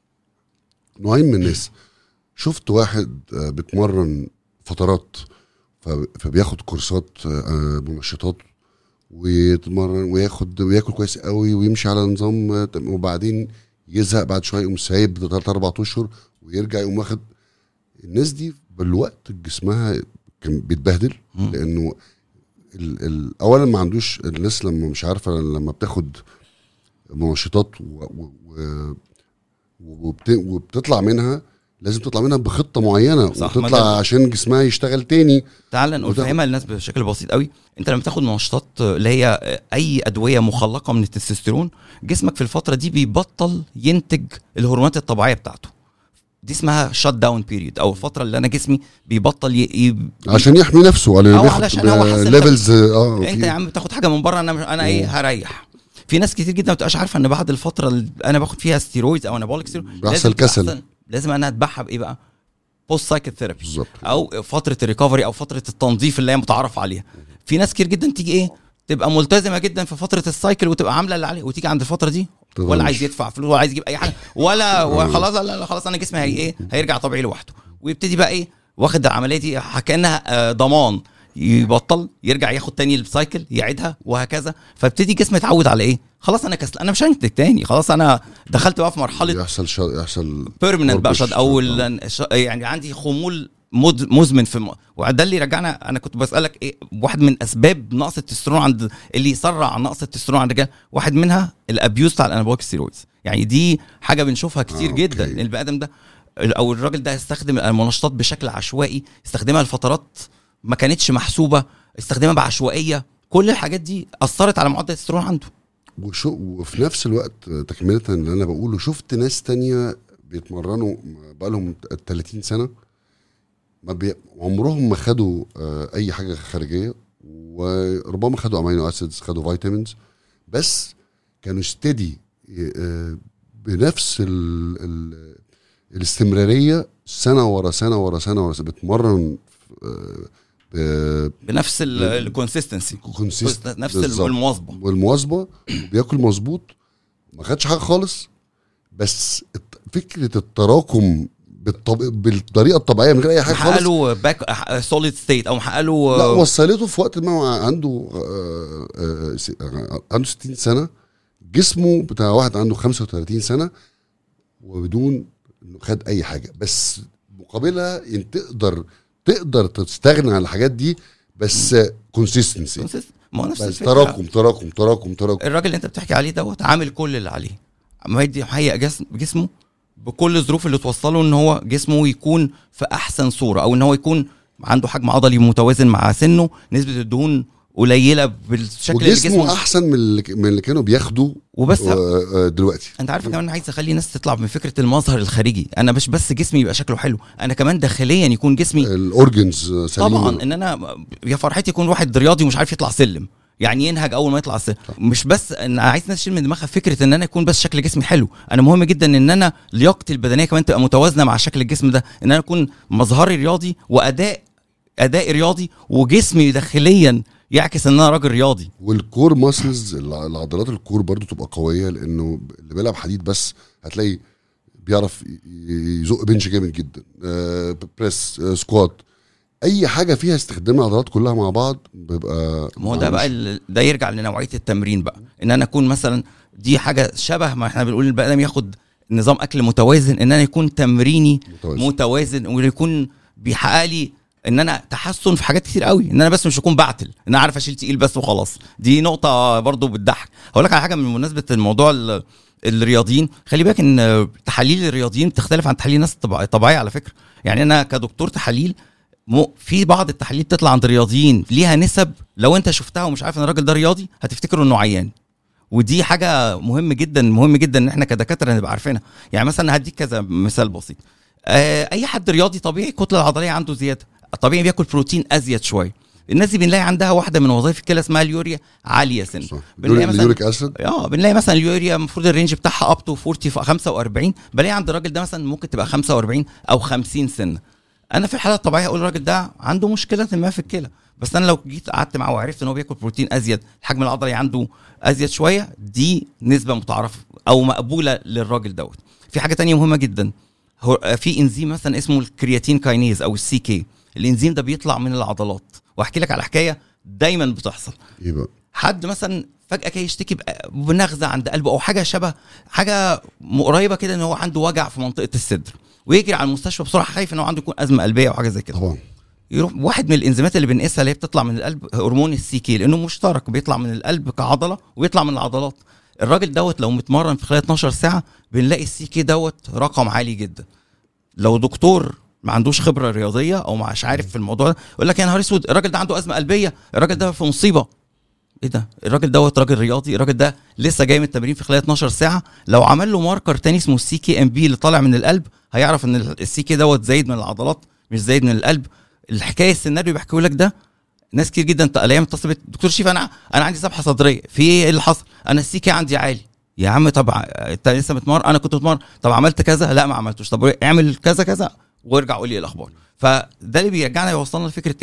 نوعين من الناس شفت واحد آه، بيتمرن فترات ف- فبياخد كورسات آه، منشطات ويتمرن وياخد وياكل كويس قوي ويمشي على نظام آه، تم- وبعدين يزهق بعد شويه يقوم سايب ثلاث اربع اشهر ويرجع يقوم واخد الناس دي بالوقت جسمها كان بيتبهدل مم. لانه ال ال اولا ما عندوش الناس لما مش عارفه لما بتاخد منشطات و و و وبت وبتطلع منها لازم تطلع منها بخطه معينه صح، ما وتطلع ده- عشان جسمها يشتغل تاني تعال نقول وده- فاهمها للناس بشكل بسيط قوي انت لما تاخد منشطات اللي هي اي ادويه مخلقه من التستوستيرون جسمك في الفتره دي بيبطل ينتج الهرمونات الطبيعيه بتاعته دي اسمها شات داون بيريد او الفتره اللي انا جسمي بيبطل ي... ي... عشان يحمي نفسه على أو علشان هو حاسس إن ليفلز اه انت في- يا عم بتاخد حاجه من بره انا انا ايه هريح في ناس كتير جدا ما بتبقاش عارفه ان بعد الفتره اللي انا باخد فيها ستيرويدز او انابوليك ستيرويدز بيحصل كسل. لازم انا اتبعها بايه بقى بوست سايكل ثيرابي بالظبط او فتره الريكفري او فتره التنظيف اللي هي متعارف عليها في ناس كتير جدا تيجي ايه تبقى ملتزمه جدا في فتره السايكل وتبقى عامله اللي عليه وتيجي عند الفتره دي ولا تضمش. عايز يدفع فلوس ولا عايز يجيب اي حاجه ولا وخلاص لا لا خلاص انا جسمي هي ايه هيرجع طبيعي لوحده ويبتدي بقى ايه واخد العمليه دي كانها آه، ضمان يبطل يرجع ياخد تاني السايكل يعيدها وهكذا فابتدي جسمي يتعود على ايه خلاص انا كسل انا مش هنتج تاني خلاص انا دخلت بقى في مرحله يحصل شا... يحصل بيرمننت بقى مربش. شد او ال- ش- يعني عندي خمول مد- مزمن في م... وده اللي رجعنا انا كنت بسالك ايه واحد من اسباب نقص التستيرون عند اللي يسرع نقص التستيرون عند الرجال واحد منها الابيوز بتاع الانابوليك ستيرويدز يعني دي حاجه بنشوفها كتير آه، آه جدا أوكي. البني ادم ده او الراجل ده يستخدم المنشطات بشكل عشوائي يستخدمها لفترات ما كانتش محسوبه استخدمها بعشوائيه كل الحاجات دي اثرت على معدل التستيرون عنده وشو وفي نفس الوقت تكملة اللي انا بقوله شفت ناس تانية بيتمرنوا بقالهم 30 سنة ما بي... عمرهم ما خدوا آه، اي حاجة خارجية وربما خدوا امينو اسيدز خدوا فيتامينز بس كانوا ستدي بنفس ال... ال... الاستمرارية سنة ورا سنة ورا سنة ورا سنة بتمرن آه، ب- بنفس الكونسيستنسي consistent نفس بالظبط. المواظبه والمواظبه وبياكل مظبوط ما خدش حاجه خالص بس الت- فكره التراكم بالطب... بالطريقه الطبيعيه من غير اي حاجه محقق خالص له باك سوليد ستيت او محقق له لا وصلته في وقت ما هو عنده آه، آه، س- آه، عنده 60 سنه جسمه بتاع واحد عنده 35 سنه وبدون انه خد اي حاجه بس مقابلها انت تقدر تقدر تستغنى عن الحاجات دي بس كونسيستنسي consist- ما هو نفس بس الفكره تراكم تراكم تراكم تراكم الراجل اللي انت بتحكي عليه دوت عامل كل اللي عليه مهدي مهيئ جسم جسمه بكل الظروف اللي توصله ان هو جسمه يكون في احسن صوره او ان هو يكون عنده حجم عضلي متوازن مع سنه نسبه الدهون قليله بالشكل اللي وجسمه جسمه احسن من اللي من اللي كانوا بياخدوا وبس آه، آه، دلوقتي انت عارف كمان عايز اخلي الناس تطلع من فكره المظهر الخارجي انا مش بس جسمي يبقى شكله حلو انا كمان داخليا يكون جسمي الاورجنز آه، سليمه طبعا ان انا يا فرحتي يكون واحد رياضي ومش عارف يطلع سلم يعني ينهج اول ما يطلع السلم مش بس ان عايز ناس تشيل من دماغها فكره ان انا يكون بس شكل جسمي حلو انا مهم جدا ان انا لياقتي البدنيه كمان تبقى متوازنه مع شكل الجسم ده ان انا اكون مظهري رياضي واداء ادائي رياضي وجسمي داخليا يعكس ان انا راجل رياضي والكور ماسلز العضلات الكور برضو تبقى قويه لانه اللي بيلعب حديد بس هتلاقي بيعرف ي- يزق بنش جامد جدا آه، بريس آه، سكوات اي حاجه فيها استخدام العضلات كلها مع بعض بيبقى ما هو ده بقى ال- ده يرجع لنوعيه التمرين بقى ان انا اكون مثلا دي حاجه شبه ما احنا بنقول البني ادم ياخد نظام اكل متوازن ان انا يكون تمريني متوازن. متوازن ويكون بيحقق لي ان انا تحسن في حاجات كتير قوي ان انا بس مش هكون بعتل ان انا عارف اشيل تقيل بس وخلاص دي نقطه برضو بتضحك هقول لك على حاجه من مناسبه الموضوع ال- الرياضيين خلي بالك ان تحاليل الرياضيين بتختلف عن تحاليل الناس الطبيعيه طبيعية على فكره يعني انا كدكتور تحاليل مو في بعض التحاليل بتطلع عند الرياضيين ليها نسب لو انت شفتها ومش عارف ان الراجل ده رياضي هتفتكره انه عيان ودي حاجه مهم جدا مهم جدا ان احنا كدكاتره نبقى عارفينها يعني مثلا هديك كذا مثال بسيط آه اي حد رياضي طبيعي الكتله العضليه عنده زياده طبيعي بياكل بروتين ازيد شويه الناس دي بنلاقي عندها واحده من وظائف الكلى اسمها اليوريا عاليه سن صح بنلاقي مثلا اليوريك اسيد اه بنلاقي مثلا اليوريا المفروض الرينج بتاعها اب تو 40 ف- 45 بلاقي عند الراجل ده مثلا ممكن تبقى 45 او 50 سنه انا في الحاله الطبيعيه اقول الراجل ده عنده مشكله ما في الكلى بس انا لو جيت قعدت معاه وعرفت ان هو بياكل بروتين ازيد الحجم العضلي عنده ازيد شويه دي نسبه متعارف او مقبوله للراجل دوت في حاجه تانية مهمه جدا هو في انزيم مثلا اسمه الكرياتين كاينيز او السي كي الانزيم ده بيطلع من العضلات واحكي لك على حكايه دايما بتحصل ايه بقى حد مثلا فجاه كده يشتكي بق- بنغزه عند قلبه او حاجه شبه حاجه م- قريبه كده ان هو عنده وجع في منطقه الصدر ويجري على المستشفى بسرعه خايف ان هو عنده يكون ازمه قلبيه او حاجه زي كده طبعا يروح واحد من الانزيمات اللي بنقيسها اللي هي بتطلع من القلب هرمون السي كي لانه مشترك بيطلع من القلب كعضله ويطلع من العضلات الراجل دوت لو متمرن في خلال 12 ساعه بنلاقي السي كي دوت رقم عالي جدا لو دكتور ما عندوش خبره رياضيه او مش عارف في الموضوع ده يقول لك يا نهار اسود الراجل ده عنده ازمه قلبيه الراجل ده في مصيبه ايه ده الراجل دوت راجل رياضي الراجل ده لسه جاي من التمرين في خلال 12 ساعه لو عمل له ماركر تاني اسمه السي كي ام بي اللي طالع من القلب هيعرف ان السي كي دوت زايد من العضلات مش زايد من القلب الحكايه السيناريو اللي بيحكيه لك ده ناس كتير جدا الايام اتصل بيت دكتور شيف انا انا عندي ذبحه صدريه في ايه إيه اللي حصل انا السي كي عندي عالي يا عم طب ع- انت لسه متمرن انا كنت متمرن طب عملت كذا لا ما عملتوش طب اعمل كذا كذا وارجع قول لي ايه الاخبار فده اللي بيرجعنا يوصلنا لفكره ايه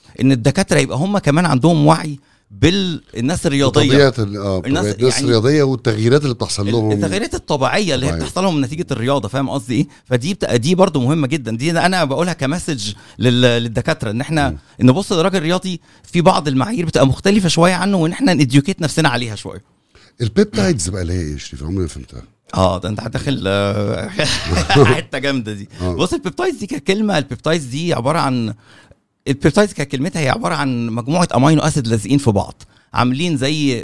ان الدكاتره يبقى هم كمان عندهم وعي بالناس الرياضيه طبيعه ال- اه الناس طبيعه الناس يعني- الرياضيه والتغييرات اللي بتحصل لهم التغييرات الطبيعيه اللي هي طبيعية. بتحصل لهم نتيجه الرياضه فاهم قصدي ايه فدي بت... دي برضو مهمه جدا دي انا بقولها كمسج لل... للدكاتره ان احنا نبص للراجل الرياضي في بعض المعايير بتبقى مختلفه شويه عنه وان احنا نديوكيت نفسنا عليها شويه البيبتايدز بقى اللي هي ايه يا شريف عمري ما فهمتها اه ده انت هتدخل آه، حته جامده دي آه. بص البيبتايدز دي ككلمه البيبتايدز دي عباره عن البيبتايدز ككلمتها هي عباره عن مجموعه امينو اسيد لازقين في بعض عاملين زي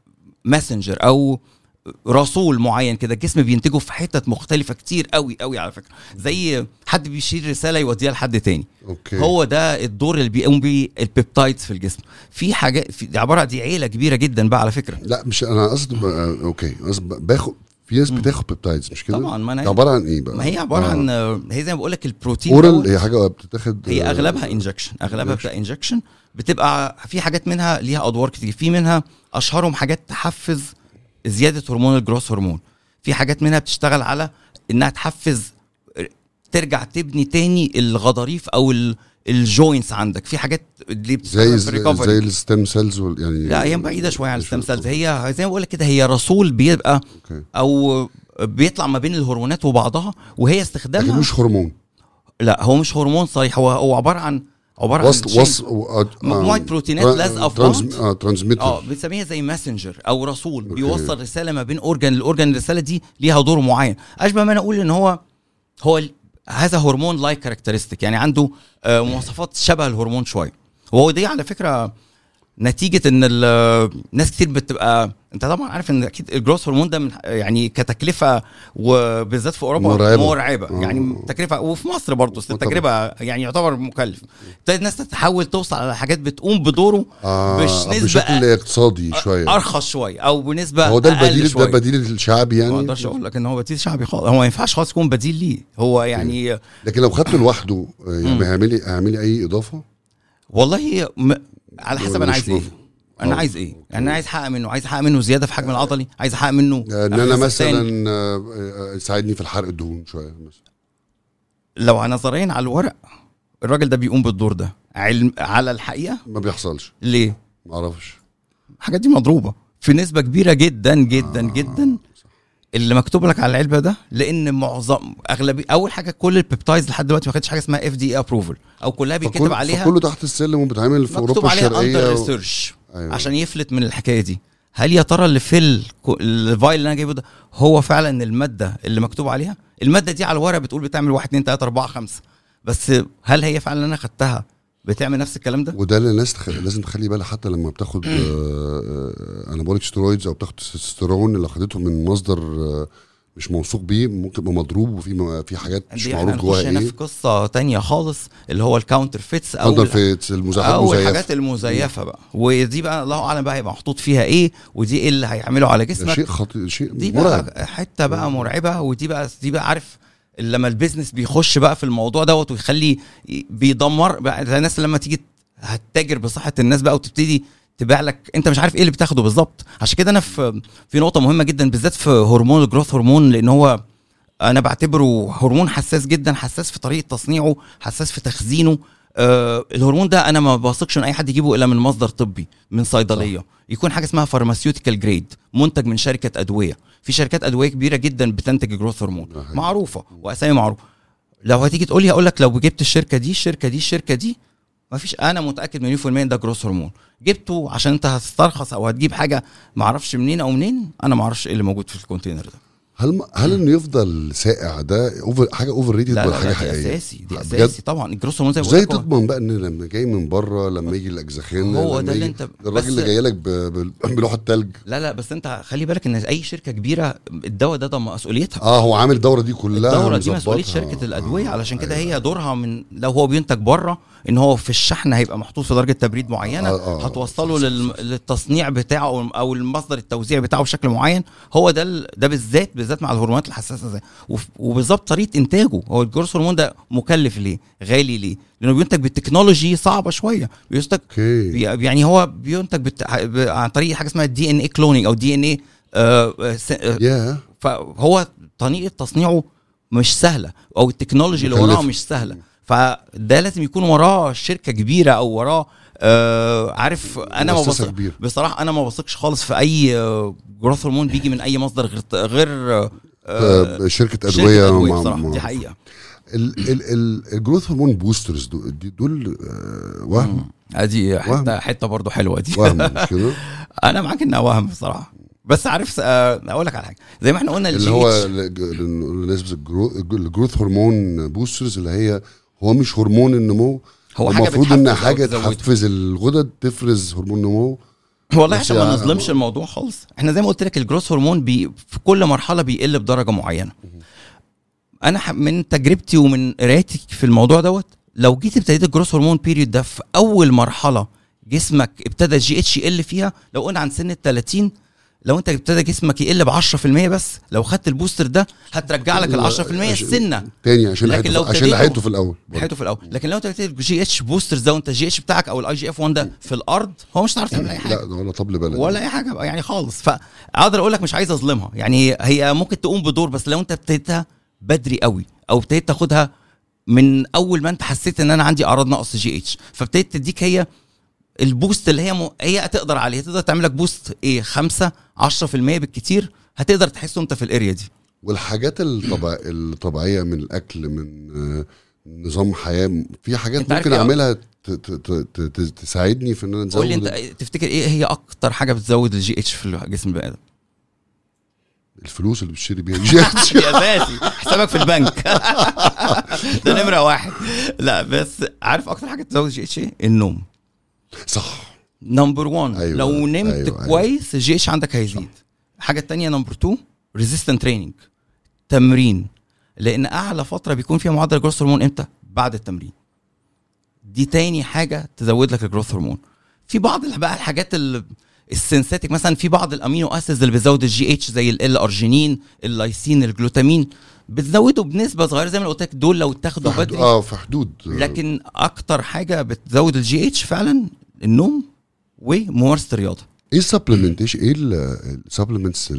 ماسنجر او رسول معين كده الجسم بينتجه في حتت مختلفه كتير قوي قوي على فكره زي حد بيشيل رساله يوديها لحد تاني اوكي هو ده الدور اللي بيقوم بيه البيبتايدز في الجسم في حاجات في دي عباره دي عيله كبيره جدا بقى على فكره لا مش انا قصدي ب- آه، اوكي قصدي ب- باخد في ناس بتاخد بيبتايدز مش كده طبعا ما ده انا عباره عن ايه بقى ما هي عباره آه. عن هي زي ما بقول لك البروتين اورال دوت. هي حاجه بتتاخد هي آه، اغلبها انجكشن اغلبها بتبقى انجكشن بتبقى في حاجات منها ليها ادوار كتير في منها اشهرهم حاجات تحفز زياده هرمون الجروث هرمون في حاجات منها بتشتغل على انها تحفز ترجع تبني تاني الغضاريف او ال- الجوينتس عندك في حاجات اللي زي بتشتغل في زي, recovery. زي الستيم سيلز يعني لا هي بعيده شويه عن مش الستم مفهوم. سيلز هي زي ما بقول لك كده هي رسول بيبقى اوكي او بيطلع ما بين الهرمونات وبعضها وهي لكن استخدامها مش هرمون لا هو مش هرمون صريح هو هو عباره عن عباره عن وصل شيء- وصل آه، مجموعة آه، بروتينات تران- لازقة في ترانس- بعض. اه ترانسميتر اه بنسميها زي ماسنجر او رسول بيوصل رساله ما بين اورجان لاورجان الرساله دي ليها دور معين اشبه ما انا اقول ان هو هو ال- هذا هرمون لايك كاركترستيك يعني عنده آه، مواصفات شبه الهرمون شويه وهو دي على فكره نتيجه ان ال- ناس كتير بتبقى انت طبعا عارف ان اكيد الجروث هرمون ده من يعني كتكلفه وبالذات في اوروبا مرعبة. مرعبه آه. يعني تكلفه وفي مصر برضه بس طبعا. التجربه يعني يعتبر مكلف ابتدت الناس تحاول توصل على حاجات بتقوم بدوره آه مش نسبة بشكل اقتصادي شويه ارخص شويه او بنسبه هو ده أقل البديل ده شوية. البديل الشعبي ما يعني اقدرش اقول لك ان هو بديل شعبي خالص هو ما ينفعش خالص يكون بديل ليه هو يعني لكن لو خدته لوحده آه، يعني هيعمل لي هيعمل لي اي اضافه والله م... على حسب انا مش عايز ايه مف- انا آه. عايز ايه يعني انا عايز احقق منه عايز احقق منه زياده في حجم العضلي عايز احقق منه آه، ان انا أخس تاني. مثلا آه، آه، يساعدني في الحرق الدهون شويه مثلا لو نظريا على الورق الراجل ده بيقوم بالدور ده علم على الحقيقه ما بيحصلش ليه ما اعرفش الحاجات دي مضروبه في نسبه كبيره جدا جدا آه. جدا اللي مكتوب لك على العلبه ده لان معظم اغلبيه اول حاجه كل البيبتايدز لحد دلوقتي ما خدتش حاجه اسمها اف دي ابروفل او كلها بيتكتب فكل- عليها فكله تحت السلم وبيتعمل في مكتوب اوروبا عليها اندر الشرقيه و... ريسيرش أيوة. عشان يفلت من الحكايه دي هل يا ترى اللي في الكو- الفايل اللي انا جايبه ده هو فعلا الماده اللي مكتوب عليها الماده دي على الورق بتقول بتعمل 1 2 3 4 5 بس هل هي فعلا انا خدتها بتعمل نفس الكلام ده وده اللي الناس تخ... لازم تخلي بالها حتى لما بتاخد انابوليك ستيرويدز او بتاخد تستوستيرون لو خدته من مصدر آه، مش موثوق بيه ممكن يبقى مضروب وفي م- في حاجات مش دي معروف احنا جواها نخش هنا ايه في قصه تانية خالص اللي هو الكاونتر فيتس او اندر ال- فيتس المزاحمات او المزيفه الحاجات المزيفه بقى ودي بقى الله اعلم بقى هيبقى محطوط فيها ايه ودي ايه اللي هيعمله على ده جسمك شيء خطير شيء دي مرعب بقى حته بقى مرعبه ودي بقى دي بقى عارف لما البيزنس بيخش بقى في الموضوع دوت ويخلي بيدمر بقى زي الناس لما تيجي هتتاجر بصحه الناس بقى وتبتدي تبيع لك انت مش عارف ايه اللي بتاخده بالظبط عشان كده انا في في نقطه مهمه جدا بالذات في هرمون الجروث هرمون لان هو انا بعتبره هرمون حساس جدا حساس في طريقه تصنيعه حساس في تخزينه آه الهرمون ده انا ما بثقش ان اي حد يجيبه الا من مصدر طبي من صيدليه يكون حاجه اسمها فارماسيوتيكال جريد منتج من شركه ادويه في شركات ادويه كبيره جدا بتنتج جروث هرمون صحيح. معروفه واسامي معروفه لو هتيجي تقول لي هقول لك لو جبت الشركه دي الشركه دي الشركه دي ما فيش انا متاكد مليون في الميه إن ده جروث هرمون جبته عشان انت هتسترخص او هتجيب حاجه ما اعرفش منين او منين انا ما اعرفش ايه اللي موجود في الكونتينر ده هل هل انه يفضل ساقع ده اوفر حاجه اوفر ريتد لا ولا لا, حاجه لا دي حقيقيه اساسي دي بجد؟ اساسي طبعا الجروث هرمون زي ما ازاي بقول لك هو- تضمن بقى ان لما جاي من بره لما يجي الاجزخان هو لما ده اللي يجي- انت- الراجل بس- اللي جاي لك ب- ب- بلوحه تلج لا لا بس انت خلي بالك ان اي شركه كبيره الدواء ده ده مسؤوليتها اه هو عامل الدوره دي كلها الدوره دي مسؤوليه مظبطها. شركه الادويه آه، علشان كده أيوة. هي دورها من لو هو بينتج بره ان هو في الشحن هيبقى محطوط في درجه تبريد معينه آه، آه، هتوصله صح، صح، لل... للتصنيع بتاعه او- او المصدر التوزيع بتاعه بشكل معين هو ده ال... ده بالذات بالذات مع الهرمونات الحساسه زي وف- وبالظبط طريقه انتاجه هو الجروث هرمون ده مكلف ليه غالي ليه لانه بينتج بالتكنولوجي صعبه شويه بينتج اوكي بي- يعني هو بينتج بالت... ب- عن طريق حاجه اسمها دي ان اي كلونينج او دي ان اي يا فهو طريقه تصنيعه مش سهله او التكنولوجي اللي وراه مكلفة. مش سهله فده لازم يكون وراه شركه كبيره او وراه آه عارف انا ما مؤسسة بثق كبيرة. بصراحه انا ما بثقش خالص في اي جروث هرمون بيجي من اي مصدر غير غير آه آه، شركه شركة ادويه أدوية مع- بصراحه مع- دي حقيقه ال- ال- ال- الجروث هرمون بوسترز دول, دول آه، وهم ادي وهم. حته حته برضه حلوه دي وهم مش كده انا معاك انها وهم بصراحه بس عارف آه، اقول لك على حاجه زي ما احنا قلنا اللي الجي هو اتش ال- الناس بس الجرو- الجروث هرمون بوسترز اللي هي هو مش هرمون النمو هو حاجه المفروض ان بتحفز أو حاجه تزوده. تحفز الغدد تفرز هرمون نمو والله بس عشان ما يا- نظلمش الموضوع خالص احنا زي ما قلت لك الجروث هرمون بي في كل مرحله بيقل بدرجه معينه انا ح- من تجربتي ومن قرايتي في الموضوع دوت لو جيت ابتديت الجروث هرمون بيريود ده في اول مرحله جسمك ابتدى الجي اتش يقل فيها لو قلنا عن سن ال 30 لو انت ابتدى جسمك يقل ب 10% بس لو خدت البوستر ده هترجع لك ال 10% عشان- السنه تاني عشان لكن لحقته لو عشان ابتديته- لحقته في الاول لحقته في الاول لكن لو انت ابتديت الجي اتش بوسترز ده وانت الجي اتش بتاعك او الاي جي اف 1 ده في الارض هو مش هتعرف تعمل اي حاجه لا ده ولا طبل بلد ولا اي حاجه بقى يعني خالص فاقدر اقول لك مش عايز اظلمها يعني هي ممكن تقوم بدور بس لو انت ابتديتها بدري قوي او ابتديت تاخدها من اول ما انت حسيت ان انا عندي اعراض نقص جي اتش فابتديت تديك هي البوست اللي هي م... هي تقدر عليه تقدر تعمل لك بوست ايه 5 10% بالكتير هتقدر تحسه انت في الاريا دي والحاجات الطبع... الطبيعيه من الاكل من آه، نظام حياه في حاجات انت عارف ممكن ايه؟ اعملها ت... ت... ت... ت... ت... تساعدني في ان انا قول لي نزود انت تفتكر ايه هي اكتر حاجه بتزود الجي اتش في جسم البني ادم الفلوس اللي بتشتري بيها الجي اتش اساسي حسابك في البنك ده نمره واحد لا بس عارف اكتر حاجه تزود الجي اتش ايه النوم صح نمبر 1 أيوة، لو نمت أيوة، أيوة أيوة. كويس الجي اتش عندك هيزيد الحاجه الثانيه نمبر 2 ريزيستنت تريننج تمرين لان اعلى فتره بيكون فيها معدل الجروث هرمون امتى بعد التمرين دي تاني حاجه تزود لك الجروث هرمون في بعض ال- بقى الحاجات ال- السنساتيك مثلا في بعض الامينو اسيدز اللي بتزود الجي اتش زي ال ارجينين اللايسين الجلوتامين بتزوده بنسبه صغيره زي ما أنا قلت لك دول لو في اتاخدوا حدود- بدري اه في حدود لكن اكتر حاجه بتزود الجي اتش فعلا النوم وممارسه الرياضه ايه السبلمنتيشن ايه السبلمنتس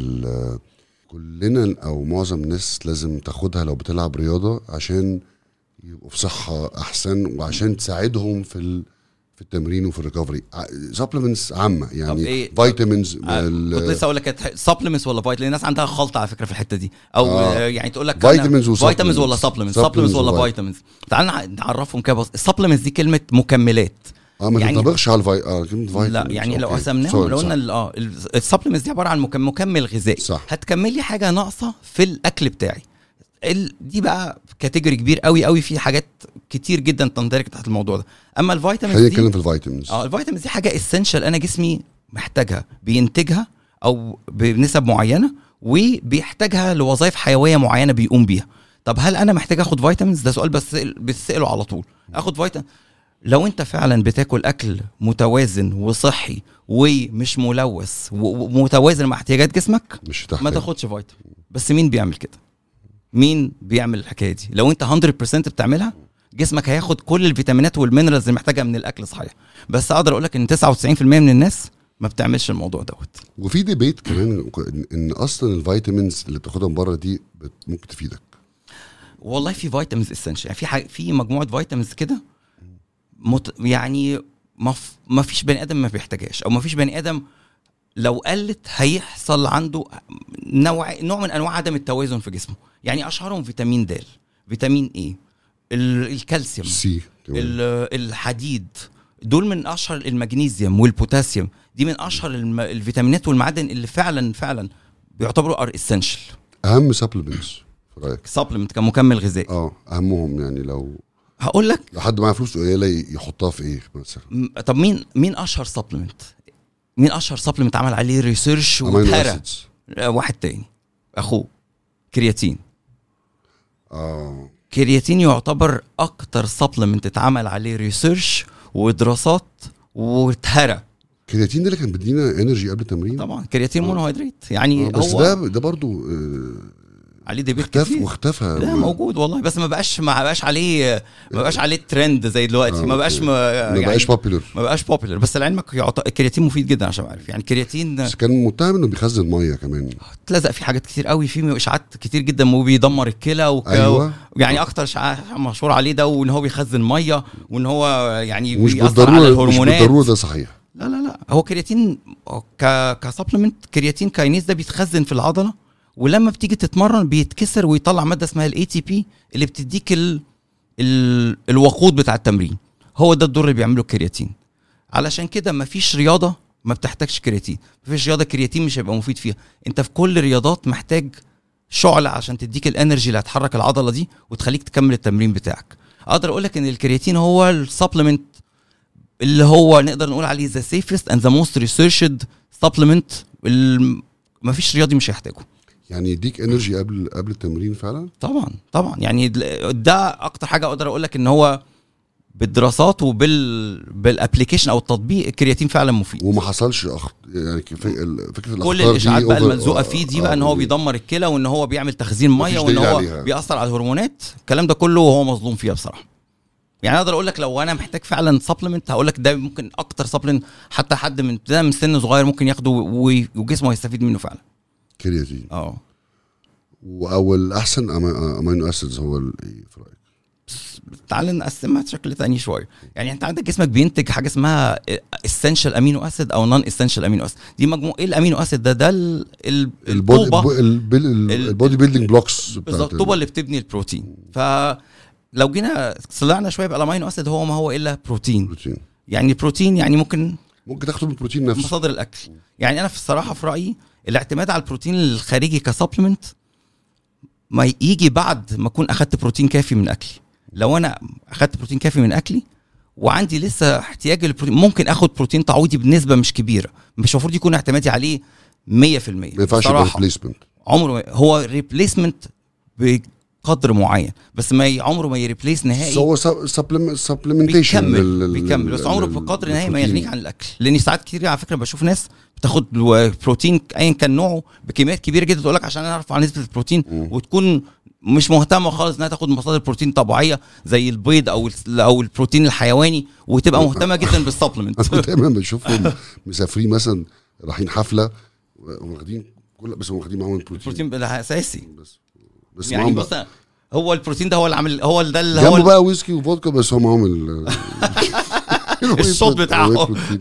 كلنا او معظم الناس لازم تاخدها لو بتلعب رياضه عشان يبقوا في صحه احسن وعشان تساعدهم في ال... في التمرين وفي الريكفري سبلمنتس عامه يعني إيه؟ فيتامينز آه، كنت لسه اقول لك سبلمنتس ولا فايت لان الناس عندها خلط على فكره في الحته دي او آه. آه. يعني تقول لك فيتامينز و فيتامينز ولا supplements. سبلمنتس supplements سبلمنتس ولا و فيتامينز تعال نع- نعرفهم كده بس السبلمنتس دي كلمه مكملات اه ما يعني- تنطبقش على الفي... اه كلمه فيتامينز لا يعني لو أوكي. قسمناهم سوري، لو صح. قلنا ال- اه السبلمنتس دي عباره عن مكم- مكمل غذائي صح. هتكمل لي حاجه ناقصه في الاكل بتاعي ال- دي بقى كاتيجوري كبير قوي قوي في حاجات كتير جدا تندرج تحت الموضوع ده اما الفيتامينز خلينا دي نتكلم في الفيتامينز اه الفيتامينز دي حاجه اسينشال انا جسمي محتاجها بينتجها او بنسب معينه وبيحتاجها لوظائف حيويه معينه بيقوم بيها طب هل انا محتاج اخد فيتامينز ده سؤال بس بتساله على طول اخد فيتامين لو انت فعلا بتاكل اكل متوازن وصحي ومش ملوث و- ومتوازن مع احتياجات جسمك مش ما تحتاج تاخدش فيتامين بس مين بيعمل كده مين بيعمل الحكايه دي لو انت 100% بتعملها جسمك هياخد كل الفيتامينات والمينرالز اللي محتاجها من الاكل صحيح بس اقدر اقول لك ان 99% من الناس ما بتعملش الموضوع دوت وفي ديبيت كمان إن- ان اصلا الفيتامينز اللي بتاخدها من بره دي بت- ممكن تفيدك والله في فيتامينز اسينشال يعني في حاجة في مجموعه فيتامينز كده مت يعني ما ف- ما فيش بني ادم ما بيحتاجهاش او ما فيش بني ادم لو قلت هيحصل عنده نوع نوع من انواع عدم التوازن في جسمه يعني اشهرهم فيتامين د فيتامين اي ال- الكالسيوم سي كمان. ال- الحديد دول من اشهر المغنيسيوم والبوتاسيوم دي من اشهر الم- الفيتامينات والمعادن اللي فعلا فعلا بيعتبروا ار اسينشال اهم سبلمنتس في رايك سبلمنت كمكمل غذائي اه اهمهم يعني لو هقول لك لو حد معاه فلوس قليله يحطها في ايه مثلا م- طب مين مين اشهر سبلمنت مين اشهر سبلمنت عمل عليه ريسيرش امينو واتهرى اسيدز آه، واحد تاني اخوه كرياتين اه كرياتين يعتبر اكتر سبلمنت اتعمل عليه ريسيرش ودراسات واتهرى كرياتين ده اللي كان بيدينا انرجي قبل التمرين طبعا كرياتين مونوهيدرات يعني آه بس هو ده ده برضو آه عليه ديبيت اختفى كتير واختفى لا ما- موجود والله بس ما بقاش ما بقاش عليه ما بقاش عليه ترند زي دلوقتي آه، ما بقاش أوكي. ما ما بقاش بوبيلر ما بقاش بوبيلر بس لعلمك يعط- الكرياتين مفيد جدا عشان اعرف يعني الكرياتين بس كان متهم انه بيخزن ميه كمان اتلزق في حاجات كتير قوي في اشاعات كتير جدا وبيدمر الكلى وك... أيوة. يعني اكتر اشاعه مشهور عليه ده وان هو بيخزن ميه وان هو يعني ومش بيأثر على بالضروره مش الهرمونات بالضروره ده صحيح لا لا لا هو كرياتين ك كسبلمنت كرياتين كاينيز ده بيتخزن في العضله ولما بتيجي تتمرن بيتكسر ويطلع ماده اسمها الاي تي بي اللي بتديك ال... ال... الوقود بتاع التمرين هو ده الدور اللي بيعمله الكرياتين علشان كده مفيش رياضه ما بتحتاجش كرياتين مفيش رياضه كرياتين مش هيبقى مفيد فيها انت في كل الرياضات محتاج شعله عشان تديك الانرجي اللي هتحرك العضله دي وتخليك تكمل التمرين بتاعك اقدر اقول لك ان الكرياتين هو السبلمنت اللي هو نقدر نقول عليه ذا سيفست اند ذا موست ريسيرشد سبلمنت مفيش رياضي مش هيحتاجه يعني يديك انرجي قبل قبل التمرين فعلا طبعا طبعا يعني ده اكتر حاجه اقدر اقول لك ان هو بالدراسات وبال بالابلكيشن او التطبيق الكرياتين فعلا مفيد وما حصلش أخ... يعني كف- ال- فكره كل الأخطار دي الاشاعات بقى over- الملزوقه فيه دي بقى ان هو آه، بيدمر الكلى وان هو بيعمل تخزين ميه مفيش وان دليل هو عليها. بيأثر على الهرمونات الكلام ده كله وهو مظلوم فيها بصراحه يعني اقدر اقول لك لو انا محتاج فعلا سبلمنت هقول لك ده ممكن اكتر سبلمنت حتى حد من ده من سن صغير ممكن ياخده و- وجسمه هيستفيد منه فعلا كرياتين اه و- او الاحسن أما- امينو اسيدز هو ال- إيه في رايك تعال نقسمها بشكل تاني شويه يعني انت عندك جسمك بينتج حاجه اسمها اسينشال امينو اسيد او نون اسينشال امينو اسيد دي مجموعه ايه الامينو اسيد ده ده ال- ال- البودي الطوبه البيل- ال- البودي بيلدينج بلوكس بالظبط الطوبه اللي بتبني البروتين فلو جينا طلعنا شويه بالامينو اسيد هو ما هو الا بروتين البروتين يعني البروتين يعني ممكن ممكن تاخده من البروتين نفسه مصادر الاكل يعني انا في الصراحه في رايي الاعتماد على البروتين الخارجي كسبلمنت ما يجي بعد ما اكون اخدت بروتين كافي من اكلي لو انا اخدت بروتين كافي من اكلي وعندي لسه احتياج للبروتين ممكن اخد بروتين تعويضي بنسبه مش كبيره مش المفروض يكون اعتمادي عليه 100% ما ينفعش يبقى بصراحة. ريبليسمنت عمره ما هو ريبليسمنت بقدر معين بس ما ي- عمره ما يريبليس نهائي هو سبلمنتيشن بيكمل بيكمل بس عمره بقدر نهائي ما يغنيك عن الاكل لان ساعات كتير على فكره بشوف ناس بتاخد بروتين ايا كان نوعه بكميات كبيره جدا تقول لك عشان انا ارفع نسبه البروتين وتكون مش مهتمه خالص انها تاخد مصادر بروتين طبيعيه زي البيض او ال- او البروتين الحيواني وتبقى مهتمه جدا انا بالسبلمنت دايما بشوفهم مسافرين مثلا رايحين حفله واخدين كل بس هم واخدين معاهم البروتين البروتين ده اساسي بس بس يعني معاهم بص هو البروتين ده هو اللي عامل هو ده اللي جنبه هو بقى ويسكي وفودكا بس هم معاهم ال الصوت بتاعهم. البروتين.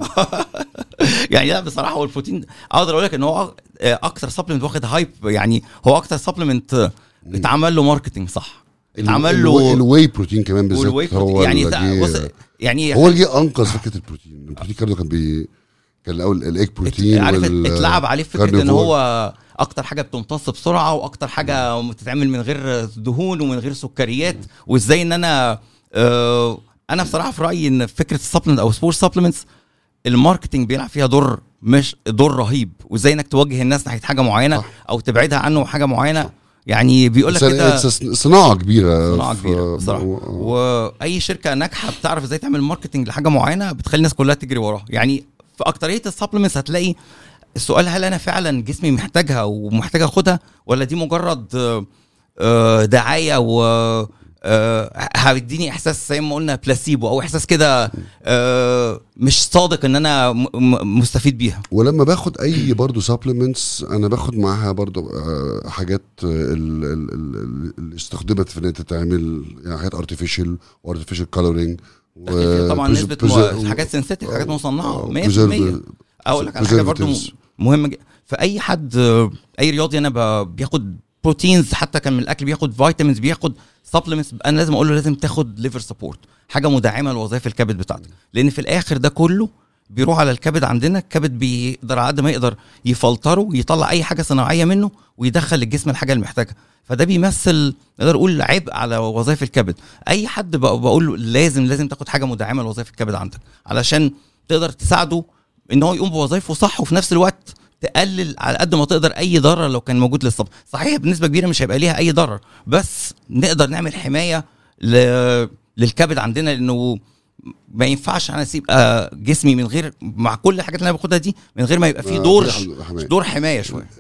يعني لا بصراحه هو البروتين اقدر اقول لك ان هو اكتر سبلمنت واخد هايب يعني هو اكتر سبلمنت اتعمل له ماركتنج صح اتعمل ال- له الواي بروتين كمان والواي بالذات هو بروتين يعني اللي ده- بص جه- يعني هو اللي جه انقذ فكره البروتين البروتين كارده كان بي كان الاول الايج بروتين عارف وال- اتلعب عليه فكره ان كارنيفور. هو اكتر حاجه بتمتص بسرعه واكتر حاجه بتتعمل من غير دهون ومن غير سكريات وازاي ان انا آه انا بصراحه في رايي ان فكره السبلمنت او سبورت سبلمنتس الماركتنج بيلعب فيها دور مش دور رهيب وازاي انك توجه الناس ناحيه حاجه معينه صح. او تبعدها عنه حاجه معينه يعني بيقول لك بس كده it's a صناعه كبيره صناعه ف- كبيره بصراحه و- واي شركه ناجحه بتعرف ازاي تعمل ماركتنج لحاجه معينه بتخلي الناس كلها تجري وراها يعني في اكتريه السبلمنتس هتلاقي السؤال هل انا فعلا جسمي محتاجها ومحتاج اخدها ولا دي مجرد آه، آه، دعايه و آه، هيديني احساس زي ما قلنا بلاسيبو او احساس كده آه، مش صادق ان انا م- م- مستفيد بيها ولما باخد اي برضو سبلمنتس انا باخد معاها برضو آه، حاجات آه، ال- ال- ال- اللي استخدمت في انها تتعمل يعني حاجات ارتفيشال وارتفيشال كولورينج طبعا نسبه مو- حاجات سنسيتيف حاجات مصنعه 100% اقول لك على حاجه برضو preservatives. مهمه جدا فاي حد آه، اي رياضي انا ب- بياخد بروتينز حتى كان من الاكل بياخد فيتامينز بياخد سبلمنتس انا لازم اقول له لازم تاخد ليفر سبورت حاجه مدعمه لوظائف الكبد بتاعتك لان في الاخر ده كله بيروح على الكبد عندنا الكبد بيقدر على قد ما يقدر يفلتره يطلع اي حاجه صناعيه منه ويدخل الجسم الحاجه اللي محتاجها فده بيمثل نقدر نقول عبء على وظائف الكبد اي حد بق- بقول له لازم لازم تاخد حاجه مدعمه لوظائف الكبد عندك علشان تقدر تساعده ان هو يقوم بوظائفه صح وفي نفس الوقت تقلل على قد ما تقدر اي ضرر لو كان موجود للصبر صحيح بنسبه كبيره مش هيبقى ليها اي ضرر بس نقدر نعمل حمايه ل... للكبد عندنا لانه ما ينفعش انا اسيب آه، جسمي من غير مع كل الحاجات اللي انا باخدها دي من غير ما يبقى فيه آه، دور في حماية. دور حمايه شويه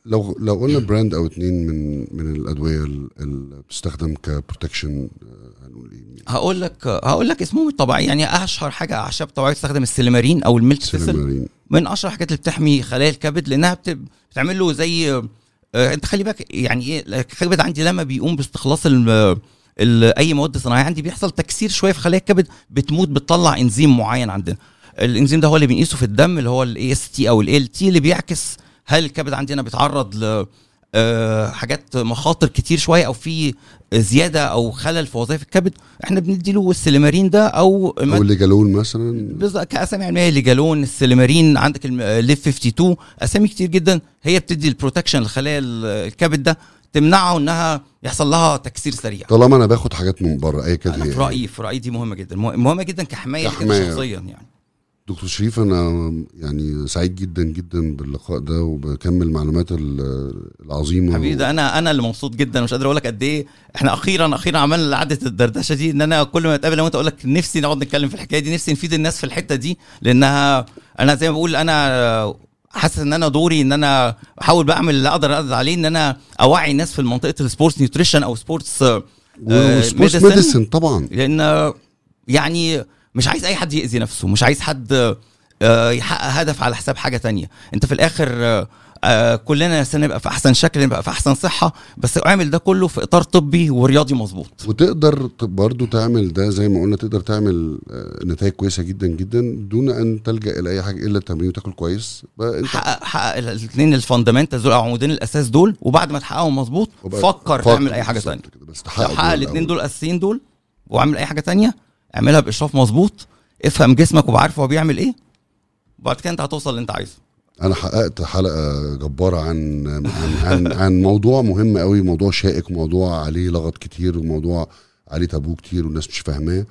لو لو قلنا براند او اتنين من من الادويه ال- اللي بتستخدم كبروتكشن هنقول ايه هقول لك هقول لك اسمهم الطبيعي يعني اشهر حاجه اعشاب طبيعيه تستخدم السيليمارين او الميلك تيسل سيلمارين من اشهر الحاجات اللي بتحمي خلايا الكبد لانها بت- بتعمل له زي آه، انت خلي بالك يعني ايه الكبد عندي لما بيقوم باستخلاص ال ال- اي مواد صناعيه عندي بيحصل تكسير شويه في خلايا الكبد بتموت بتطلع انزيم معين عندنا الانزيم ده هو اللي بنقيسه في الدم اللي هو الاي اس تي او ال تي اللي بيعكس هل الكبد عندنا بيتعرض ل آه، حاجات مخاطر كتير شويه او في زياده او خلل في وظائف الكبد احنا بندي له السيليمارين ده او او اللي جالون مثلا بالظبط كاسامي علميه لجالون السيليمارين عندك الليف 52 اسامي كتير جدا هي بتدي البروتكشن لخلايا ال- الكبد ده تمنعه انها يحصل لها تكسير سريع طالما انا باخد حاجات من بره اي كده انا في رايي في رايي دي مهمه جدا مه- مهمه جدا كحمايه كده كحماية. شخصيا يعني دكتور شريف انا يعني سعيد جدا جدا باللقاء ده وبكمل المعلومات ال- العظيمه حبيبي ده انا انا اللي مبسوط جدا مش قادر اقول لك قد ايه احنا اخيرا اخيرا عملنا قعده الدردشه دي ان انا كل ما اتقابل انا وانت اقول لك نفسي نقعد نتكلم في الحكايه دي نفسي نفيد الناس في الحته دي لانها انا زي ما بقول انا حاسس ان انا دوري ان انا احاول بعمل اللي اقدر اقدر عليه ان انا اوعي الناس في منطقه السبورتس نيوتريشن او سبورتس وسبورتس medicine. ميديسن طبعا لان يعني مش عايز اي حد يأذي نفسه مش عايز حد آه، يحقق هدف على حساب حاجه تانية انت في الاخر آه، آه، كلنا نفسنا نبقى في احسن شكل نبقى في احسن صحه بس اعمل ده كله في اطار طبي ورياضي مظبوط وتقدر ت- برضو تعمل ده زي ما قلنا تقدر تعمل آه، نتائج كويسه جدا جدا دون ان تلجا الى اي حاجه الا التمرين وتاكل كويس بقى انت حقق حقق الاثنين الفاندامنتالز دول او عمودين الاساس دول وبعد ما تحققهم مظبوط وبقى- فكر تعمل اي حاجه بالظبط تانية كده، بس لو تحقق حقق دول الاثنين الأول. دول الاساسيين دول واعمل اي حاجه تانية اعملها باشراف مظبوط افهم جسمك وبعرف هو بيعمل ايه وبعد كده انت هتوصل اللي انت عايزه انا حققت حلقه جباره عن عن عن, عن موضوع مهم قوي موضوع شائك موضوع عليه لغط كتير وموضوع عليه تابو كتير والناس مش فاهماه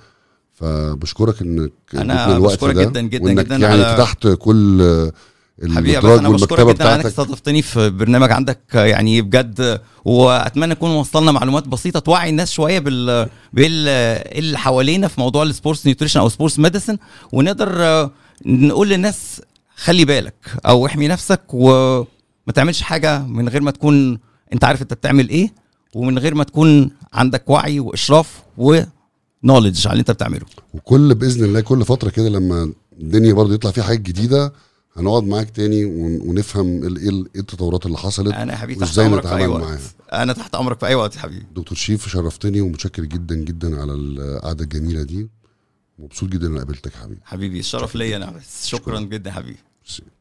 فبشكرك انك أنا اديتني الوقت بشكرك ده جدا جدا وانك جدا يعني على- فتحت كل حبيبي يا بس المدرج انا بشكرك والمكتبه جدا على انك بتاعتك استضفتني في برنامج عندك يعني بجد واتمنى نكون وصلنا معلومات بسيطه توعي الناس شويه بال بال اللي حوالينا في موضوع السبورتس نيوتريشن او سبورتس ميديسن ونقدر آه، نقول للناس خلي بالك او احمي نفسك وما تعملش حاجه من غير ما تكون انت عارف انت بتعمل ايه ومن غير ما تكون عندك وعي واشراف ونولج على اللي انت بتعمله وكل باذن الله كل فتره كده لما الدنيا برضو يطلع فيها حاجات جديده هنقعد معاك تاني ون- ونفهم ال- ايه ال- إيه التطورات اللي حصلت انا يا حبيبي تحت وازاي امرك في اي نتعامل وقت معاها انا تحت امرك في اي وقت يا حبيبي دكتور شريف شرفتني ومتشكر جدا جدا على القعده الجميله دي مبسوط جدا ان قابلتك حبيبي حبيبي الشرف ليا انا بس شكرا جدا يا حبيبي ميرسي.